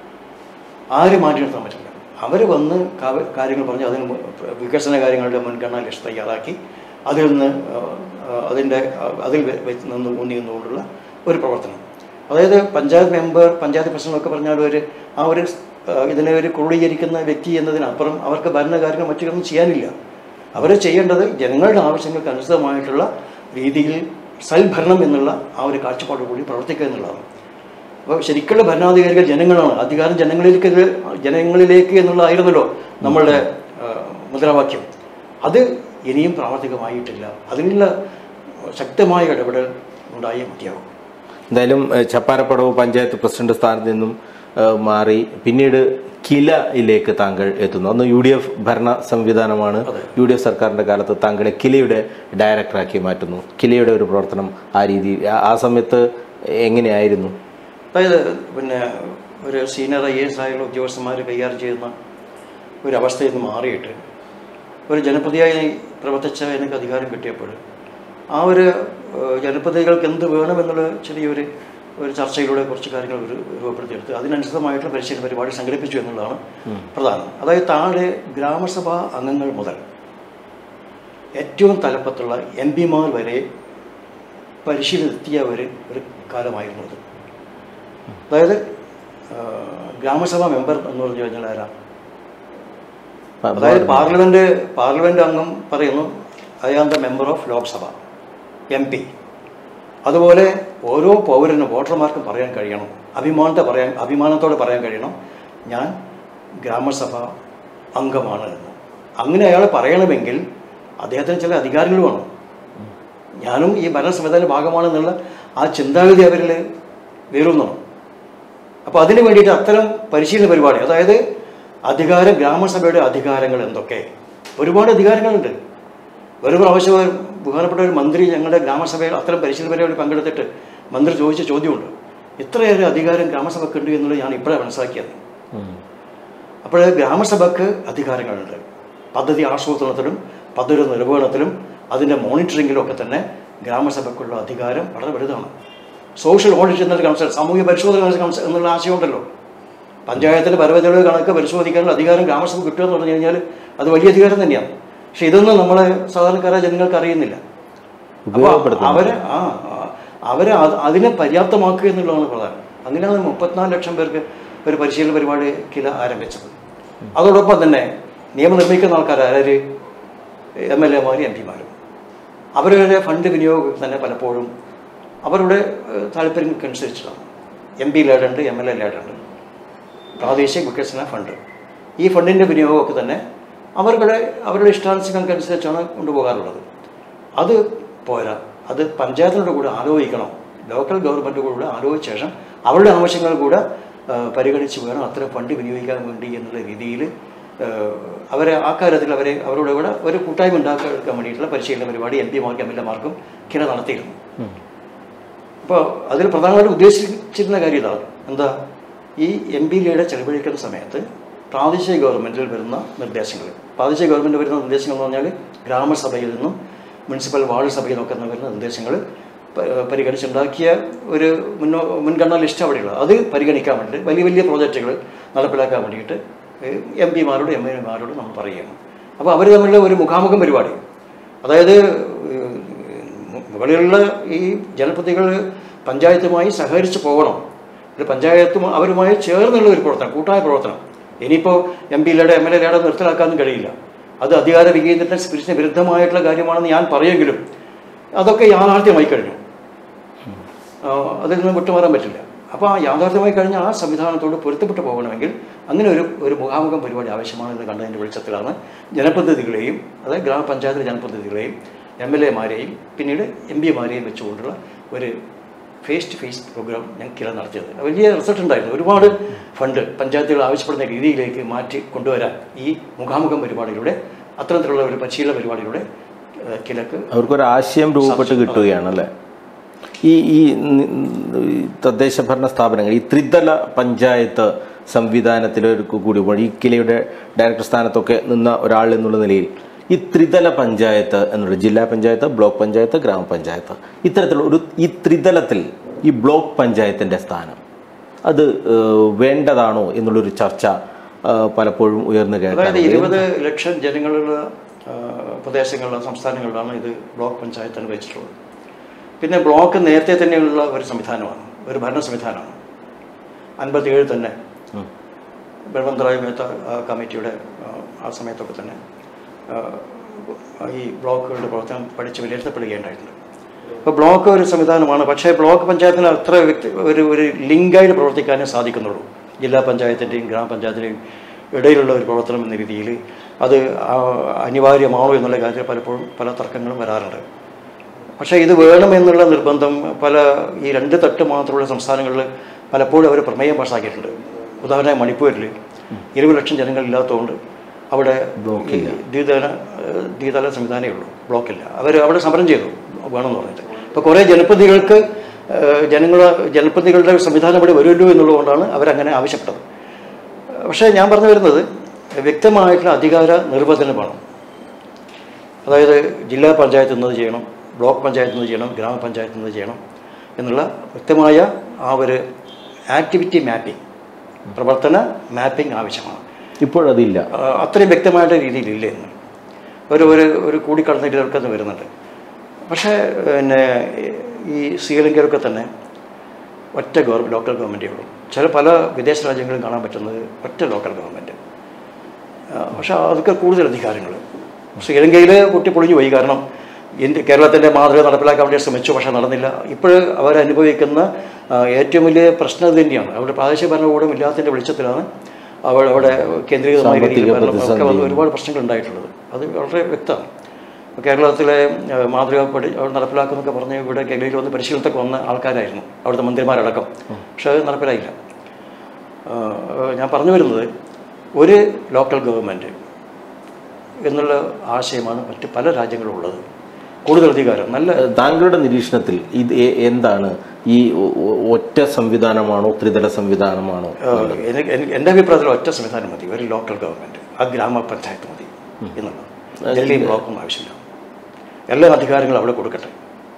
Speaker 2: ആരും മാറ്റി നിർത്താൻ പറ്റില്ല അവർ വന്ന് കാവ- കാര്യങ്ങൾ പറഞ്ഞ് അതിന് മു- വികസന കാര്യങ്ങളുടെ മുൻഗണന ലിസ്റ്റ് തയ്യാറാക്കി അതിൽ നിന്ന് ആ, ആ, അതിൻ്റെ ആ, അതിൽ വെ- വെച്ച് നിന്ന് ഊന്നി നിന്നുകൊണ്ടുള്ള ഒരു പ്രവർത്തനം അതായത് പഞ്ചായത്ത് മെമ്പർ പഞ്ചായത്ത് പ്രസിഡന്റ് ഒക്കെ പറഞ്ഞാൽ ഒരു ആ ഒരു ആ, ഇതിനെ ഒരു ക്രോഡീകരിക്കുന്ന വ്യക്തി എന്നതിനപ്പുറം അവർക്ക് ഭരണകാര്യങ്ങൾ മറ്റൊന്നും ചെയ്യാനില്ല അവർ ചെയ്യേണ്ടത് ജനങ്ങളുടെ ആവശ്യങ്ങൾക്ക് അനുസൃതമായിട്ടുള്ള രീതിയിൽ സൽഭരണം എന്നുള്ള ആ ഒരു കാഴ്ചപ്പാട് കൂടി പ്രവർത്തിക്കുക എന്നുള്ളതാണ് അപ്പോൾ ശരിക്കുള്ള ഭരണാധികാരികൾ ജനങ്ങളാണ് അധികാരം ജനങ്ങളിലേക്ക് ജനങ്ങളിലേക്ക് എന്നുള്ളതായിരുന്നല്ലോ നമ്മളുടെ ആ, മുദ്രാവാക്യം അത് ഇനിയും പ്രാവർത്തികമായിട്ടില്ല അതിനുള്ള ശക്തമായ ഇടപെടൽ ഉണ്ടായേ മതിയാകും
Speaker 1: എന്തായാലും ഏഹ്, ചപ്പാരപ്പടവ് പഞ്ചായത്ത് പ്രസിഡന്റ് സ്ഥാനത്ത് നിന്നും ഏഹ്, മാറി പിന്നീട് കിലയിലേക്ക് താങ്കൾ എത്തുന്നു അന്ന് യു ഡി എഫ് ഭരണ സംവിധാനമാണ്
Speaker 2: അതെ.
Speaker 1: യു ഡി എഫ് സർക്കാരിന്റെ കാലത്ത് താങ്കളെ കിലയുടെ ഡയറക്ടറാക്കി മാറ്റുന്നു കിലയുടെ ഒരു പ്രവർത്തനം ആ രീതി ആ- ആ സമയത്ത് എങ്ങനെയായിരുന്നു
Speaker 2: അതായത് പിന്നെ ഒരു സീനിയർ ഐ എസ് ആയുള്ള ഉദ്യോഗസ്ഥന്മാർ കൈകാര്യം ചെയ്യുന്ന ഒരു അവസ്ഥയിൽ നിന്ന് മാറിയിട്ട് ഒരു ജനപ്രതിയായി പ്രവർത്തിച്ച എനിക്ക് അധികാരം കിട്ടിയപ്പോൾ ആ ഒരു ഏഹ്, ജനപ്രതിനിധികൾക്ക് എന്ത് വേണമെന്നുള്ള ചെറിയൊരു ഒരു ചർച്ചയിലൂടെ കുറച്ച് കാര്യങ്ങൾ ഒരു രൂപപ്പെടുത്തിയെടുത്ത് അതിനനുസൃതമായിട്ടുള്ള പരിശീലന പരിപാടി സംഘടിപ്പിച്ചു എന്നുള്ളതാണ് പ്രധാനം അതായത് താഴെ ഗ്രാമസഭാ അംഗങ്ങൾ മുതൽ ഏറ്റവും തലപ്പത്തുള്ള എം പിമാർ വരെ പരിശീലനത്തിയ ഒരു ഒരു കാലമായിരുന്നു അത് അതായത് ആ, ഗ്രാമസഭാ മെമ്പർ എന്ന് പറഞ്ഞു കഴിഞ്ഞാൽ ആരാ അതായത് പാർലമെന്റ് പാർലമെന്റ് അംഗം പറയുന്നു I am the member of Lok Sabha M P അതുപോലെ ഓരോ പൗരനും വോട്ടർമാർക്കും പറയാൻ കഴിയണം അഭിമാനത്തെ പറയാൻ അഭിമാനത്തോടെ പറയാൻ കഴിയണം ഞാൻ ഗ്രാമസഭ അംഗമാണ് എന്ന് അങ്ങനെ അയാൾ പറയണമെങ്കിൽ അദ്ദേഹത്തിന് ചില അധികാരങ്ങൾ വേണം ഞാനും ഈ ഭരണസമിതിയുടെ ഭാഗമാണെന്നുള്ള ആ ചിന്താഗതി അവരിൽ വേറുന്നണം അപ്പോൾ അതിന് വേണ്ടിയിട്ട് അത്തരം പരിശീലന പരിപാടി അതായത് അധികാരം ഗ്രാമസഭയുടെ അധികാരങ്ങൾ എന്തൊക്കെ ഒരുപാട് അധികാരങ്ങളുണ്ട് ഒരു പ്രാവശ്യം ഒരു ബഹുമാനപ്പെട്ട ഒരു മന്ത്രി ഞങ്ങളുടെ ഗ്രാമസഭയിൽ അത്തരം പരിശീലന പരിപാടി പങ്കെടുത്തിട്ട് മന്ത്രി ചോദിച്ച ചോദ്യമുണ്ട് ഇത്രയേറെ അധികാരം ഗ്രാമസഭയ്ക്ക് ഉണ്ട് എന്നുള്ളത് ഞാൻ ഇപ്പോഴാണ് മനസ്സിലാക്കിയത് അപ്പോൾ ഗ്രാമസഭയ്ക്ക് അധികാരങ്ങളുണ്ട് പദ്ധതി ആസൂത്രണത്തിലും പദ്ധതി നിർവഹണത്തിലും അതിൻ്റെ മോണിറ്ററിങ്ങിലും ഒക്കെ തന്നെ ഗ്രാമസഭയ്ക്കുള്ള അധികാരം വളരെ വലുതാണ് സോഷ്യൽ ഓഡിറ്റ് എന്നൊരു കൺസെപ്റ്റ് സാമൂഹ്യ പരിശോധന എന്ന കൺസെപ്റ്റ് എന്നുള്ള ആശയമുണ്ടല്ലോ പഞ്ചായത്തിൻ്റെ പരവചെലവ് കണക്ക് പരിശോധിക്കാനുള്ള അധികാരം ഗ്രാമസഭ കിട്ടുക എന്ന് പറഞ്ഞു കഴിഞ്ഞാൽ അത് വലിയ അധികാരം തന്നെയാണ് പക്ഷെ ഇതൊന്നും നമ്മളെ സാധാരണക്കാരായ ജനങ്ങൾക്ക് അറിയുന്നില്ല അപ്പോൾ
Speaker 1: ഉപയോഗപ്പെടുത്തുന്നു
Speaker 2: അവരെ ആ ആ, അവരെ അത് അതിനെ പര്യാപ്തമാക്കുക എന്നുള്ളതാണ് പ്രധാനം അങ്ങനെയാണ് മുപ്പത്തിനാല് ലക്ഷം പേർക്ക് ഒരു പരിശീലന പരിപാടി കില ആരംഭിച്ചത് അതോടൊപ്പം തന്നെ നിയമം നിർമ്മിക്കുന്ന ആൾക്കാർ ആര് എം എൽ എമാരും എം പിമാരും അവരുടെ ഫണ്ട് വിനിയോഗം തന്നെ പലപ്പോഴും അവരുടെ ഏഹ്, താല്പര്യങ്ങൾക്കനുസരിച്ചിട്ടാണ് എം പി ലേഡുണ്ട് എം എൽ എ ലേഡുണ്ട് പ്രാദേശിക വികസന ഫണ്ട് ഈ ഫണ്ടിൻ്റെ വിനിയോഗമൊക്കെ തന്നെ അവരുടെ അവരുടെ ഇഷ്ടാനുസരണങ്ങൾക്കനുസരിച്ചാണ് കൊണ്ടുപോകാറുള്ളത് അത് പോരാ അത് പഞ്ചായത്തിനോട് കൂടെ ആലോചിക്കണം ലോക്കൽ ഗവൺമെൻറ് കൂടെ ആലോചിച്ച ശേഷം അവരുടെ ആവശ്യങ്ങൾ കൂടെ ആ, പരിഗണിച്ച് വേണം അത്തരം ഫണ്ട് വിനിയോഗിക്കാൻ വേണ്ടി എന്നുള്ള രീതിയിൽ അവരെ ആ കാര്യത്തിൽ അവരെ അവരുടെ കൂടെ ഒരു കൂട്ടായ്മ ഉണ്ടാക്കാൻ എടുക്കാൻ വേണ്ടിയിട്ടുള്ള പരിശീലന പരിപാടി എം പിമാർക്കും എം എൽ എമാർക്കും കിര നടത്തിയിരുന്നു അപ്പോൾ അതിൽ പ്രധാനമായിട്ട് ഉദ്ദേശിച്ചിരുന്ന കാര്യം ഇതാണ് എന്താ ഈ എം പി ലിയുടെ ചെലവഴിക്കുന്ന സമയത്ത് പ്രാദേശിക ഗവൺമെൻറ്റിൽ വരുന്ന നിർദ്ദേശങ്ങൾ പ്രാദേശിക ഗവൺമെൻറ് വരുന്ന നിർദ്ദേശങ്ങൾ എന്ന് പറഞ്ഞാൽ ഗ്രാമസഭയിൽ നിന്നും മുനിസിപ്പൽ വാർഡ് സഭയിൽ നിന്നൊക്കെ വരുന്ന നിർദ്ദേശങ്ങൾ പ- പരിഗണിച്ചുണ്ടാക്കിയ ഒരു മുന്നോ മുൻഗണനാ ലിസ്റ്റ് അവിടെയുള്ളത് അത് പരിഗണിക്കാൻ വേണ്ടിയിട്ട് വലിയ വലിയ പ്രോജക്റ്റുകൾ നടപ്പിലാക്കാൻ വേണ്ടിയിട്ട് എം പിമാരോട് എം എൽ എമാരോട് നമ്മൾ പറയുകയാണ് അപ്പോൾ അവർ തമ്മിലുള്ള ഒരു മുഖാമുഖം പരിപാടി അതായത് ഏഹ്, മുകളിലുള്ള ഈ ജനപ്രതികൾ പഞ്ചായത്തുമായി സഹകരിച്ച് പോകണം ഒരു പഞ്ചായത്തും അവരുമായി ചേർന്നുള്ള ഒരു പ്രവർത്തനം കൂട്ടായ പ്രവർത്തനം ഇനിയിപ്പോൾ എം പി ലേടെ എം എൽ എയുടെ നിർത്തലാക്കാനും കഴിയില്ല അത് അധികാര വികേന്ദ്രത്തിന് സ്പിരിറ്റിന് വിരുദ്ധമായിട്ടുള്ള കാര്യമാണെന്ന് ഞാൻ പറയുമെങ്കിലും അതൊക്കെ യാഥാർത്ഥ്യമായി കഴിഞ്ഞു ആ, അതിൽ നിന്ന് വിട്ടുമാറാൻ പറ്റില്ല അപ്പോൾ ആ യാഥാർത്ഥ്യമായി കഴിഞ്ഞ ആ സംവിധാനത്തോട് പൊരുത്തപ്പെട്ടു പോകണമെങ്കിൽ അങ്ങനെ ഒരു ഒരു മുഖാമുഖം പരിപാടി ആവശ്യമാണെന്ന് കണ്ടതിൻ്റെ വെളിച്ചത്തിലാണ് ജനപ്രതിനിധികളെയും അതായത് ഗ്രാമപഞ്ചായത്തിലെ ജനപ്രതിനിധികളെയും എം എൽ എമാരെയും പിന്നീട് എം പിമാരെയും വെച്ചുകൊണ്ടുള്ള ഒരു ഫേസ് ടു ഫേസ് പ്രോഗ്രാം ഞങ്ങൾക്കില്ല നടത്തിയത് വലിയ റിസൾട്ട് ഉണ്ടായിരുന്നു ഒരുപാട് ഫണ്ട് പഞ്ചായത്തുകൾ ആവശ്യപ്പെടുന്ന രീതിയിലേക്ക് മാറ്റി കൊണ്ടുവരാൻ ഈ മുഖാമുഖം പരിപാടിയിലൂടെ അത്തരത്തിലുള്ള ഒരു പരിശീലന പരിപാടിയിലൂടെ ഏഹ്, കിലക്ക്
Speaker 1: അവർക്കൊരു ആശയം രൂപപ്പെട്ട് കിട്ടുകയാണ് അല്ലേ ഈ ഈ നി- ഈ തദ്ദേശ ഭരണ സ്ഥാപനങ്ങൾ ഈ ത്രിതല പഞ്ചായത്ത് സംവിധാനത്തിലേക്ക് കൂടി വഴി ഈ കിലയുടെ ഡയറക്ടർ സ്ഥാനത്തൊക്കെ നിന്ന ഒരാൾ എന്നുള്ള നിലയിൽ ഈ ത്രിതല പഞ്ചായത്ത് എന്നുള്ള ജില്ലാ പഞ്ചായത്ത് ബ്ലോക്ക് പഞ്ചായത്ത് ഗ്രാമപഞ്ചായത്ത് ഇത്തരത്തിലുള്ള ഒരു ഈ ത്രിതലത്തിൽ ഈ ബ്ലോക്ക് പഞ്ചായത്തിൻ്റെ സ്ഥാനം അത് ഏഹ്, വേണ്ടതാണോ എന്നുള്ളൊരു ചർച്ച ഏഹ്, പലപ്പോഴും ഉയർന്നു
Speaker 2: അതായത്
Speaker 1: കേൾക്കാൻ
Speaker 2: ഇരുപത് ലക്ഷം ജനങ്ങളുള്ള ആ, പ്രദേശങ്ങളിലും സംസ്ഥാനങ്ങളിലാണ് ഇത് ബ്ലോക്ക് പഞ്ചായത്ത് അനുഭവിച്ചിട്ടുള്ളത് പിന്നെ ബ്ലോക്ക് നേരത്തെ തന്നെയുള്ള ഒരു സംവിധാനമാണ് ഒരു ഭരണ സംവിധാനമാണ് അൻപത്തിയേഴ് തന്നെ ബൽവന്തറായ് മേത്ത ആ, കമ്മിറ്റിയുടെ ആ, ആ സമയത്തൊക്കെ തന്നെ ആ, ഈ ബ്ലോക്കുകളുടെ പ്രവർത്തനം പഠിച്ച് വിലയിരുത്തപ്പെടുകയുണ്ടായിട്ടുണ്ട് ഇപ്പോൾ ബ്ലോക്ക് ഒരു സംവിധാനമാണ് പക്ഷേ ബ്ലോക്ക് പഞ്ചായത്തിന് അത്ര വ്യക്തി ഒരു ഒരു ലിങ്കായിട്ട് പ്രവർത്തിക്കാനേ സാധിക്കുന്നുള്ളൂ ജില്ലാ പഞ്ചായത്തിൻ്റെയും ഗ്രാമപഞ്ചായത്തിൻ്റെയും ഇടയിലുള്ള ഒരു പ്രവർത്തനം എന്ന രീതിയിൽ അത് ആ, അനിവാര്യമാണോ എന്നുള്ള കാര്യത്തിൽ പലപ്പോഴും പല തർക്കങ്ങളും വരാറുണ്ട് പക്ഷേ ഇത് വേണമെന്നുള്ള നിർബന്ധം പല ഈ രണ്ട് തട്ട് മാത്രമുള്ള സംസ്ഥാനങ്ങളിൽ പലപ്പോഴും അവർ പ്രമേയം പാസ്സാക്കിയിട്ടുണ്ട് ഉദാഹരണമായി മണിപ്പൂരിൽ ഇരുപത് ലക്ഷം ജനങ്ങളില്ലാത്തതുകൊണ്ട് അവിടെ ഈ ദ്വിതല ഏഹ് ദ്വിതല സംവിധാനമേ ഉള്ളൂ ബ്ലോക്കില്ല അവർ അവിടെ സമരം ചെയ്തു വേണമെന്ന് പറഞ്ഞിട്ട് ഇപ്പോൾ കുറേ ജനപ്രതികൾക്ക് ഏഹ് ജനങ്ങളെ ജനപ്രതികളുടെ സംവിധാനം ഇവിടെ വരുമല്ലോ എന്നുള്ളതുകൊണ്ടാണ് അവരങ്ങനെ ആവശ്യപ്പെട്ടത് പക്ഷേ ഞാൻ പറഞ്ഞു വരുന്നത് വ്യക്തമായിട്ടുള്ള അധികാര നിർവചനം വേണം അതായത് ജില്ലാ പഞ്ചായത്ത് ഇന്നത് ചെയ്യണം ബ്ലോക്ക് പഞ്ചായത്തിൽ നിന്ന് ചെയ്യണം ഗ്രാമപഞ്ചായത്തിൽ നിന്ന് ചെയ്യണം എന്നുള്ള വ്യക്തമായ ആ ഒരു ആക്ടിവിറ്റി മാപ്പിംഗ് പ്രവർത്തന മാപ്പിംഗ് ആവശ്യമാണ്
Speaker 1: ഇപ്പോഴതില്ല
Speaker 2: ആ, അത്രയും വ്യക്തമായിട്ട് രീതിയിലില്ല ഇന്ന് ഒരു ഒരു ഒരു കൂടിക്കടന്നിട്ട് ഇതൊക്കെ വരുന്നുണ്ട് പക്ഷേ പിന്നെ ഈ ശ്രീലങ്കയിലൊക്കെ തന്നെ ഒറ്റ ഗവർ ലോക്കൽ ഗവൺമെൻറ്റേ ഉള്ളൂ ചില പല വിദേശ രാജ്യങ്ങളിലും കാണാൻ പറ്റുന്നത് ഒറ്റ ലോക്കൽ ഗവൺമെൻറ് പക്ഷേ അതൊക്കെ കൂടുതൽ അധികാരങ്ങൾ ശ്രീലങ്കയിൽ കുട്ടി പൊളിഞ്ഞു പോയി കാരണം ഇന്ത്യ കേരളത്തിൻ്റെ മാതൃക നടപ്പിലാക്കാൻ വേണ്ടി ശ്രമിച്ചു പക്ഷേ നടന്നില്ല ഇപ്പോൾ അവരനുഭവിക്കുന്ന ആ, ഏറ്റവും വലിയ പ്രശ്നം ഇത് തന്നെയാണ് അവരുടെ പ്രാദേശിക ഭരണകൂടം ഇല്ലാത്തതിൻ്റെ വെളിച്ചത്തിലാണ് അവിടെ അവിടെ കേന്ദ്രീകൃതമായ രീതിയിൽ
Speaker 1: സാമ്പത്തിക
Speaker 2: ഭരണം ഒക്കെ വന്ന്
Speaker 1: പ്രതിസന്ധി.
Speaker 2: ഒരുപാട് പ്രശ്നങ്ങൾ ഉണ്ടായിട്ടുള്ളത് അത് വളരെ വ്യക്തമാണ് കേരളത്തിലെ ആ, മാതൃക പഠി അവിടെ നടപ്പിലാക്കുന്നൊക്കെ പറഞ്ഞ് ഇവിടെ കേരളയിൽ വന്ന് പരിശീലനത്തൊക്കെ വന്ന ആൾക്കാരായിരുന്നു അവിടുത്തെ മന്ത്രിമാരടക്കം പക്ഷേ അത് നടപ്പിലായില്ല ആ, ഞാൻ പറഞ്ഞു വരുന്നത് ഒരു ലോക്കൽ ഗവൺമെൻറ് എന്നുള്ള ആശയമാണ് മറ്റ് പല രാജ്യങ്ങളും ഉള്ളത് കൂടുതൽ അധികാരം നല്ല
Speaker 1: താങ്കളുടെ നിരീക്ഷണത്തിൽ ഇത് എ- എന്താണ് ഈ ഒ- ഒ- ഒറ്റ സംവിധാനമാണോ ത്രിതല സംവിധാനമാണോ
Speaker 2: ആ, എനിക്ക് എനിക്ക് എൻ്റെ അഭിപ്രായത്തിൽ ഒറ്റ സംവിധാനം മതി ഒരു ലോക്കൽ ഗവൺമെൻറ് ആ ഗ്രാമപഞ്ചായത്ത് മതി എന്നുള്ളത് ജില്ലയും ബ്ലോക്കും ആവശ്യമില്ല എല്ലാ അധികാരങ്ങളും അവിടെ കൊടുക്കട്ടെ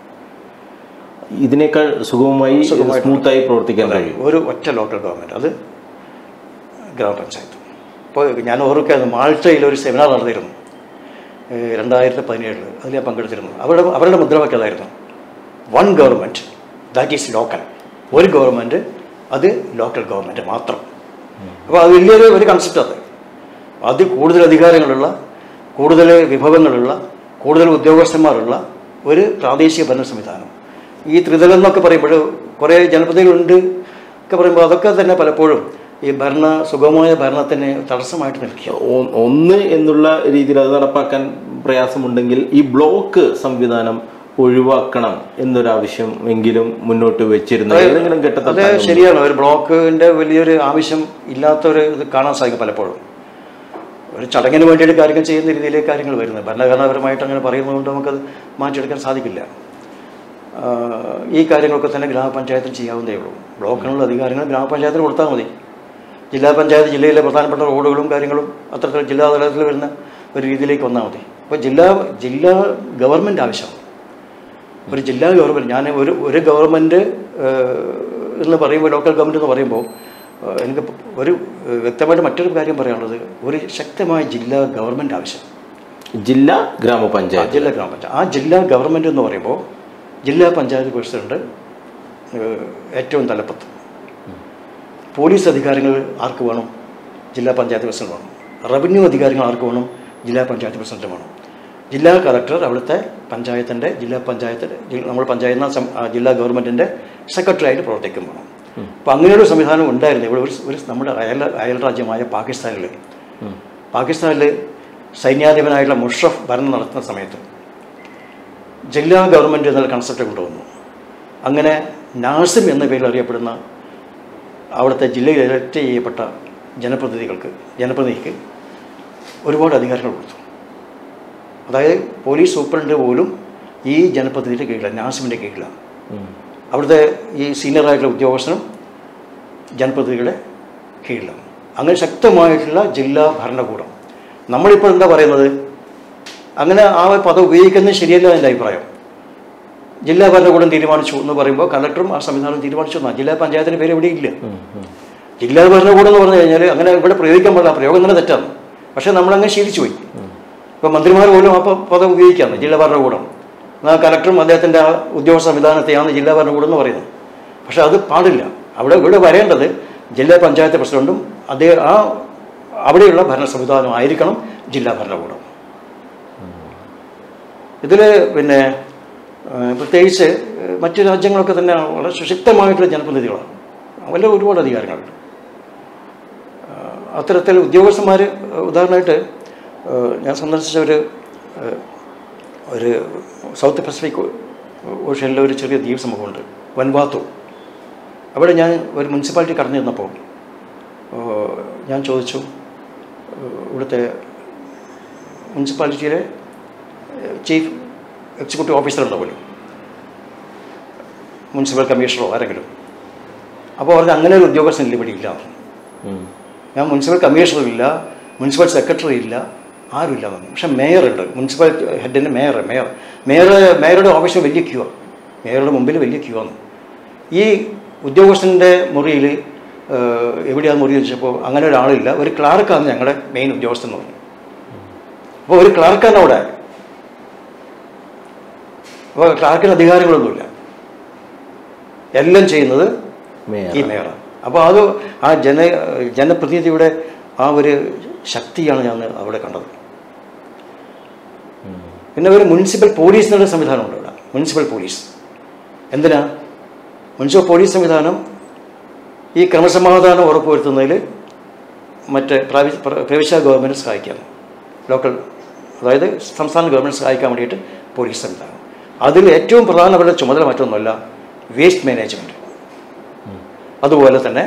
Speaker 1: ഇതിനേക്കാൾ സുഗമമായി സ്മൂത്തായി പ്രവർത്തിക്കാൻ കഴിയും
Speaker 2: ഒരു ഒറ്റ ലോക്കൽ ഗവൺമെൻറ് അത് ഗ്രാമപഞ്ചായത്ത് ഇപ്പോൾ ഞാൻ ഓർക്കുകയായിരുന്നു മാൾട്ടയിൽ ഒരു സെമിനാർ നടന്നിരുന്നു ഏഹ് രണ്ടായിരത്തി പതിനേഴിൽ അതിൽ ഞാൻ പങ്കെടുത്തിരുന്നു അവരുടെ അവരുടെ മുദ്രാവാക്യം അതായിരുന്നു one government that is local ഒരു ഗവൺമെൻറ് അത് ലോക്കൽ ഗവൺമെൻറ് മാത്രം അപ്പോൾ അത് വലിയൊരു ഒരു കൺസെപ്റ്റ് അത് അത് കൂടുതൽ അധികാരങ്ങളുള്ള കൂടുതൽ വിഭവങ്ങളുള്ള കൂടുതൽ ഉദ്യോഗസ്ഥന്മാരുള്ള ഒരു പ്രാദേശിക ഭരണ സംവിധാനം ഈ ത്രിതലം എന്നൊക്കെ പറയുമ്പോൾ കുറേ ജനപ്രതിനിധികളുണ്ട് ഒക്കെ പറയുമ്പോൾ അതൊക്കെ തന്നെ പലപ്പോഴും ഈ ഭരണ സുഗമമായ ഭരണത്തിന് തടസ്സമായിട്ട് നിൽക്കുക
Speaker 1: ഒ- ഒന്ന് എന്നുള്ള രീതിയിൽ അത് നടപ്പാക്കാൻ പ്രയാസമുണ്ടെങ്കിൽ ഈ ബ്ലോക്ക് സംവിധാനം ഒഴിവാക്കണം എന്നൊരാവശ്യം എങ്കിലും മുന്നോട്ട് വെച്ചിരുന്നു ഏതെങ്കിലും ഘട്ടത്തിൽ
Speaker 2: അത് ശരിയാണ് ഒരു ബ്ലോക്കിൻ്റെ വലിയൊരു ആവശ്യം ഇല്ലാത്തൊരു ഇത് കാണാൻ സാധിക്കും പലപ്പോഴും ഒരു ചടങ്ങിന് വേണ്ടിയിട്ട് കാര്യങ്ങൾ ചെയ്യുന്ന രീതിയിലേക്ക് കാര്യങ്ങൾ വരുന്നത് ഭരണഘടനാപരമായിട്ട് അങ്ങനെ പറയുന്നതുകൊണ്ട് നമുക്കത് മാറ്റിയെടുക്കാൻ സാധിക്കില്ല ആ, ഈ കാര്യങ്ങളൊക്കെ തന്നെ ഗ്രാമപഞ്ചായത്തിൽ ചെയ്യാവുന്നതേ ഉള്ളൂ ബ്ലോക്കിനുള്ള അധികാരങ്ങൾ ഗ്രാമപഞ്ചായത്തിന് കൊടുത്താൽ മതി ജില്ലാ പഞ്ചായത്ത് ജില്ലയിലെ പ്രധാനപ്പെട്ട റോഡുകളും കാര്യങ്ങളും അത്തരത്തിൽ ജില്ലാ തലത്തിൽ വരുന്ന ഒരു രീതിയിലേക്ക് വന്നാൽ മതി അപ്പോൾ ജില്ലാ ജില്ലാ ഗവൺമെൻറ് ആവശ്യമാണ് ഒരു ജില്ലാ ഗവൺമെൻറ് ഞാൻ ഒരു ഒരു ഗവൺമെൻറ് എന്ന് പറയുമ്പോൾ ലോക്കൽ ഗവൺമെൻറ് എന്ന് പറയുമ്പോൾ ഏഹ്, എനിക്ക് ഒരു ഏഹ്, വ്യക്തമായിട്ട് മറ്റൊരു കാര്യം പറയാനുള്ളത് ഒരു ശക്തമായ ജില്ലാ ഗവൺമെൻറ് ആവശ്യം
Speaker 1: ജില്ലാ ഗ്രാമപഞ്ചായത്ത്
Speaker 2: ജില്ലാ ഗ്രാമപഞ്ചായത്ത് ആ ജില്ലാ ഗവൺമെൻറ് എന്ന് പറയുമ്പോൾ ജില്ലാ പഞ്ചായത്ത് പ്രസിഡന്റ് ഏഹ്, ഏറ്റവും തലപ്പത്ത് പോലീസ് അധികാരങ്ങൾ ആർക്ക് വേണം ജില്ലാ പഞ്ചായത്ത് പ്രസിഡന്റ് വേണം റവന്യൂ അധികാരങ്ങൾ ആർക്ക് വേണം ജില്ലാ പഞ്ചായത്ത് പ്രസിഡന്റ് വേണം ജില്ലാ കളക്ടർ അവിടുത്തെ പഞ്ചായത്തിൻ്റെ ജില്ലാ പഞ്ചായത്തിൻ്റെ ജി- നമ്മൾ പഞ്ചായത്ത് സം- ആ ജില്ലാ ഗവൺമെൻറ്റിൻ്റെ സെക്രട്ടറി ആയിട്ട് പ്രവർത്തിക്കും വേണം അപ്പോൾ അങ്ങനെയൊരു സംവിധാനം ഉണ്ടായിരുന്നു ഇവിടെ ഒരു ഒരു നമ്മുടെ അയൽ അയൽ രാജ്യമായ പാകിസ്ഥാനിൽ പാകിസ്ഥാനിൽ സൈന്യാധിപനായിട്ടുള്ള മുഷറഫ് ഭരണം നടത്തുന്ന സമയത്ത് ജില്ലാ ഗവൺമെൻറ് എന്നുള്ള കൺസെപ്റ്റ് കൊണ്ടുവന്നു അങ്ങനെ നാസിം എന്ന പേരിൽ അറിയപ്പെടുന്ന അവിടുത്തെ ജില്ലയിൽ ഇലക്ട് ചെയ്യപ്പെട്ട ജനപ്രതിനിധികൾക്ക് ജനപ്രതിനിധിക്ക് ഒരുപാട് അധികാരങ്ങൾ കൊടുത്തു അതായത് പോലീസ് സൂപ്രണ്ട് പോലും ഈ ജനപ്രതിനിധിയുടെ കീഴിലാണ് നാസിമിൻ്റെ കീഴിലാണ്
Speaker 1: ഉം.
Speaker 2: അവിടുത്തെ ഈ സീനിയറായിട്ടുള്ള ഉദ്യോഗസ്ഥനും ജനപ്രതിനിധികളുടെ കീഴിലാണ് അങ്ങനെ ശക്തമായിട്ടുള്ള ജില്ലാ ഭരണകൂടം നമ്മളിപ്പോൾ എന്താ പറയുന്നത് അങ്ങനെ ആ ഒരു പദം ഉപയോഗിക്കുന്നത് ശരിയല്ല എൻ്റെ അഭിപ്രായം ജില്ലാ ഭരണകൂടം തീരുമാനിച്ചു എന്ന് പറയുമ്പോൾ കളക്ടറും ആ സംവിധാനം തീരുമാനിച്ചു എന്നാ ജില്ലാ പഞ്ചായത്തിൻ്റെ പേര് ഇവിടെ ഇല്ല
Speaker 1: ഉം, ഉം.
Speaker 2: ജില്ലാ ഭരണകൂടം എന്ന് പറഞ്ഞു കഴിഞ്ഞാൽ അങ്ങനെ ഇവിടെ പ്രയോഗിക്കാൻ പാടില്ല ആ പ്രയോഗം തന്നെ തെറ്റാണ് പക്ഷേ നമ്മളങ്ങനെ ശീലിച്ചു പോയി ഇപ്പം മന്ത്രിമാർ പോലും ആ പ- പദം ഉപയോഗിക്കാണ് ജില്ലാ ഭരണകൂടം എന്നാൽ കലക്ടറും അദ്ദേഹത്തിൻ്റെ ആ ഉദ്യോഗസ്ഥ സംവിധാനത്തെയാണ് ജില്ലാ ഭരണകൂടം എന്ന് പറയുന്നത് പക്ഷേ അത് പാടില്ല അവിടെ ഇവിടെ വരേണ്ടത് ജില്ലാ പഞ്ചായത്ത് പ്രസിഡന്റും അതേ ആ അവിടെയുള്ള ഭരണ സംവിധാനമായിരിക്കണം ജില്ലാ ഭരണകൂടം ഇതിൽ പിന്നെ ആ, പ്രത്യേകിച്ച് ഏഹ്, മറ്റു രാജ്യങ്ങളൊക്കെ തന്നെ വളരെ സുശക്തമായിട്ടുള്ള ജനപ്രതിനിധികളാണ് വളരെ ഒരുപാട് അധികാരങ്ങളുണ്ട് ആ, അത്തരത്തിൽ ഉദ്യോഗസ്ഥന്മാർ ഉദാഹരണമായിട്ട് ഏഹ്, ഞാൻ സന്ദർശിച്ച ഒരു ഏഹ്, ഒരു സൗത്ത് പസഫിക് ഓഷ്യനിലെ ഒരു ചെറിയ ദ്വീപ് സമൂഹമുണ്ട് വൻവാത്തു അവിടെ ഞാൻ ഒരു മുനിസിപ്പാലിറ്റി കടന്നു ചെന്നപ്പോൾ ഏഹ്, ഞാൻ ചോദിച്ചു ഏഹ്, ഇവിടുത്തെ മുനിസിപ്പാലിറ്റിയിലെ ഏഹ്, ചീഫ് എക്സിക്യൂട്ടീവ് ഓഫീസർ ഉണ്ടാവുമല്ലോ മുനിസിപ്പൽ കമ്മീഷണറോ ആരെങ്കിലും അപ്പോൾ അവർക്ക് അങ്ങനെ ഒരു ഉദ്യോഗസ്ഥൻ ഇല്ല ഇവിടെ ഇല്ല
Speaker 1: ഉം.
Speaker 2: ഞാൻ മുനിസിപ്പൽ കമ്മീഷണറും ഇല്ല മുനിസിപ്പൽ സെക്രട്ടറി ഇല്ല ആരുമില്ല എന്ന് പക്ഷെ മേയറുണ്ട് മുനിസിപ്പാലിറ്റി ഹെഡിൻ്റെ മേയർ മേയർ മേയർ മേയറുടെ ഓഫീസിൽ വലിയ ക്യൂ ആണ് മേയറുടെ മുമ്പിൽ വലിയ ക്യൂ ആണ് ഈ ഉദ്യോഗസ്ഥൻ്റെ മുറിയിൽ എവിടെയാണ് മുറി വെച്ചപ്പോൾ അങ്ങനെ ഒരാളില്ല ഒരു ക്ലാർക്കാണ് ഞങ്ങളുടെ മെയിൻ ഉദ്യോഗസ്ഥൻ എന്ന് പറഞ്ഞു അപ്പോൾ ഒരു ക്ലാർക്കാണ് അവിടെ അപ്പോൾ ക്ലാർക്കിന് അധികാരങ്ങളൊന്നുമില്ല എല്ലാം ചെയ്യുന്നത്
Speaker 1: മേയർ
Speaker 2: ഈ മേയറാണ് അപ്പോൾ അത് ആ ജന ജനപ്രതിനിധിയുടെ ആ ഒരു ശക്തിയാണ് ഞാൻ അവിടെ കണ്ടത് പിന്നെ ഒരു മുനിസിപ്പൽ പോലീസ് എന്നുള്ള സംവിധാനമുണ്ട് ഇവിടെ മുനിസിപ്പൽ പോലീസ് എന്തിനാ മുനിസിപ്പൽ പോലീസ് സംവിധാനം ഈ ക്രമസമാധാനം ഉറപ്പുവരുത്തുന്നതിൽ മറ്റ് പ്രാവി- പ്ര- പ്രവിശ്യ ഗവൺമെൻറ് സഹായിക്കാം ലോക്കൽ അതായത് സംസ്ഥാന ഗവൺമെൻറ് സഹായിക്കാൻ വേണ്ടിയിട്ട് പോലീസ് സംവിധാനം അതിൽ ഏറ്റവും പ്രധാനപ്പെട്ട ചുമതല മറ്റൊന്നുമല്ല വേസ്റ്റ് മാനേജ്മെൻറ്റ് അതുപോലെ തന്നെ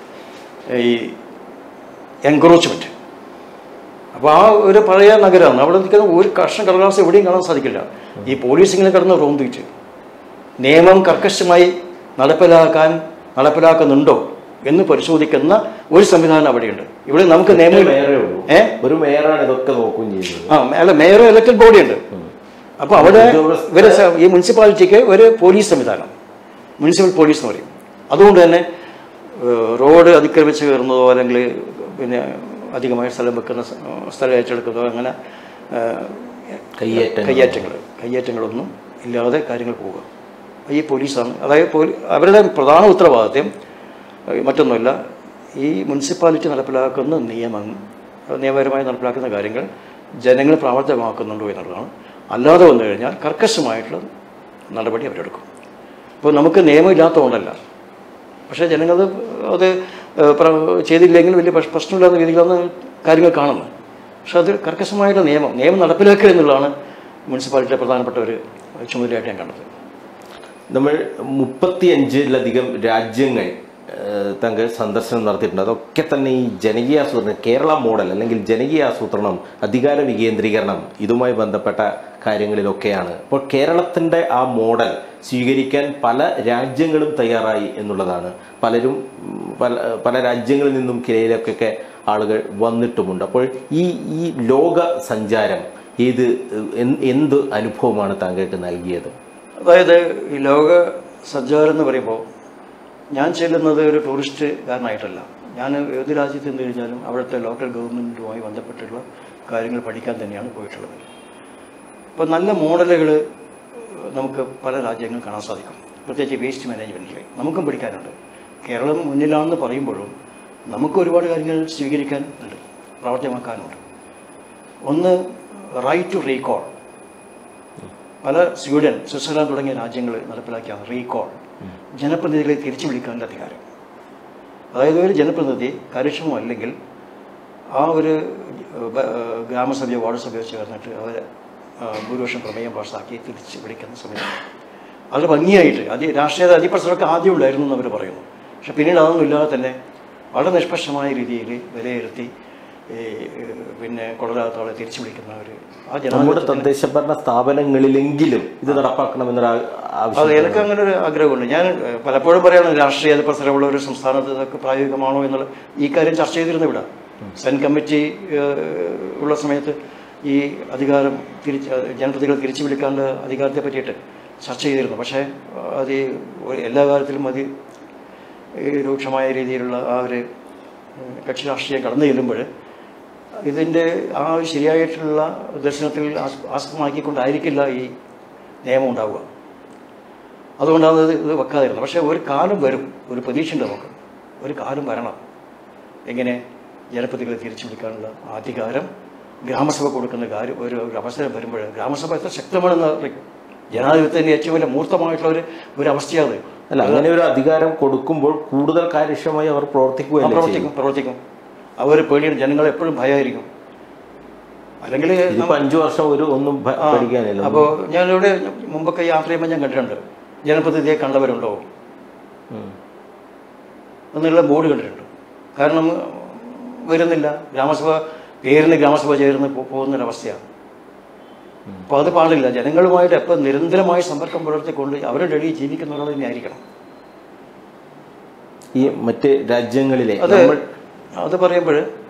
Speaker 2: ഈ എൻക്രോച്ച്മെൻറ്റ് അപ്പോൾ ആ ഒരു പഴയ നഗരമാണ് അവിടെ നിൽക്കുന്ന ഒരു കർഷക കടലാസ് എവിടെയും കാണാൻ സാധിക്കില്ല ഈ പോലീസ് ഇങ്ങനെ കിടന്ന് റോന്തിയിട്ട് നിയമം കർക്കശമായി നടപ്പിലാക്കാൻ നടപ്പിലാക്കുന്നുണ്ടോ എന്ന് പരിശോധിക്കുന്ന ഒരു സംവിധാനം അവിടെയുണ്ട് ഇവിടെ നമുക്ക് നിയമം
Speaker 1: മേയറേ ഉള്ളൂ
Speaker 2: ഏ
Speaker 1: ഒരു മേയറാണ് ഇതൊക്കെ നോക്കുകയും ചെയ്യുന്നത്
Speaker 2: ആ അല്ല മേയർ ഇലക്ടഡ് ബോഡി ഉണ്ട് അപ്പോൾ അവിടെ
Speaker 1: ഉദ്യോഗസ്ഥ-
Speaker 2: ഇവര് സ- ഈ മുനിസിപ്പാലിറ്റിക്ക് ഒരു പോലീസ് സംവിധാനം മുനിസിപ്പൽ പോലീസ് എന്ന് പറയും അതുകൊണ്ട് തന്നെ ഏഹ്, റോഡ് അതിക്രമിച്ച് കയറുന്നതോ അല്ലെങ്കിൽ പിന്നെ അധികമായി സ്ഥലം വെക്കുന്ന സ- സ്ഥലം ഏറ്റെടുക്കുന്നതോ അങ്ങനെ ഏഹ്,
Speaker 1: കയ്യേറ്റങ്ങൾ.
Speaker 2: കയ്യേറ്റങ്ങൾ കയ്യേറ്റങ്ങളൊന്നും ഇല്ലാതെ കാര്യങ്ങൾ പോവുക ഈ പോലീസാണ് അതായത് പോലീ അവരുടെ പ്രധാന ഉത്തരവാദിത്യം ഏഹ്, മറ്റൊന്നുമല്ല ഈ മുനിസിപ്പാലിറ്റി നടപ്പിലാക്കുന്ന നിയമം നിയമപരമായി നടപ്പിലാക്കുന്ന കാര്യങ്ങൾ ജനങ്ങൾ പ്രാവർത്തികമാക്കുന്നുണ്ടോ എന്നുള്ളതാണ് അല്ലാതെ വന്നു കഴിഞ്ഞാൽ കർക്കശമായിട്ടുള്ള നടപടി അവരെടുക്കും ഇപ്പോൾ നമുക്ക് നിയമം ഇല്ലാത്തതുകൊണ്ടല്ല പക്ഷേ ജനങ്ങൾ അത് ഏഹ്, പ്ര- ചെയ്തില്ലെങ്കിൽ വലിയ പ്രശ്- പ്രശ്നമില്ലാത്ത രീതിയിലാണ് കാര്യങ്ങൾ കാണുന്നത് പക്ഷെ അത് കർക്കശമായിട്ടുള്ള നിയമം നിയമം നടപ്പിലാക്കുക എന്നുള്ളതാണ് മുനിസിപ്പാലിറ്റിയുടെ പ്രധാനപ്പെട്ട ഒരു ചുമതലയായിട്ട് ഞാൻ കണ്ടത്
Speaker 1: നമ്മൾ മുപ്പത്തിയഞ്ചിലധികം രാജ്യങ്ങൾ ഏഹ്, തങ്ങൾ സന്ദർശനം നടത്തിയിട്ടുണ്ട് അതൊക്കെ തന്നെ ഈ ജനകീയ ആസൂത്രണം കേരള മോഡൽ അല്ലെങ്കിൽ ജനകീയ ആസൂത്രണം അധികാര വികേന്ദ്രീകരണം ഇതുമായി ബന്ധപ്പെട്ട കാര്യങ്ങളിലൊക്കെയാണ് അപ്പോൾ കേരളത്തിൻ്റെ ആ മോഡൽ സ്വീകരിക്കാൻ പല രാജ്യങ്ങളും തയ്യാറായി എന്നുള്ളതാണ് പലരും ഉം, പല പല രാജ്യങ്ങളിൽ നിന്നും കിരയിലൊക്കെ ആളുകൾ വന്നിട്ടുമുണ്ട് അപ്പോൾ ഈ ഈ ലോക സഞ്ചാരം ഏത് എന്ത് എന്ത് അനുഭവമാണ് താങ്കൾക്ക് നൽകിയത്
Speaker 2: അതായത് ഈ ലോക സഞ്ചാരം എന്ന് പറയുമ്പോൾ ഞാൻ ചെല്ലുന്നത് ഒരു ടൂറിസ്റ്റുകാരനായിട്ടല്ല ഞാൻ ഏത് രാജ്യത്ത് നിന്ന് കഴിഞ്ഞാലും അവിടുത്തെ ലോക്കൽ ഗവൺമെൻറ്റുമായി ബന്ധപ്പെട്ടുള്ള കാര്യങ്ങൾ പഠിക്കാൻ തന്നെയാണ് പോയിട്ടുള്ളത് അപ്പോൾ നല്ല മോഡലുകൾ നമുക്ക് പല രാജ്യങ്ങളും കാണാൻ സാധിക്കും പ്രത്യേകിച്ച് വേസ്റ്റ് മാനേജ്മെൻറ്റിൽ നമുക്കും പഠിക്കാനുണ്ട് കേരളം മുന്നിലാണെന്ന് പറയുമ്പോഴും നമുക്ക് ഒരുപാട് കാര്യങ്ങൾ സ്വീകരിക്കാൻ ഉണ്ട് പ്രാവർത്തികമാക്കാനുണ്ട് ഒന്ന് റൈറ്റ് ടു റീകോൾ പല സ്വീഡൻ സ്വിറ്റ്സർലാൻഡ് തുടങ്ങിയ രാജ്യങ്ങൾ നടപ്പിലാക്കിയാണ് റീകോൾ ജനപ്രതിനിധികളെ തിരിച്ചു വിളിക്കാനുള്ള അധികാരം അതായത് ഒരു ജനപ്രതിനിധി കാര്യക്ഷമമല്ലെങ്കിൽ ആ ഒരു ഏഹ്, ബ- ഏഹ്, ഗ്രാമസഭയോ വാർഡ് സഭയോ ചേർന്നിട്ട് അവർ ഭൂരിപക്ഷം പ്രമേയം പാസ്സാക്കി തിരിച്ച് വിളിക്കുന്ന സമയത്ത് അത് ഭംഗിയായിട്ട് അത് രാഷ്ട്രീയ അതിപ്രസരമൊക്കെ ആദ്യം ഉണ്ടായിരുന്നു എന്ന് അവർ പറയുന്നു പക്ഷെ പിന്നീട് അതൊന്നും ഇല്ലാതെ തന്നെ വളരെ നിഷ്പക്ഷമായ രീതിയിൽ വിലയിരുത്തി ഈ ഏഹ്, പിന്നെ കൊള്ളരാത്തവളെ തിരിച്ചു വിളിക്കുന്ന ഒരു ആ
Speaker 1: നമ്മുടെ
Speaker 2: ജനാധിപത്യത്തിന്
Speaker 1: തദ്ദേശ ഭരണ സ്ഥാപനങ്ങളിലെങ്കിലും ഇത് നടപ്പാക്കണമെന്നൊരു ആ-
Speaker 2: അത്
Speaker 1: ആവശ്യം
Speaker 2: എനിക്ക് അങ്ങനെ ഒരു ആഗ്രഹമുണ്ട് ഞാൻ ഏഹ്, പലപ്പോഴും പറയാണ് രാഷ്ട്രീയ പ്രസരമുള്ള ഒരു സംസ്ഥാനത്ത് ഇതൊക്കെ പ്രായോഗികമാണോ എന്നുള്ള ഈ കാര്യം ചർച്ച ചെയ്തിരുന്നു ഇവിടെ സെൻ കമ്മിറ്റി ഏഹ്, ഉള്ള സമയത്ത് ഈ അധികാരം തിരിച്ച് ജനപ്രതികളെ തിരിച്ചു വിളിക്കാനുള്ള അധികാരത്തെ പറ്റിയിട്ട് ചർച്ച ചെയ്തിരുന്നു പക്ഷേ ഏഹ്, അത് ഈ ഒരു- എല്ലാ കാര്യത്തിലും അത് ഈ രൂക്ഷമായ രീതിയിലുള്ള ആ ഒരു ഏഹ്, കക്ഷി രാഷ്ട്രീയം കടന്നു ചെല്ലുമ്പോൾ ഇതിൻ്റെ ആ ഒരു ശരിയായിട്ടുള്ള ദർശനത്തിൽ ആസ്- ആസ്പദമാക്കിക്കൊണ്ടായിരിക്കില്ല ഈ നിയമം ഉണ്ടാവുക അതുകൊണ്ടാണ് ഇത് ഇത് വെക്കാതിരുന്നത് പക്ഷേ ഒരു കാലം വരും ഒരു പ്രതീക്ഷയുണ്ട് നമുക്ക് ഒരു കാലം വരണം എങ്ങനെ ജനപ്രതികളെ തിരിച്ചു വിളിക്കാനുള്ള അധികാരം ഗ്രാമസഭ കൊടുക്കുന്ന കാര്യം ഒരു ഒരു അവസരം വരുമ്പോൾ ഗ്രാമസഭ എത്ര ശക്തമാണെന്ന് അറിയും. ജനാധിപത്യത്തിൻ്റെ ഏറ്റവും വലിയ മൂർത്തമായിട്ടുള്ള ഒരു ഒരു അവസ്ഥയാണ്
Speaker 1: അല്ല അങ്ങനെ ഒരു അധികാരം കൊടുക്കുമ്പോൾ കൂടുതൽ കാര്യക്ഷമമായി അവർ
Speaker 2: ആ,
Speaker 1: പ്രവർത്തിക്കുകയല്ലേ ചെയ്യും
Speaker 2: പ്രവർത്തിക്കും പ്രവർത്തിക്കും അവർ പേടിയാണ് ജനങ്ങൾ എപ്പോഴും ഭയമായിരിക്കും അല്ലെങ്കിൽ
Speaker 1: ഇതിപ്പോ അഞ്ചു വർഷം ഒരു ഒന്നും ഭ- പഠിക്കാനില്ല
Speaker 2: അപ്പോൾ ഞാനിവിടെ മുമ്പൊക്കെ യാത്ര ചെയ്യുമ്പോൾ ഞാൻ കണ്ടിട്ടുണ്ട് ജനപ്രതിനിധിയെ കണ്ടവരുണ്ടോ
Speaker 1: ഉം.
Speaker 2: എന്നുള്ള ബോർഡ് കണ്ടിട്ടുണ്ട് കാരണം വരുന്നില്ല ഗ്രാമസഭ പേരിന് ഗ്രാമസഭ ചേർന്ന് പോ- പോകുന്നൊരവസ്ഥയാണ് അപ്പോൾ അത് പാടില്ല ജനങ്ങളുമായിട്ട് എപ്പോൾ നിരന്തരമായി സമ്പർക്കം പുലർത്തിക്കൊണ്ട് അവരുടെ ഇടയിൽ ജീവിക്കുന്ന ഒരാൾ തന്നെ ആയിരിക്കണം
Speaker 1: ഈ മറ്റ് രാജ്യങ്ങളിലെ
Speaker 2: അത്
Speaker 1: നമ്മൾ
Speaker 2: അത് പറയുമ്പോൾ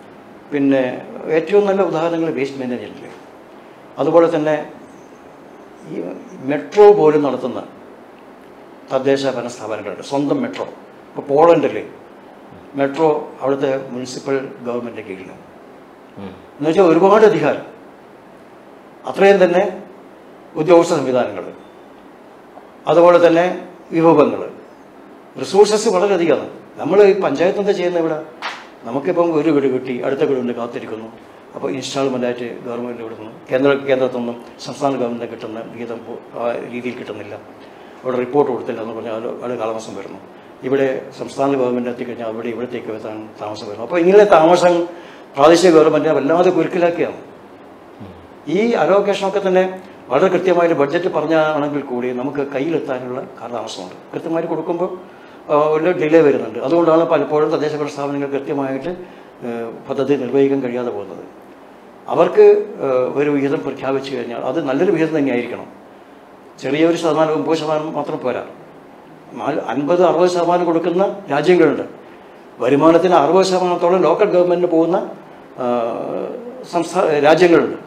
Speaker 2: പിന്നെ ഏറ്റവും നല്ല ഉദാഹരണങ്ങൾ വേസ്റ്റ് മാനേജ്മെൻറ്റിൽ അതുപോലെ തന്നെ ഈ മെട്രോ പോലും നടത്തുന്ന തദ്ദേശ ഭരണ സ്ഥാപനങ്ങളുണ്ട് സ്വന്തം മെട്രോ ഇപ്പോൾ പോളണ്ടിൽ മെട്രോ അവിടുത്തെ മുനിസിപ്പൽ ഗവൺമെൻറ് കീഴിലാണ് എന്ന് വെച്ചാൽ ഒരുപാട് അധികാരം അത്രയും തന്നെ ഉദ്യോഗസ്ഥ സംവിധാനങ്ങൾ അതുപോലെ തന്നെ വിഭവങ്ങൾ റിസോഴ്സസ് വളരെയധികമാണ് നമ്മൾ ഈ പഞ്ചായത്ത് എന്താ ചെയ്യുന്നത് ഇവിടെ നമുക്കിപ്പം ഒരു വീട് കിട്ടി അടുത്ത വീടിന് കാത്തിരിക്കുന്നു അപ്പോൾ ഇൻസ്റ്റാൾമെൻ്റ് ആയിട്ട് ഗവൺമെൻറ് വിടുന്നു കേന്ദ്ര കേന്ദ്രത്തിൽ നിന്നും സംസ്ഥാന ഗവൺമെൻറ് കിട്ടുന്ന വിഹിതം പോ- ആ രീതിയിൽ കിട്ടുന്നില്ല അവിടെ റിപ്പോർട്ട് കൊടുത്തില്ല എന്ന് പറഞ്ഞാൽ അത് അത് കാലതാമസം വരുന്നു ഇവിടെ സംസ്ഥാന ഗവൺമെൻറ് എത്തിക്കഴിഞ്ഞാൽ അവിടെ ഇവിടത്തേക്ക് എത്താൻ താമസം വരുന്നു അപ്പോൾ ഇങ്ങനെ താമസം പ്രാദേശിക ഗവൺമെൻറ്റിനെ വല്ലാതെ കുരുക്കിലാക്കിയാണ് ഈ അലോക്കേഷനൊക്കെ തന്നെ വളരെ കൃത്യമായിട്ട് ബഡ്ജറ്റ് പറഞ്ഞാണെങ്കിൽ കൂടി നമുക്ക് കയ്യിലെത്താനുള്ള കാലതാമസമുണ്ട് കൃത്യമായിട്ട് കൊടുക്കുമ്പോൾ ആ, ഒരു ഡിലേ വരുന്നുണ്ട് അതുകൊണ്ടാണ് പലപ്പോഴും തദ്ദേശ ഭരണ സ്ഥാപനങ്ങൾ കൃത്യമായിട്ട് ഏ, പദ്ധതി നിർവഹിക്കാൻ കഴിയാതെ പോകുന്നത് അവർക്ക് ഏ, ഒരു വിഹിതം പ്രഖ്യാപിച്ചു കഴിഞ്ഞാൽ അത് നല്ലൊരു വിഹിതം തന്നെയായിരിക്കണം ചെറിയൊരു ശതമാനം ഒമ്പത് ശതമാനം മാത്രം പോരാ നാല് അൻപത് അറുപത് ശതമാനം കൊടുക്കുന്ന രാജ്യങ്ങളുണ്ട് വരുമാനത്തിന് അറുപത് ശതമാനത്തോളം ലോക്കൽ ഗവൺമെൻറ്റിന് പോകുന്ന ആ, സംസ്ഥാന രാജ്യങ്ങളുണ്ട്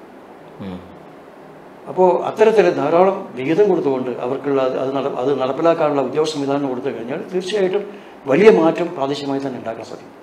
Speaker 2: അപ്പോൾ അത്തരത്തിൽ ധാരാളം വിഹിതം കൊടുത്തുകൊണ്ട് അവർക്കുള്ള അത് അത് നട അത് നടപ്പിലാക്കാനുള്ള ഉദ്യോഗ സംവിധാനം കൊടുത്തു കഴിഞ്ഞാൽ തീർച്ചയായിട്ടും വലിയ മാറ്റം പ്രാദേശികമായി തന്നെ ഉണ്ടാക്കാൻ സാധിക്കും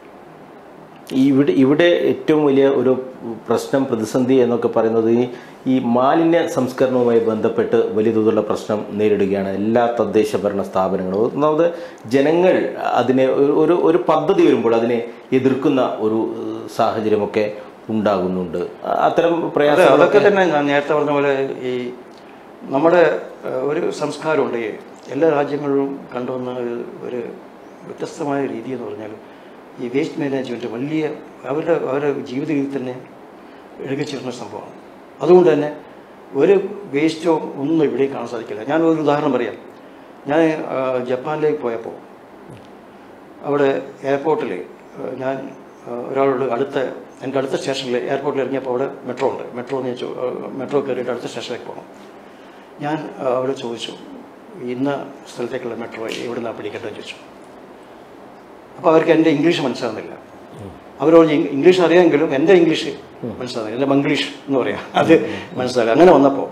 Speaker 1: ഇവിടെ ഇവിടെ ഏറ്റവും വലിയ ഒരു പ്രശ്നം പ്രതിസന്ധി എന്നൊക്കെ പറയുന്നത് ഈ ഈ മാലിന്യ സംസ്കരണവുമായി ബന്ധപ്പെട്ട് വലിയ തോതിലുള്ള പ്രശ്നം നേരിടുകയാണ് എല്ലാ തദ്ദേശ ഭരണ സ്ഥാപനങ്ങളും ഒന്നാമത് ജനങ്ങൾ അതിനെ ഒരു- ഒരു ഒരു പദ്ധതി വരുമ്പോൾ അതിനെ എതിർക്കുന്ന ഒരു ഏഹ്, സാഹചര്യമൊക്കെ ഉണ്ടാകുന്നുണ്ട് അ- അത്തരം
Speaker 2: അതെ
Speaker 1: പ്രയാസങ്ങളൊക്കെ
Speaker 2: അതൊക്കെ തന്നെ ഞാൻ നേരത്തെ പറഞ്ഞ പോലെ ഈ നമ്മുടെ ഏഹ്, ഒരു സംസ്കാരമുണ്ട് ഈ എല്ലാ രാജ്യങ്ങളിലും കണ്ടുവന്ന ഒരു ഒരു വ്യത്യസ്തമായ രീതി എന്ന് പറഞ്ഞാൽ ഈ വേസ്റ്റ് മാനേജ്മെൻറ്റ് വലിയ അവരുടെ അവരുടെ ജീവിത രീതി തന്നെ എഴുകിച്ചേർന്ന സംഭവമാണ് അതുകൊണ്ട് തന്നെ ഒരു വേസ്റ്റോ ഒന്നും ഇവിടെ കാണാൻ സാധിക്കില്ല ഞാൻ ഒരു ഉദാഹരണം പറയാം ഞാൻ ആ, ജപ്പാനിലേക്ക് പോയപ്പോൾ അവിടെ എയർപോർട്ടിൽ ഞാൻ ആ, ഒരാളോട് അടുത്ത എൻ്റെ അടുത്ത സ്റ്റേഷനിൽ എയർപോർട്ടിൽ ഇറങ്ങിയപ്പോൾ അവിടെ മെട്രോ ഉണ്ട് മെട്രോ എന്ന് ചോ മെട്രോ കയറിയിട്ട് അടുത്ത സ്റ്റേഷനിലേക്ക് പോകണം ഞാൻ ആ, അവിടെ ചോദിച്ചു ഇന്ന സ്ഥലത്തേക്കുള്ള മെട്രോ എവിടെ നിന്നാണ് പിടിക്കേണ്ടതെന്ന് ചോദിച്ചു അപ്പോൾ അവർക്ക് എൻ്റെ ഇംഗ്ലീഷ് മനസ്സിലാകുന്നില്ല അവരോട് ഇ- ഇംഗ്ലീഷ് അറിയാമെങ്കിലും എൻ്റെ ഇംഗ്ലീഷ് മനസ്സിലാകുന്നില്ല എൻ്റെ മംഗ്ലീഷ് എന്ന് പറയാം അത് മനസ്സിലാകില്ല അങ്ങനെ വന്നപ്പോൾ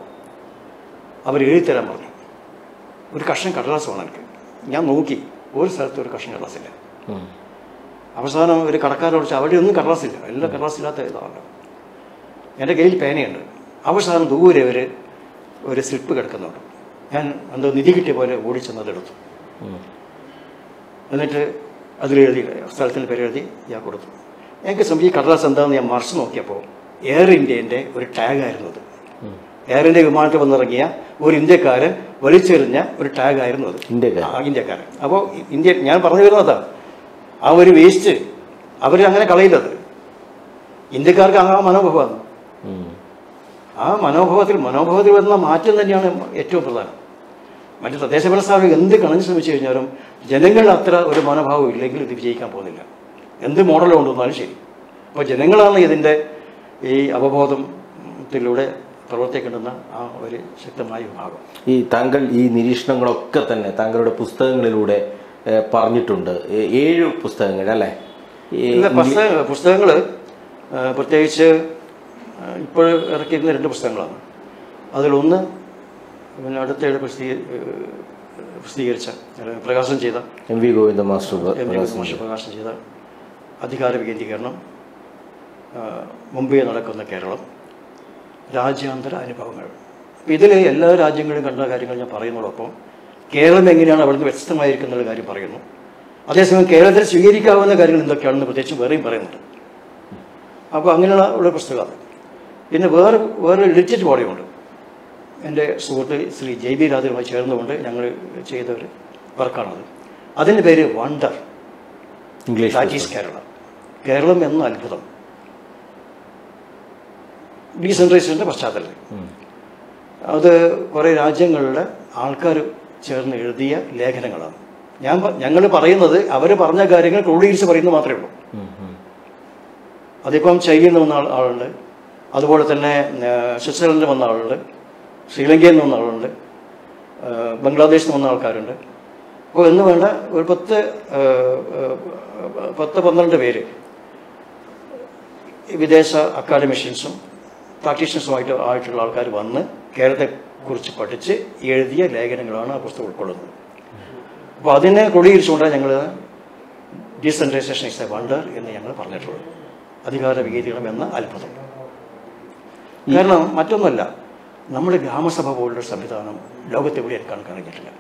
Speaker 2: അവർ എഴുതി തരാൻ പറഞ്ഞു ഒരു കഷ്ണം കടലാസ് വേണം എനിക്ക് ഞാൻ നോക്കി ഒരു സ്ഥലത്ത് ഒരു കഷ്ണം കടലാസില്ല
Speaker 1: ഉം.
Speaker 2: അവസാനം ഒരു കടക്കാരോട് ചോദിച്ചാൽ അവിടെ ഒന്നും കടലാസില്ല എല്ലാം കടലാസില്ലാത്ത ഇതാണ് എൻ്റെ കയ്യിൽ പേനയുണ്ട് അവസാനം ദൂരെ ഒരു ഒരു സ്ലിപ്പ് കിടക്കുന്നുണ്ട് ഞാൻ എന്തോ നിധി കിട്ടിയ പോലെ ഓടിച്ചെന്നതെടുത്തു
Speaker 1: ഉം.
Speaker 2: എന്നിട്ട് അതിലെഴുതി സ്ഥലത്തിൻ്റെ പേര് എഴുതി ഞാൻ കൊടുത്തു എനിക്ക് സംബന്ധിച്ച് ഈ കടലാസ് എന്താണെന്ന് ഞാൻ മറിച്ച് നോക്കിയപ്പോൾ എയർ ഇന്ത്യൻ്റെ ഒരു ടാഗായിരുന്നു അത് എയർ ഇന്ത്യ വിമാനത്തിൽ വന്നിറങ്ങിയ ഒരു ഇന്ത്യക്കാരൻ വലിച്ചെറിഞ്ഞ ഒരു ടാഗായിരുന്നു അത്
Speaker 1: ഇന്ത്യക്കാരൻ.
Speaker 2: ആ, ഇന്ത്യക്കാരൻ അപ്പോൾ ഇന്ത്യ ഞാൻ പറഞ്ഞു വരുന്നതാ ആ ഒരു വേസ്റ്റ് അവർ അങ്ങനെ കളയില്ലത് ഇന്ത്യക്കാർക്ക് ആ മനോഭാവമാണ്
Speaker 1: ഉം.
Speaker 2: ആ മനോഭാവത്തിൽ മനോഭാവത്തിൽ വരുന്ന മാറ്റം തന്നെയാണ് ഏറ്റവും പ്രധാനം മറ്റ് തദ്ദേശ ഭരണ സ്ഥാപനം എന്ത് കളഞ്ഞ് ശ്രമിച്ചു കഴിഞ്ഞാലും ജനങ്ങളിൽ അത്ര ഒരു മനോഭാവം ഇല്ലെങ്കിൽ ഇത് വിജയിക്കാൻ പോകുന്നില്ല എന്ത് മോഡൽ കൊണ്ടുവന്നാലും ശരി അപ്പോൾ ജനങ്ങളാണ് ഇതിൻ്റെ ഈ അവബോധത്തിലൂടെ പ്രവർത്തിക്കേണ്ടുന്ന ആ ഒരു ശക്തമായ വിഭാഗം
Speaker 1: ഈ താങ്കൾ ഈ നിരീക്ഷണങ്ങളൊക്കെ തന്നെ താങ്കളുടെ പുസ്തകങ്ങളിലൂടെ ഏഹ്, പറഞ്ഞിട്ടുണ്ട് ഏ- ഏഴ് പുസ്തകങ്ങൾ അല്ലേ ഈ
Speaker 2: ഇല്ല പുസ്തക പുസ്തകങ്ങൾ പ്രത്യേകിച്ച് ഇപ്പോൾ ഇറക്കിയിരുന്ന രണ്ട് പുസ്തകങ്ങളാണ് അതിലൊന്ന് പിന്നെ അടുത്തിടെ പ്രസിദ്ധീ ഏഹ്, പ്രസിദ്ധീകരിച്ച ഏഹ്, പ്രകാശനം ചെയ്ത
Speaker 1: M V Govinda master
Speaker 2: M G മോശ പ്രകാശനം ചെയ്ത അധികാര വികേന്ദ്രീകരണം ആ, മുംബൈ നടക്കുന്ന കേരളം രാജ്യാന്തര അനുഭവങ്ങൾ അപ്പോൾ ഇതിൽ എല്ലാ രാജ്യങ്ങളും കണ്ട കാര്യങ്ങൾ ഞാൻ പറയുന്നതോടൊപ്പം കേരളം എങ്ങനെയാണ് അവിടുന്ന് വ്യത്യസ്തമായിരിക്കുന്ന കാര്യം പറയുന്നു അതേസമയം കേരളത്തിൽ സ്വീകരിക്കാവുന്ന കാര്യങ്ങൾ എന്തൊക്കെയാണെന്ന് പ്രത്യേകിച്ച് വേറെയും പറയുന്നുണ്ട് അപ്പോൾ അങ്ങനെയുള്ള ഉള്ള പുസ്തകമാണ് പിന്നെ വേറെ വേറെ ലിറ്ററേറ്റ് ബോഡിയുണ്ട് എൻ്റെ സുഹൃത്ത് ശ്രീ ജെ ബി രാധയുമായി ചേർന്നുകൊണ്ട് ഞങ്ങൾ ചെയ്ത ഒരു വർക്കാണത് അതിൻ്റെ പേര് wonder
Speaker 1: English
Speaker 2: that is Kerala Keralam എന്ന അത്ഭുതം ഡീസെൻട്രൈസേഷൻ്റെ പശ്ചാത്തലത്തിൽ അത് കുറേ രാജ്യങ്ങളുടെ ആൾക്കാർ ചേർന്ന് എഴുതിയ ലേഖനങ്ങളാണ് ഞാൻ ഞങ്ങൾ പറയുന്നത് അവർ പറഞ്ഞ കാര്യങ്ങൾ ക്രോഡീകരിച്ച് പറയുന്നത് മാത്രമേ ഉള്ളൂ
Speaker 1: ഉം, ഉം.
Speaker 2: അതിപ്പം ചൈനയിൽ നിന്ന് വന്ന ആൾ- ആളുണ്ട് അതുപോലെ തന്നെ ആ, സ്വിറ്റ്സർലൻഡിൽ വന്ന ആളുണ്ട് ശ്രീലങ്കയിൽ നിന്ന് വന്ന ആളുണ്ട് ആ, ബംഗ്ലാദേശിൽ നിന്ന് വന്ന ആൾക്കാരുണ്ട് അപ്പോൾ എന്ന് വേണ്ട ഒരു പത്ത് ആ, ആ, പത്ത് പന്ത്രണ്ട് പേര് വിദേശ അക്കാഡമിഷ്യൻസും പ്രാക്ടീഷണേഴ്സുമായിട്ട് ആയിട്ടുള്ള ആൾക്കാർ വന്ന് കേരളത്തെക്കുറിച്ച് പഠിച്ച് എഴുതിയ ലേഖനങ്ങളാണ് ആ പുസ്തകം ഉൾക്കൊള്ളുന്നത് അപ്പോൾ അതിനെ ക്രോഡീകരിച്ചുകൊണ്ടാണ് ഞങ്ങൾ ഡീസെൻട്രലൈസേഷൻ ഇസ് എ വണ്ടർ എന്ന് ഞങ്ങൾ പറഞ്ഞിട്ടുള്ളത് അധികാര വികേതീകരണം എന്ന അത്ഭുതം കാരണം മറ്റൊന്നല്ല നമ്മുടെ ഗ്രാമസഭ പോലുള്ള സംവിധാനം ലോകത്തെവിടെ എടുക്കാൻ കഴിഞ്ഞിട്ടില്ല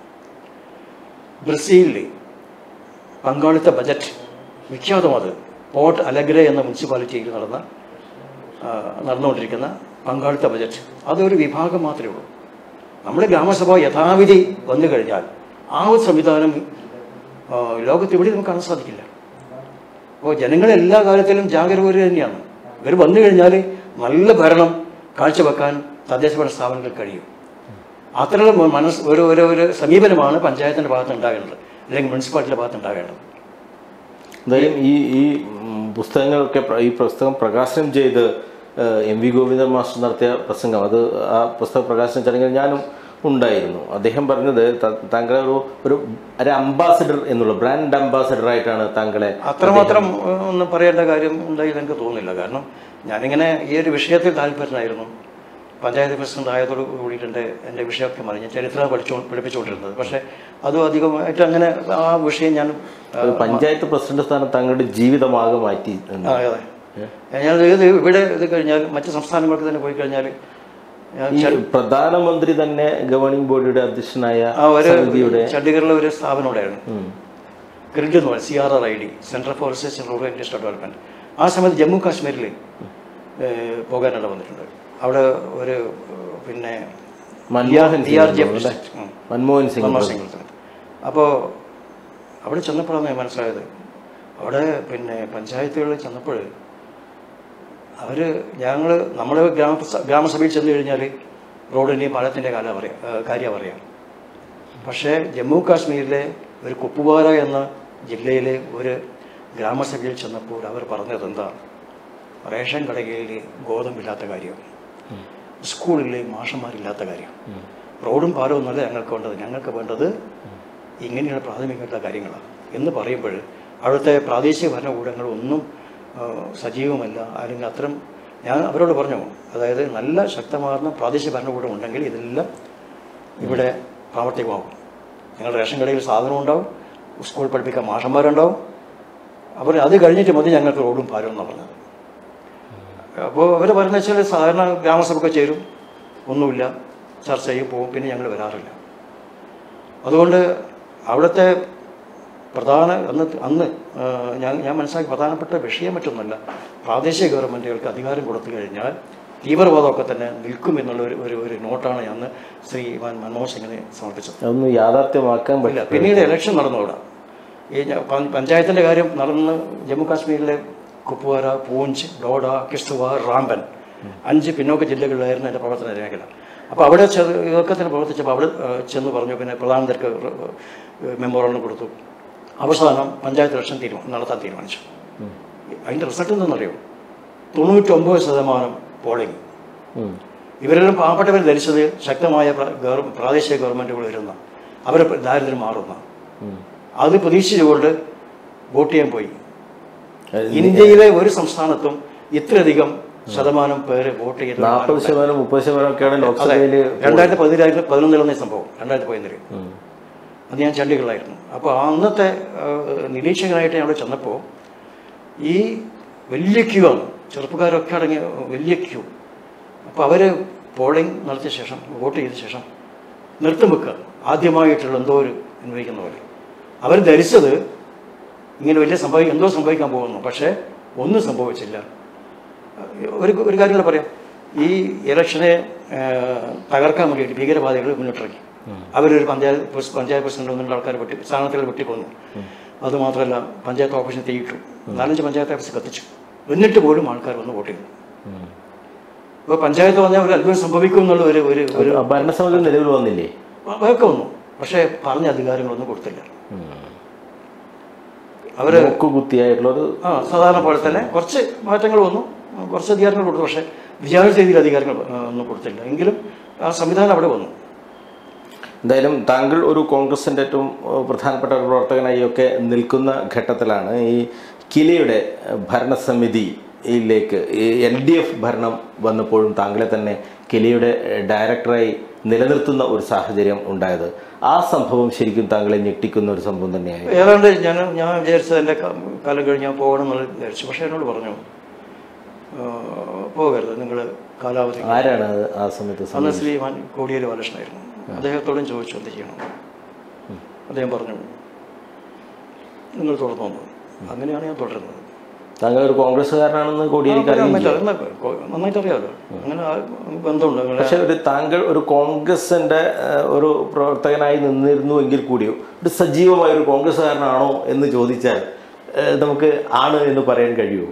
Speaker 2: ബ്രസീലിൽ പങ്കാളിത്ത ബജറ്റ് വിഖ്യാതം അത് പോർട്ട് അലഗ്ര എന്ന മുനിസിപ്പാലിറ്റിയിൽ നടന്ന ആ, നടന്നുകൊണ്ടിരിക്കുന്ന പങ്കാളിത്ത ബജറ്റ് അതൊരു വിഭാഗം മാത്രമേ ഉള്ളൂ നമ്മുടെ ഗ്രാമസഭ യഥാവിധി വന്നു കഴിഞ്ഞാൽ ആ ഒരു സംവിധാനം ആ, ലോകത്തെവിടെ നമുക്ക് കാണാൻ സാധിക്കില്ല അപ്പോൾ ജനങ്ങൾ എല്ലാ കാലത്തിലും ജാഗരൂകർ തന്നെയാണ് ഇവർ വന്നു കഴിഞ്ഞാൽ നല്ല ഭരണം കാഴ്ചവെക്കാൻ തദ്ദേശ ഭരണ സ്ഥാപനങ്ങൾക്ക് കഴിയും അത്തരം മനസ്സ് ഒരു ഒരു ഒരു സമീപനമാണ് പഞ്ചായത്തിൻ്റെ ഭാഗത്ത് ഉണ്ടാകേണ്ടത് അല്ലെങ്കിൽ മുനിസിപ്പാലിറ്റിയുടെ ഭാഗത്ത് ഉണ്ടാകേണ്ടത്
Speaker 1: എന്തായാലും ഈ ഈ ഉം, പുസ്തകങ്ങളൊക്കെ പ്ര- ഈ പുസ്തകം പ്രകാശനം ചെയ്ത് ഏഹ്, എം വി ഗോവിന്ദൻ മാസ്റ്റർ നടത്തിയ പ്രസംഗം അത് ആ പുസ്തക പ്രകാശന ചടങ്ങിൽ ഞാനും ഉണ്ടായിരുന്നു അദ്ദേഹം പറഞ്ഞത് ത- താങ്കളെ ഒരു ഒരു ഒരു അംബാസിഡർ എന്നുള്ള ബ്രാൻഡ് അംബാസിഡർ ആയിട്ടാണ് താങ്കളെ
Speaker 2: അത്രമാത്രം ഏഹ്, ഒന്നും പറയേണ്ട കാര്യം ഉണ്ടായി എനിക്ക് തോന്നുന്നില്ല കാരണം ഞാനിങ്ങനെ ഈ ഒരു വിഷയത്തിൽ താല്പര്യനായിരുന്നു പഞ്ചായത്ത് പ്രസിഡന്റ് ആയതോട് കൂടിയിട്ട് എൻ്റെ എൻ്റെ വിഷയമൊക്കെ മാറി ഞാൻ ചരിത്രം പഠിച്ചു പഠിപ്പിച്ചുകൊണ്ടിരുന്നത് പക്ഷേ അതും അധികമായിട്ട് അങ്ങനെ ആ വിഷയം ഞാൻ ആ,
Speaker 1: ഒരു പഞ്ചായത്ത് പ്രസിഡന്റ് സ്ഥാനം താങ്കളുടെ ജീവിതമാകെ മാറ്റി എന്ന്.
Speaker 2: ആ, അതെ ഞാൻ ഇത് ഇവിടെ ഇത് കഴിഞ്ഞാൽ മറ്റ് സംസ്ഥാനങ്ങൾക്ക് തന്നെ പോയി കഴിഞ്ഞാൽ ഞാൻ
Speaker 1: ഈ പ്രധാനമന്ത്രി തന്നെ ഗവേണിംഗ് ബോഡിയുടെ അധ്യക്ഷനായ
Speaker 2: ആ ഒരു
Speaker 1: സമിതിയുടെ
Speaker 2: ചണ്ഡീഗറിലെ ഒരു സ്ഥാപനം ഉണ്ടായിരുന്നു
Speaker 1: ഉം.
Speaker 2: ഗ്രിഡ് എന്ന് പറയും C R R I D central for research and rural industrial development ആ സമയത്ത് ജമ്മു കാശ്മീരിൽ പോകാനിട വന്നിട്ടുണ്ട് അവിടെ ഒരു ഏഹ്, പിന്നെ
Speaker 1: Manmohan
Speaker 2: D R G
Speaker 1: Singh
Speaker 2: F
Speaker 1: അല്ലേ?
Speaker 2: ഡിസ്ട്രിക്ട്. ഉം.
Speaker 1: മൻമോഹൻ സിംഗ്
Speaker 2: മൻമോഹൻ സിംഗ് അപ്പോൾ അവിടെ ചെന്നപ്പോഴാണ് ഞാൻ മനസ്സിലായത് അവിടെ പിന്നെ പഞ്ചായത്തുകളിൽ ചെന്നപ്പോൾ അവർ ഞങ്ങൾ നമ്മുടെ ഗ്രാമ ഗ്രാമസഭയിൽ ചെന്ന് കഴിഞ്ഞാൽ റോഡിൻ്റെയും പാലത്തിൻ്റെ കാലം പറയാം കാര്യം പറയാം പക്ഷേ ജമ്മു കാശ്മീരിലെ ഒരു കുപ്പുവാര എന്ന ജില്ലയിലെ ഒരു ഗ്രാമസഭയിൽ ചെന്നപ്പോൾ അവർ പറഞ്ഞത് എന്താ റേഷൻ കടകളിൽ ഗോതമ്പില്ലാത്ത കാര്യം സ്കൂളിൽ മാഷന്മാരില്ലാത്ത കാര്യം റോഡും പാലവും ഒന്നുമല്ല ഞങ്ങൾക്ക് വേണ്ടത് ഞങ്ങൾക്ക് വേണ്ടത് ഇങ്ങനെയുള്ള പ്രാഥമികമായിട്ടുള്ള കാര്യങ്ങളാണ് എന്ന് പറയുമ്പോൾ അവിടുത്തെ പ്രാദേശിക ഭരണകൂടങ്ങളൊന്നും ആ, സജീവമല്ല അല്ലെങ്കിൽ അത്തരം ഞാൻ അവരോട് പറഞ്ഞു അതായത് നല്ല ശക്തമാർന്ന പ്രാദേശിക ഭരണകൂടം ഉണ്ടെങ്കിൽ ഇതെല്ലാം ഇവിടെ പ്രാവർത്തികമാകും ഞങ്ങൾ റേഷൻ കടയിൽ സാധനം ഉണ്ടാവും സ്കൂൾ പഠിപ്പിക്കാൻ മാഷന്മാരുണ്ടാവും അവർ അത് കഴിഞ്ഞിട്ട് മതി ഞങ്ങൾക്ക് റോഡും പാലവും എന്നാണ് പറഞ്ഞത് അപ്പോൾ അവർ പറയുന്നത് വെച്ചാൽ സാധാരണ ഗ്രാമസഭയൊക്കെ ചേരും ഒന്നുമില്ല ചർച്ച ചെയ്യും പോകും പിന്നെ ഞങ്ങൾ വരാറില്ല അതുകൊണ്ട് അവിടുത്തെ പ്രധാന അന്ന് അന്ന് ആ, ഞാൻ ഞാൻ മനസ്സിലാക്കി പ്രധാനപ്പെട്ട വിഷയം മറ്റൊന്നുമല്ല പ്രാദേശിക ഗവൺമെൻറ്റുകൾക്ക് അധികാരം കൊടുത്തു കഴിഞ്ഞാൽ തീവ്രവാദമൊക്കെ തന്നെ നിൽക്കും എന്നുള്ള ഒരു ഒരു ഒരു നോട്ടാണ് ഞാൻ അന്ന് ശ്രീ മൻ- മൻമോഹൻ സിംഗിന് സമർപ്പിച്ചത്
Speaker 1: അതൊന്നും യാഥാർത്ഥ്യമാക്കാൻ
Speaker 2: ഇല്ല
Speaker 1: പറ്റില്ല
Speaker 2: പിന്നീട് ഇലക്ഷൻ നടന്നു അവിടെ ഈ ഞ- പ- പഞ്ചായത്തിന്റെ കാര്യം നടന്ന് ജമ്മു കാശ്മീരിലെ കുപ്വാര പൂഞ്ച് ഡോഡ കിഷ്തവാർ റാംബൻ അഞ്ച് പിന്നോക്ക ജില്ലകളിലായിരുന്നു എൻ്റെ പ്രവർത്തന മേഖല അപ്പോൾ അവിടെ ചെന്ന് ഇതൊക്കെ തന്നെ പ്രവർത്തിച്ചപ്പോൾ അവിടെ ആ, ചെന്ന് പറഞ്ഞു പിന്നെ പ്രധാനമന്ത്രിക്ക് മെമ്മോറണ്ടം കൊടുത്തു അവസാനം പഞ്ചായത്ത് ഇലക്ഷൻ തീരുമാനം നടത്താൻ തീരുമാനിച്ചു അതിൻ്റെ റിസൾട്ട് എന്തെന്നറിയോ തൊണ്ണൂറ്റൊമ്പത് ശതമാനം പോളിംഗ്
Speaker 1: ഉം.
Speaker 2: ഇവരെല്ലാം പാവപ്പെട്ടവർ ധരിച്ചത് ശക്തമായ പ്ര- ഗവർ- പ്രാദേശിക ഗവൺമെൻറ്റുകൾ വരുന്ന അവർ ദാരിദ്ര്യം മാറുന്ന
Speaker 1: ഉം.
Speaker 2: അത് പ്രതീക്ഷിച്ചുകൊണ്ട് വോട്ട് ചെയ്യാൻ പോയി
Speaker 1: അത്
Speaker 2: ഇന്ത്യയിലെ ഒരു സംസ്ഥാനത്തും ഇത്രയധികം ശതമാനം പേര് വോട്ട് ചെയ്ത
Speaker 1: നാൽപ്പത് ശതമാനം മുപ്പത് ശതമാനം ഒക്കെയാണ്
Speaker 2: അതെ
Speaker 1: ലോക്സഭയില്
Speaker 2: രണ്ടായിരത്തി പതിനായിരത്തി പതിനൊന്നിലാണ് ഈ സംഭവം രണ്ടായിരത്തി പതിനൊന്നില്
Speaker 1: ഉം.
Speaker 2: അത് ഞാൻ ചണ്ഡീഗഡിലായിരുന്നു അപ്പോൾ അന്നത്തെ ആ, നിരീക്ഷകനായിട്ട് ഞാൻ അവിടെ ചെന്നപ്പോൾ ഈ വലിയ ക്യൂ ആണ് ചെറുപ്പക്കാരൊക്കെ അടങ്ങിയ വലിയ ക്യൂ അപ്പോൾ അവർ പോളിംഗ് നടത്തിയ ശേഷം വോട്ട് ചെയ്ത ശേഷം നൃത്തം വെക്കുക ആദ്യമായിട്ടുള്ള എന്തോ ഒരു അനുഭവിക്കുന്ന പോലെ അവർ ധരിച്ചത് ഇങ്ങനെ വലിയ സംഭവി എന്തോ സംഭവിക്കാൻ പോകുന്നു പക്ഷേ ഒന്നും സംഭവിച്ചില്ല ഒരു ഒരു കാര്യം കൂടെ പറയാം ഈ ഇലക്ഷനെ ആ, തകർക്കാൻ വേണ്ടിയിട്ട് ഭീകരവാദികൾ മുന്നിട്ടിറങ്ങി അവരൊരു പഞ്ചായത്ത് പ്രസ്- പഞ്ചായത്ത് പ്രസിഡന്റ് ഒന്നുള്ള ആൾക്കാർ വെട്ടി സ്ഥാനത്തുകൾ വെട്ടിക്കൊന്നു അതുമാത്രമല്ല പഞ്ചായത്ത് ഓഫീസിന് തീയിട്ടു നാലഞ്ച് പഞ്ചായത്ത് ഓഫീസ് കത്തിച്ചു എന്നിട്ട് പോലും ആൾക്കാർ വന്ന് വോട്ട് ചെയ്തു
Speaker 1: ഉം.
Speaker 2: അപ്പോൾ പഞ്ചായത്ത് പറഞ്ഞാൽ ഒരു അത്ഭുതം സംഭവിക്കും എന്നുള്ള ഒരു ഒരു ഒരു
Speaker 1: ആ ഭരണസമിതി നിലവിൽ വന്നില്ലേ
Speaker 2: അതൊക്കെ വന്നു പക്ഷേ പറഞ്ഞ അധികാരങ്ങളൊന്നും കൊടുത്തില്ല അവർ
Speaker 1: നോക്കുകുത്തിയായിട്ടുള്ള ഒരു
Speaker 2: ആ സാധാരണ പോലെ തന്നെ കുറച്ച് മാറ്റങ്ങൾ വന്നു കുറച്ച് അധികാരങ്ങൾ കൊടുത്തു പക്ഷേ വിചാരിച്ച രീതിയിൽ അധികാരങ്ങൾ ആ, ഒന്നും കൊടുത്തില്ല എങ്കിലും ആ സംവിധാനം അവിടെ വന്നു
Speaker 1: എന്തായാലും താങ്കൾ ഒരു കോൺഗ്രസിന്റെ ഏറ്റവും ഏഹ്, പ്രധാനപ്പെട്ട ഒരു പ്രവർത്തകനായി ഒക്കെ നിൽക്കുന്ന ഘട്ടത്തിലാണ് ഈ കിലയുടെ ഏഹ്, ഭരണസമിതി യിലേക്ക് എൽ ഡി എഫ് ഭരണം വന്നപ്പോഴും താങ്കളെ തന്നെ കെലിയുടെ ഏഹ്, ഡയറക്ടറായി നിലനിർത്തുന്ന ഒരു സാഹചര്യം ഉണ്ടായത് ആ സംഭവം ശരിക്കും താങ്കളെ ഞെട്ടിക്കുന്ന ഒരു സംഭവം തന്നെയായിരുന്നു
Speaker 2: ഏതാണ്ട് ഞാൻ ഞാൻ വിചാരിച്ചത് എൻ്റെ ക- കാലം കഴിഞ്ഞ് ഞാൻ പോകണം എന്നുള്ള വിചാരിച്ചു പക്ഷേ എന്നോട് പറഞ്ഞു "ആ, പോകരുത് നിങ്ങൾ കാലാവധി
Speaker 1: ആരാണ് അത് ആ സമയത്ത്
Speaker 2: അന്ന്
Speaker 1: സമീപിച്ചത്?
Speaker 2: ശ്രീ മാൻ കോടിയേരി ബാലകൃഷ്ണനായിരുന്നു അദ്ദേഹത്തോടും ചോദിച്ചു എന്ത് ചെയ്യണം അദ്ദേഹം പറഞ്ഞു നിങ്ങൾ തുടർന്നു വന്നു അങ്ങനെയാണ് ഞാൻ തുടരുന്നത്
Speaker 1: താങ്കൾ ഒരു കോൺഗ്രസ്സുകാരനാണെന്ന് കോടിയേരിക്ക് അറിയില്ല
Speaker 2: നന്നായിട്ട് അറിയാം. നന്നായിട്ട് അറിയാമല്ലോ അങ്ങനെ ആ ബന്ധമുണ്ട് അങ്ങനെ
Speaker 1: പക്ഷെ ഒരു താങ്കൾ ഒരു കോൺഗ്രസിന്റെ ഏഹ്, ഒരു പ്രവർത്തകനായി നിന്നിരുന്നു എങ്കിൽ കൂടിയോ ഒരു സജീവമായ ഒരു കോൺഗ്രസ്സുകാരനാണോ എന്ന് ചോദിച്ചാൽ ഏഹ്, നമുക്ക് ആണ് എന്ന് പറയാൻ കഴിയുമോ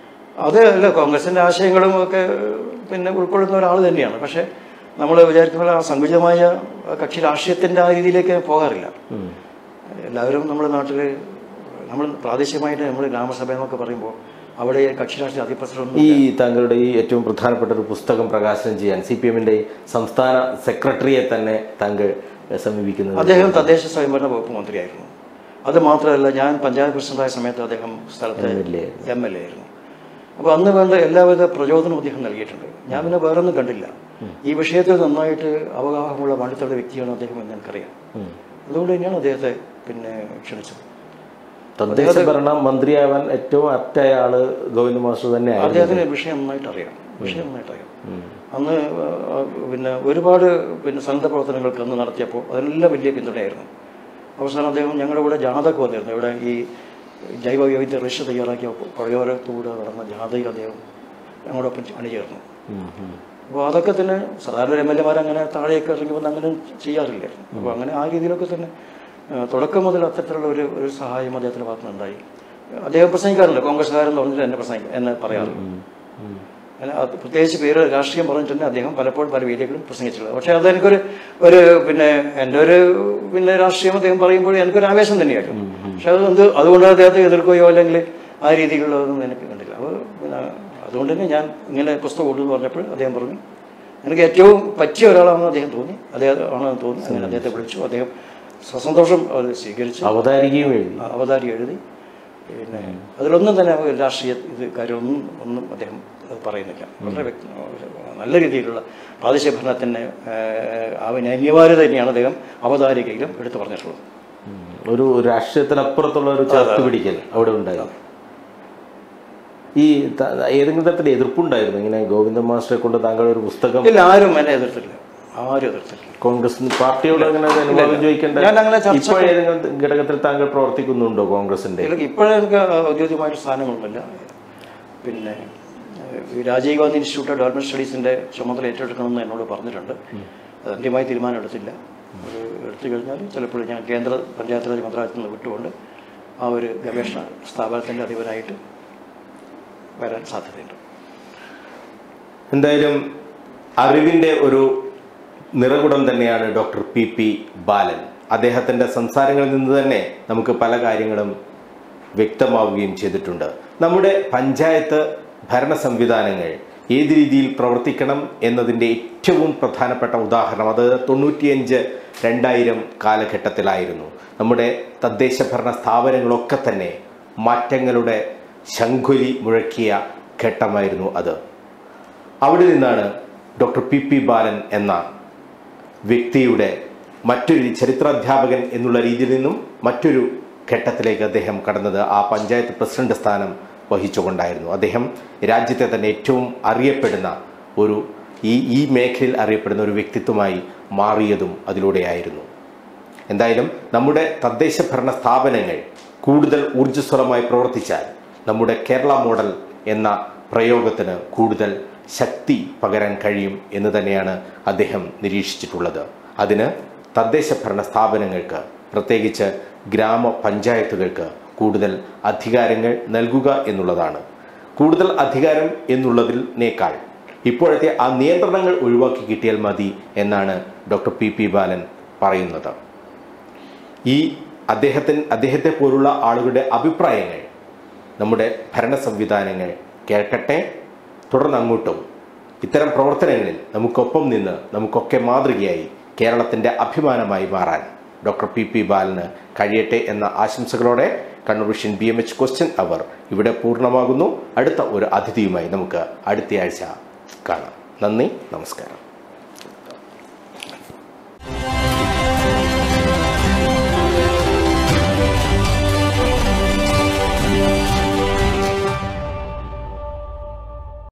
Speaker 2: അത് അല്ല കോൺഗ്രസിൻ്റെ ആശയങ്ങളും ഒക്കെ പിന്നെ ഉൾക്കൊള്ളുന്ന ഒരാൾ തന്നെയാണ് പക്ഷേ നമ്മൾ വിചാരിക്കുന്ന പോലെ ആ സങ്കുചിതമായ കക്ഷി രാഷ്ട്രീയത്തിൻ്റെ ആ രീതിയിലേക്ക് പോകാറില്ല എല്ലാവരും നമ്മുടെ നാട്ടിൽ നമ്മൾ പ്രാദേശികമായിട്ട് നമ്മൾ ഗ്രാമസഭ എന്നൊക്കെ പറയുമ്പോൾ അവിടെ കക്ഷി രാഷ്ട്രീയ അതിപ്രസരമൊന്നും
Speaker 1: ഈ താങ്കളുടെ ഈ ഏറ്റവും പ്രധാനപ്പെട്ട ഒരു പുസ്തകം പ്രകാശനം ചെയ്യാൻ സി പി എമ്മിന്റെ സംസ്ഥാന സെക്രട്ടറിയെ തന്നെ താങ്കൾ ഏഹ്, സമീപിക്കുന്നത്
Speaker 2: അദ്ദേഹം തദ്ദേശ സ്വയംഭരണ വകുപ്പ് മന്ത്രിയായിരുന്നു അത് മാത്രമല്ല ഞാൻ പഞ്ചായത്ത് പ്രസിഡന്റായ സമയത്ത് അദ്ദേഹം സ്ഥലത്ത്
Speaker 1: MLA
Speaker 2: എം എൽ എ ആയിരുന്നു അപ്പോൾ അന്ന് വേണ്ട എല്ലാവിധ പ്രചോദനവും അദ്ദേഹം നൽകിയിട്ടുണ്ട് ഞാൻ പിന്നെ വേറൊന്നും കണ്ടില്ല ഈ വിഷയത്തിൽ നന്നായിട്ട് അവഗാഹമുള്ള മടുത്തുള്ള വ്യക്തിയാണ് അദ്ദേഹം എന്ന് എനിക്കറിയാം
Speaker 1: ഉം.
Speaker 2: അതുകൊണ്ട് തന്നെയാണ് അദ്ദേഹത്തെ പിന്നെ ക്ഷണിച്ചത്
Speaker 1: തദ്ദേശ ഭരണ മന്ത്രിയാവാൻ ഏറ്റവും ആപ്റ്റായ ആള് ഗോവിന്ദ മാസ്റ്റർ തന്നെയായിരുന്നു
Speaker 2: അദ്ദേഹത്തിന് വിഷയം നന്നായിട്ട് അറിയാം വിഷയം നന്നായിട്ട് അറിയാം അന്ന് ആ, പിന്നെ ഒരുപാട് പിന്നെ സന്നദ്ധ പ്രവർത്തനങ്ങൾക്ക് അന്ന് നടത്തിയപ്പോൾ അതിനെല്ലാം വലിയ പിന്തുണയായിരുന്നു അവസാനം അദ്ദേഹം ഞങ്ങളുടെ കൂടെ ജാഥക്ക് വന്നിരുന്നു ഇവിടെ ഈ ജൈവ വൈവിധ്യ റിഷ് തയ്യാറാക്കിയ പഴയോരത്തൂടെ നടന്ന ജാഥയിൽ അദ്ദേഹം ഞങ്ങളോടൊപ്പം അണിചേർന്നു
Speaker 1: ഉം, ഉം.
Speaker 2: അപ്പോൾ അതൊക്കെ തന്നെ സാധാരണ എം എൽ എമാർ അങ്ങനെ താഴെയൊക്കെ ഇറങ്ങി വന്ന് അങ്ങനെ ചെയ്യാറില്ലായിരുന്നു അപ്പോൾ അങ്ങനെ ആ രീതിയിലൊക്കെ തന്നെ ആ, തുടക്കം മുതൽ അത്തരത്തിലുള്ള ഒരു ഒരു സഹായം അദ്ദേഹത്തിൻ്റെ ഭാഗത്ത് നിന്നുണ്ടായി അദ്ദേഹം പ്രസംഗിക്കാറില്ല കോൺഗ്രസ്സുകാരൻ എന്ന് പറഞ്ഞിട്ട് എന്നെ പ്രസംഗിക്കും എന്നെ പറയാറുണ്ട് അല്ല, അത് പ്രത്യേകിച്ച് പേര് രാഷ്ട്രീയം പറഞ്ഞിട്ട് തന്നെ അദ്ദേഹം പലപ്പോഴും പല വേദികളിലും പ്രസംഗിച്ചിട്ടുള്ളത് പക്ഷേ അതെനിക്കൊരു ഒരു പിന്നെ എൻ്റെ ഒരു പിന്നെ രാഷ്ട്രീയം അദ്ദേഹം പറയുമ്പോൾ എനിക്കൊരു ആവേശം തന്നെയായിരുന്നു പക്ഷെ അത് എന്ത് അതുകൊണ്ട് അദ്ദേഹത്തെ എതിർക്കുകയോ അല്ലെങ്കിൽ ആ രീതിയിലുള്ളതൊന്നും എനിക്ക് കണ്ടില്ല അപ്പോൾ പിന്നെ അതുകൊണ്ട് തന്നെ ഞാൻ ഇങ്ങനെ പുസ്തകം കൊണ്ടെന്ന് പറഞ്ഞപ്പോൾ അദ്ദേഹം പറഞ്ഞു എനിക്ക് ഏറ്റവും പറ്റിയ ഒരാളാണെന്ന് അദ്ദേഹം തോന്നി അദ്ദേഹം ആണെന്ന് തോന്നി അങ്ങനെ അദ്ദേഹത്തെ വിളിച്ചു അദ്ദേഹം സസന്തോഷം അത് സ്വീകരിച്ചു
Speaker 1: അവതാരികയും എഴുതി
Speaker 2: അവതാരി എഴുതി പിന്നെ അതിലൊന്നും തന്നെ ഒരു രാഷ്ട്രീയ ഇത് കാര്യമൊന്നും ഒന്നും അദ്ദേഹം അത് പറയുന്നില്ല വളരെ വ്യക്തി നല്ല രീതിയിലുള്ള പ്രാദേശിക ഭരണത്തിൻ്റെ അവന് അനിവാര്യത തന്നെയാണ് അദ്ദേഹം അവതാരികയിലും എടുത്തു പറഞ്ഞിട്ടുള്ളത്
Speaker 1: ഉം. ഒരു രാഷ്ട്രീയത്തിനപ്പുറത്തുള്ള ഒരു ചേർത്ത് പിടിക്കൽ അവിടെ ഉണ്ടായി ഈ ത- ഏതെങ്കിലും തരത്തിൽ എതിർപ്പുണ്ടായിരുന്നു ഇങ്ങനെ ഗോവിന്ദ മാസ്റ്ററെ കൊണ്ട് താങ്കൾ ഒരു പുസ്തകം
Speaker 2: ഇല്ല ആരും എന്നെ എതിർത്തില്ല ആരും എതിർത്തില്ല
Speaker 1: കോൺഗ്രസ് പാർട്ടിയോട് അങ്ങനെ ഒരു അനുവാദം ചോദിക്കേണ്ട
Speaker 2: ഞാൻ അങ്ങനെ ചർച്ച
Speaker 1: ഇപ്പോൾ ഏതെങ്കിലും ഘടകത്തിൽ താങ്കൾ പ്രവർത്തിക്കുന്നുണ്ടോ കോൺഗ്രസിന്റെ
Speaker 2: ഇതിലൊക്കെ ഇപ്പോഴും എനിക്ക് ഔദ്യോഗികമായിട്ട് സ്ഥാനങ്ങളൊന്നുമില്ല പിന്നെ ഏഹ്, ഈ Rajiv Gandhi institute of development സ്റ്റഡീസിൻ്റെ ചുമതല ഏറ്റെടുക്കണമെന്ന് എന്നോട് പറഞ്ഞിട്ടുണ്ട് അത് അന്ത്യമായി തീരുമാനം എടുത്തില്ല അത് എടുത്തു കഴിഞ്ഞാൽ ചിലപ്പോൾ ഞാൻ കേന്ദ്ര പഞ്ചായത്ത് രാജ് മന്ത്രാലയത്തിൽ നിന്ന് വിട്ടുകൊണ്ട് ആ ഒരു ഗവേഷണ സ്ഥാപനത്തിൻ്റെ അധിപനായിട്ട് വരാൻ സാധ്യതയുണ്ട്
Speaker 1: എന്തായാലും അറിവിന്റെ ഒരു നിറകുടം തന്നെയാണ് ഡോക്ടർ പി പി ബാലൻ അദ്ദേഹത്തിന്റെ സംസാരങ്ങളിൽ നിന്ന് തന്നെ നമുക്ക് പല കാര്യങ്ങളും വ്യക്തമാവുകയും ചെയ്തിട്ടുണ്ട് നമ്മുടെ പഞ്ചായത്ത് ഭരണ സംവിധാനങ്ങൾ ഏത് രീതിയിൽ പ്രവർത്തിക്കണം എന്നതിൻ്റെ ഏറ്റവും പ്രധാനപ്പെട്ട ഉദാഹരണം അത് തൊണ്ണൂറ്റിയഞ്ച് രണ്ടായിരം കാലഘട്ടത്തിലായിരുന്നു നമ്മുടെ തദ്ദേശ ഭരണ സ്ഥാപനങ്ങളൊക്കെ തന്നെ മാറ്റങ്ങളുടെ ശംഖുലി മുഴക്കിയ ഘട്ടമായിരുന്നു അത് അവിടെ നിന്നാണ് ഡോക്ടർ പി പി ബാലൻ എന്ന വ്യക്തിയുടെ മറ്റൊരു ചരിത്രാധ്യാപകൻ എന്നുള്ള രീതിയിൽ നിന്നും മറ്റൊരു ഘട്ടത്തിലേക്ക് അദ്ദേഹം കടന്നത് ആ പഞ്ചായത്ത് പ്രസിഡന്റ് സ്ഥാനം വഹിച്ചുകൊണ്ടായിരുന്നു അദ്ദേഹം രാജ്യത്തെ തന്നെ ഏറ്റവും അറിയപ്പെടുന്ന ഒരു ഈ ഈ മേഖലയിൽ അറിയപ്പെടുന്ന ഒരു വ്യക്തിത്വമായി മാറിയതും അതിലൂടെയായിരുന്നു എന്തായാലും നമ്മുടെ തദ്ദേശ ഭരണ സ്ഥാപനങ്ങൾ കൂടുതൽ ഊർജ്ജസ്വലമായി പ്രവർത്തിച്ചാൽ നമ്മുടെ കേരള മോഡൽ എന്ന പ്രയോഗത്തിന് കൂടുതൽ ശക്തി പകരാൻ കഴിയും എന്ന് തന്നെയാണ് അദ്ദേഹം നിരീക്ഷിച്ചിട്ടുള്ളത് അതിന് തദ്ദേശ ഭരണ സ്ഥാപനങ്ങൾക്ക് പ്രത്യേകിച്ച് ഗ്രാമപഞ്ചായത്തുകൾക്ക് കൂടുതൽ അധികാരങ്ങൾ നൽകുക എന്നുള്ളതാണ് കൂടുതൽ അധികാരം എന്നുള്ളതിനേക്കാൾ ഇപ്പോഴത്തെ ആ നിയന്ത്രണങ്ങൾ ഒഴിവാക്കി കിട്ടിയാൽ മതി എന്നാണ് ഡോക്ടർ പി പി ബാലൻ പറയുന്നത് ഈ അദ്ദേഹത്തിന് അദ്ദേഹത്തെ പോലുള്ള ആളുകളുടെ അഭിപ്രായങ്ങൾ നമ്മുടെ ഭരണ സംവിധാനങ്ങൾ കേൾക്കട്ടെ തുടർന്ന് അങ്ങോട്ടും ഇത്തരം പ്രവർത്തനങ്ങളിൽ നമുക്കൊപ്പം നിന്ന് നമുക്കൊക്കെ മാതൃകയായി കേരളത്തിൻ്റെ അഭിമാനമായി മാറാൻ ഡോക്ടർ പി പി ബാലന് കഴിയട്ടെ എന്ന ആശംസകളോടെ Kannur vision B M H question hour ഇവിടെ പൂർണ്ണമാകുന്നു അടുത്ത ഒരു അതിഥിയുമായി നമുക്ക് അടുത്തയാഴ്ച കാണാം നന്ദി നമസ്കാരം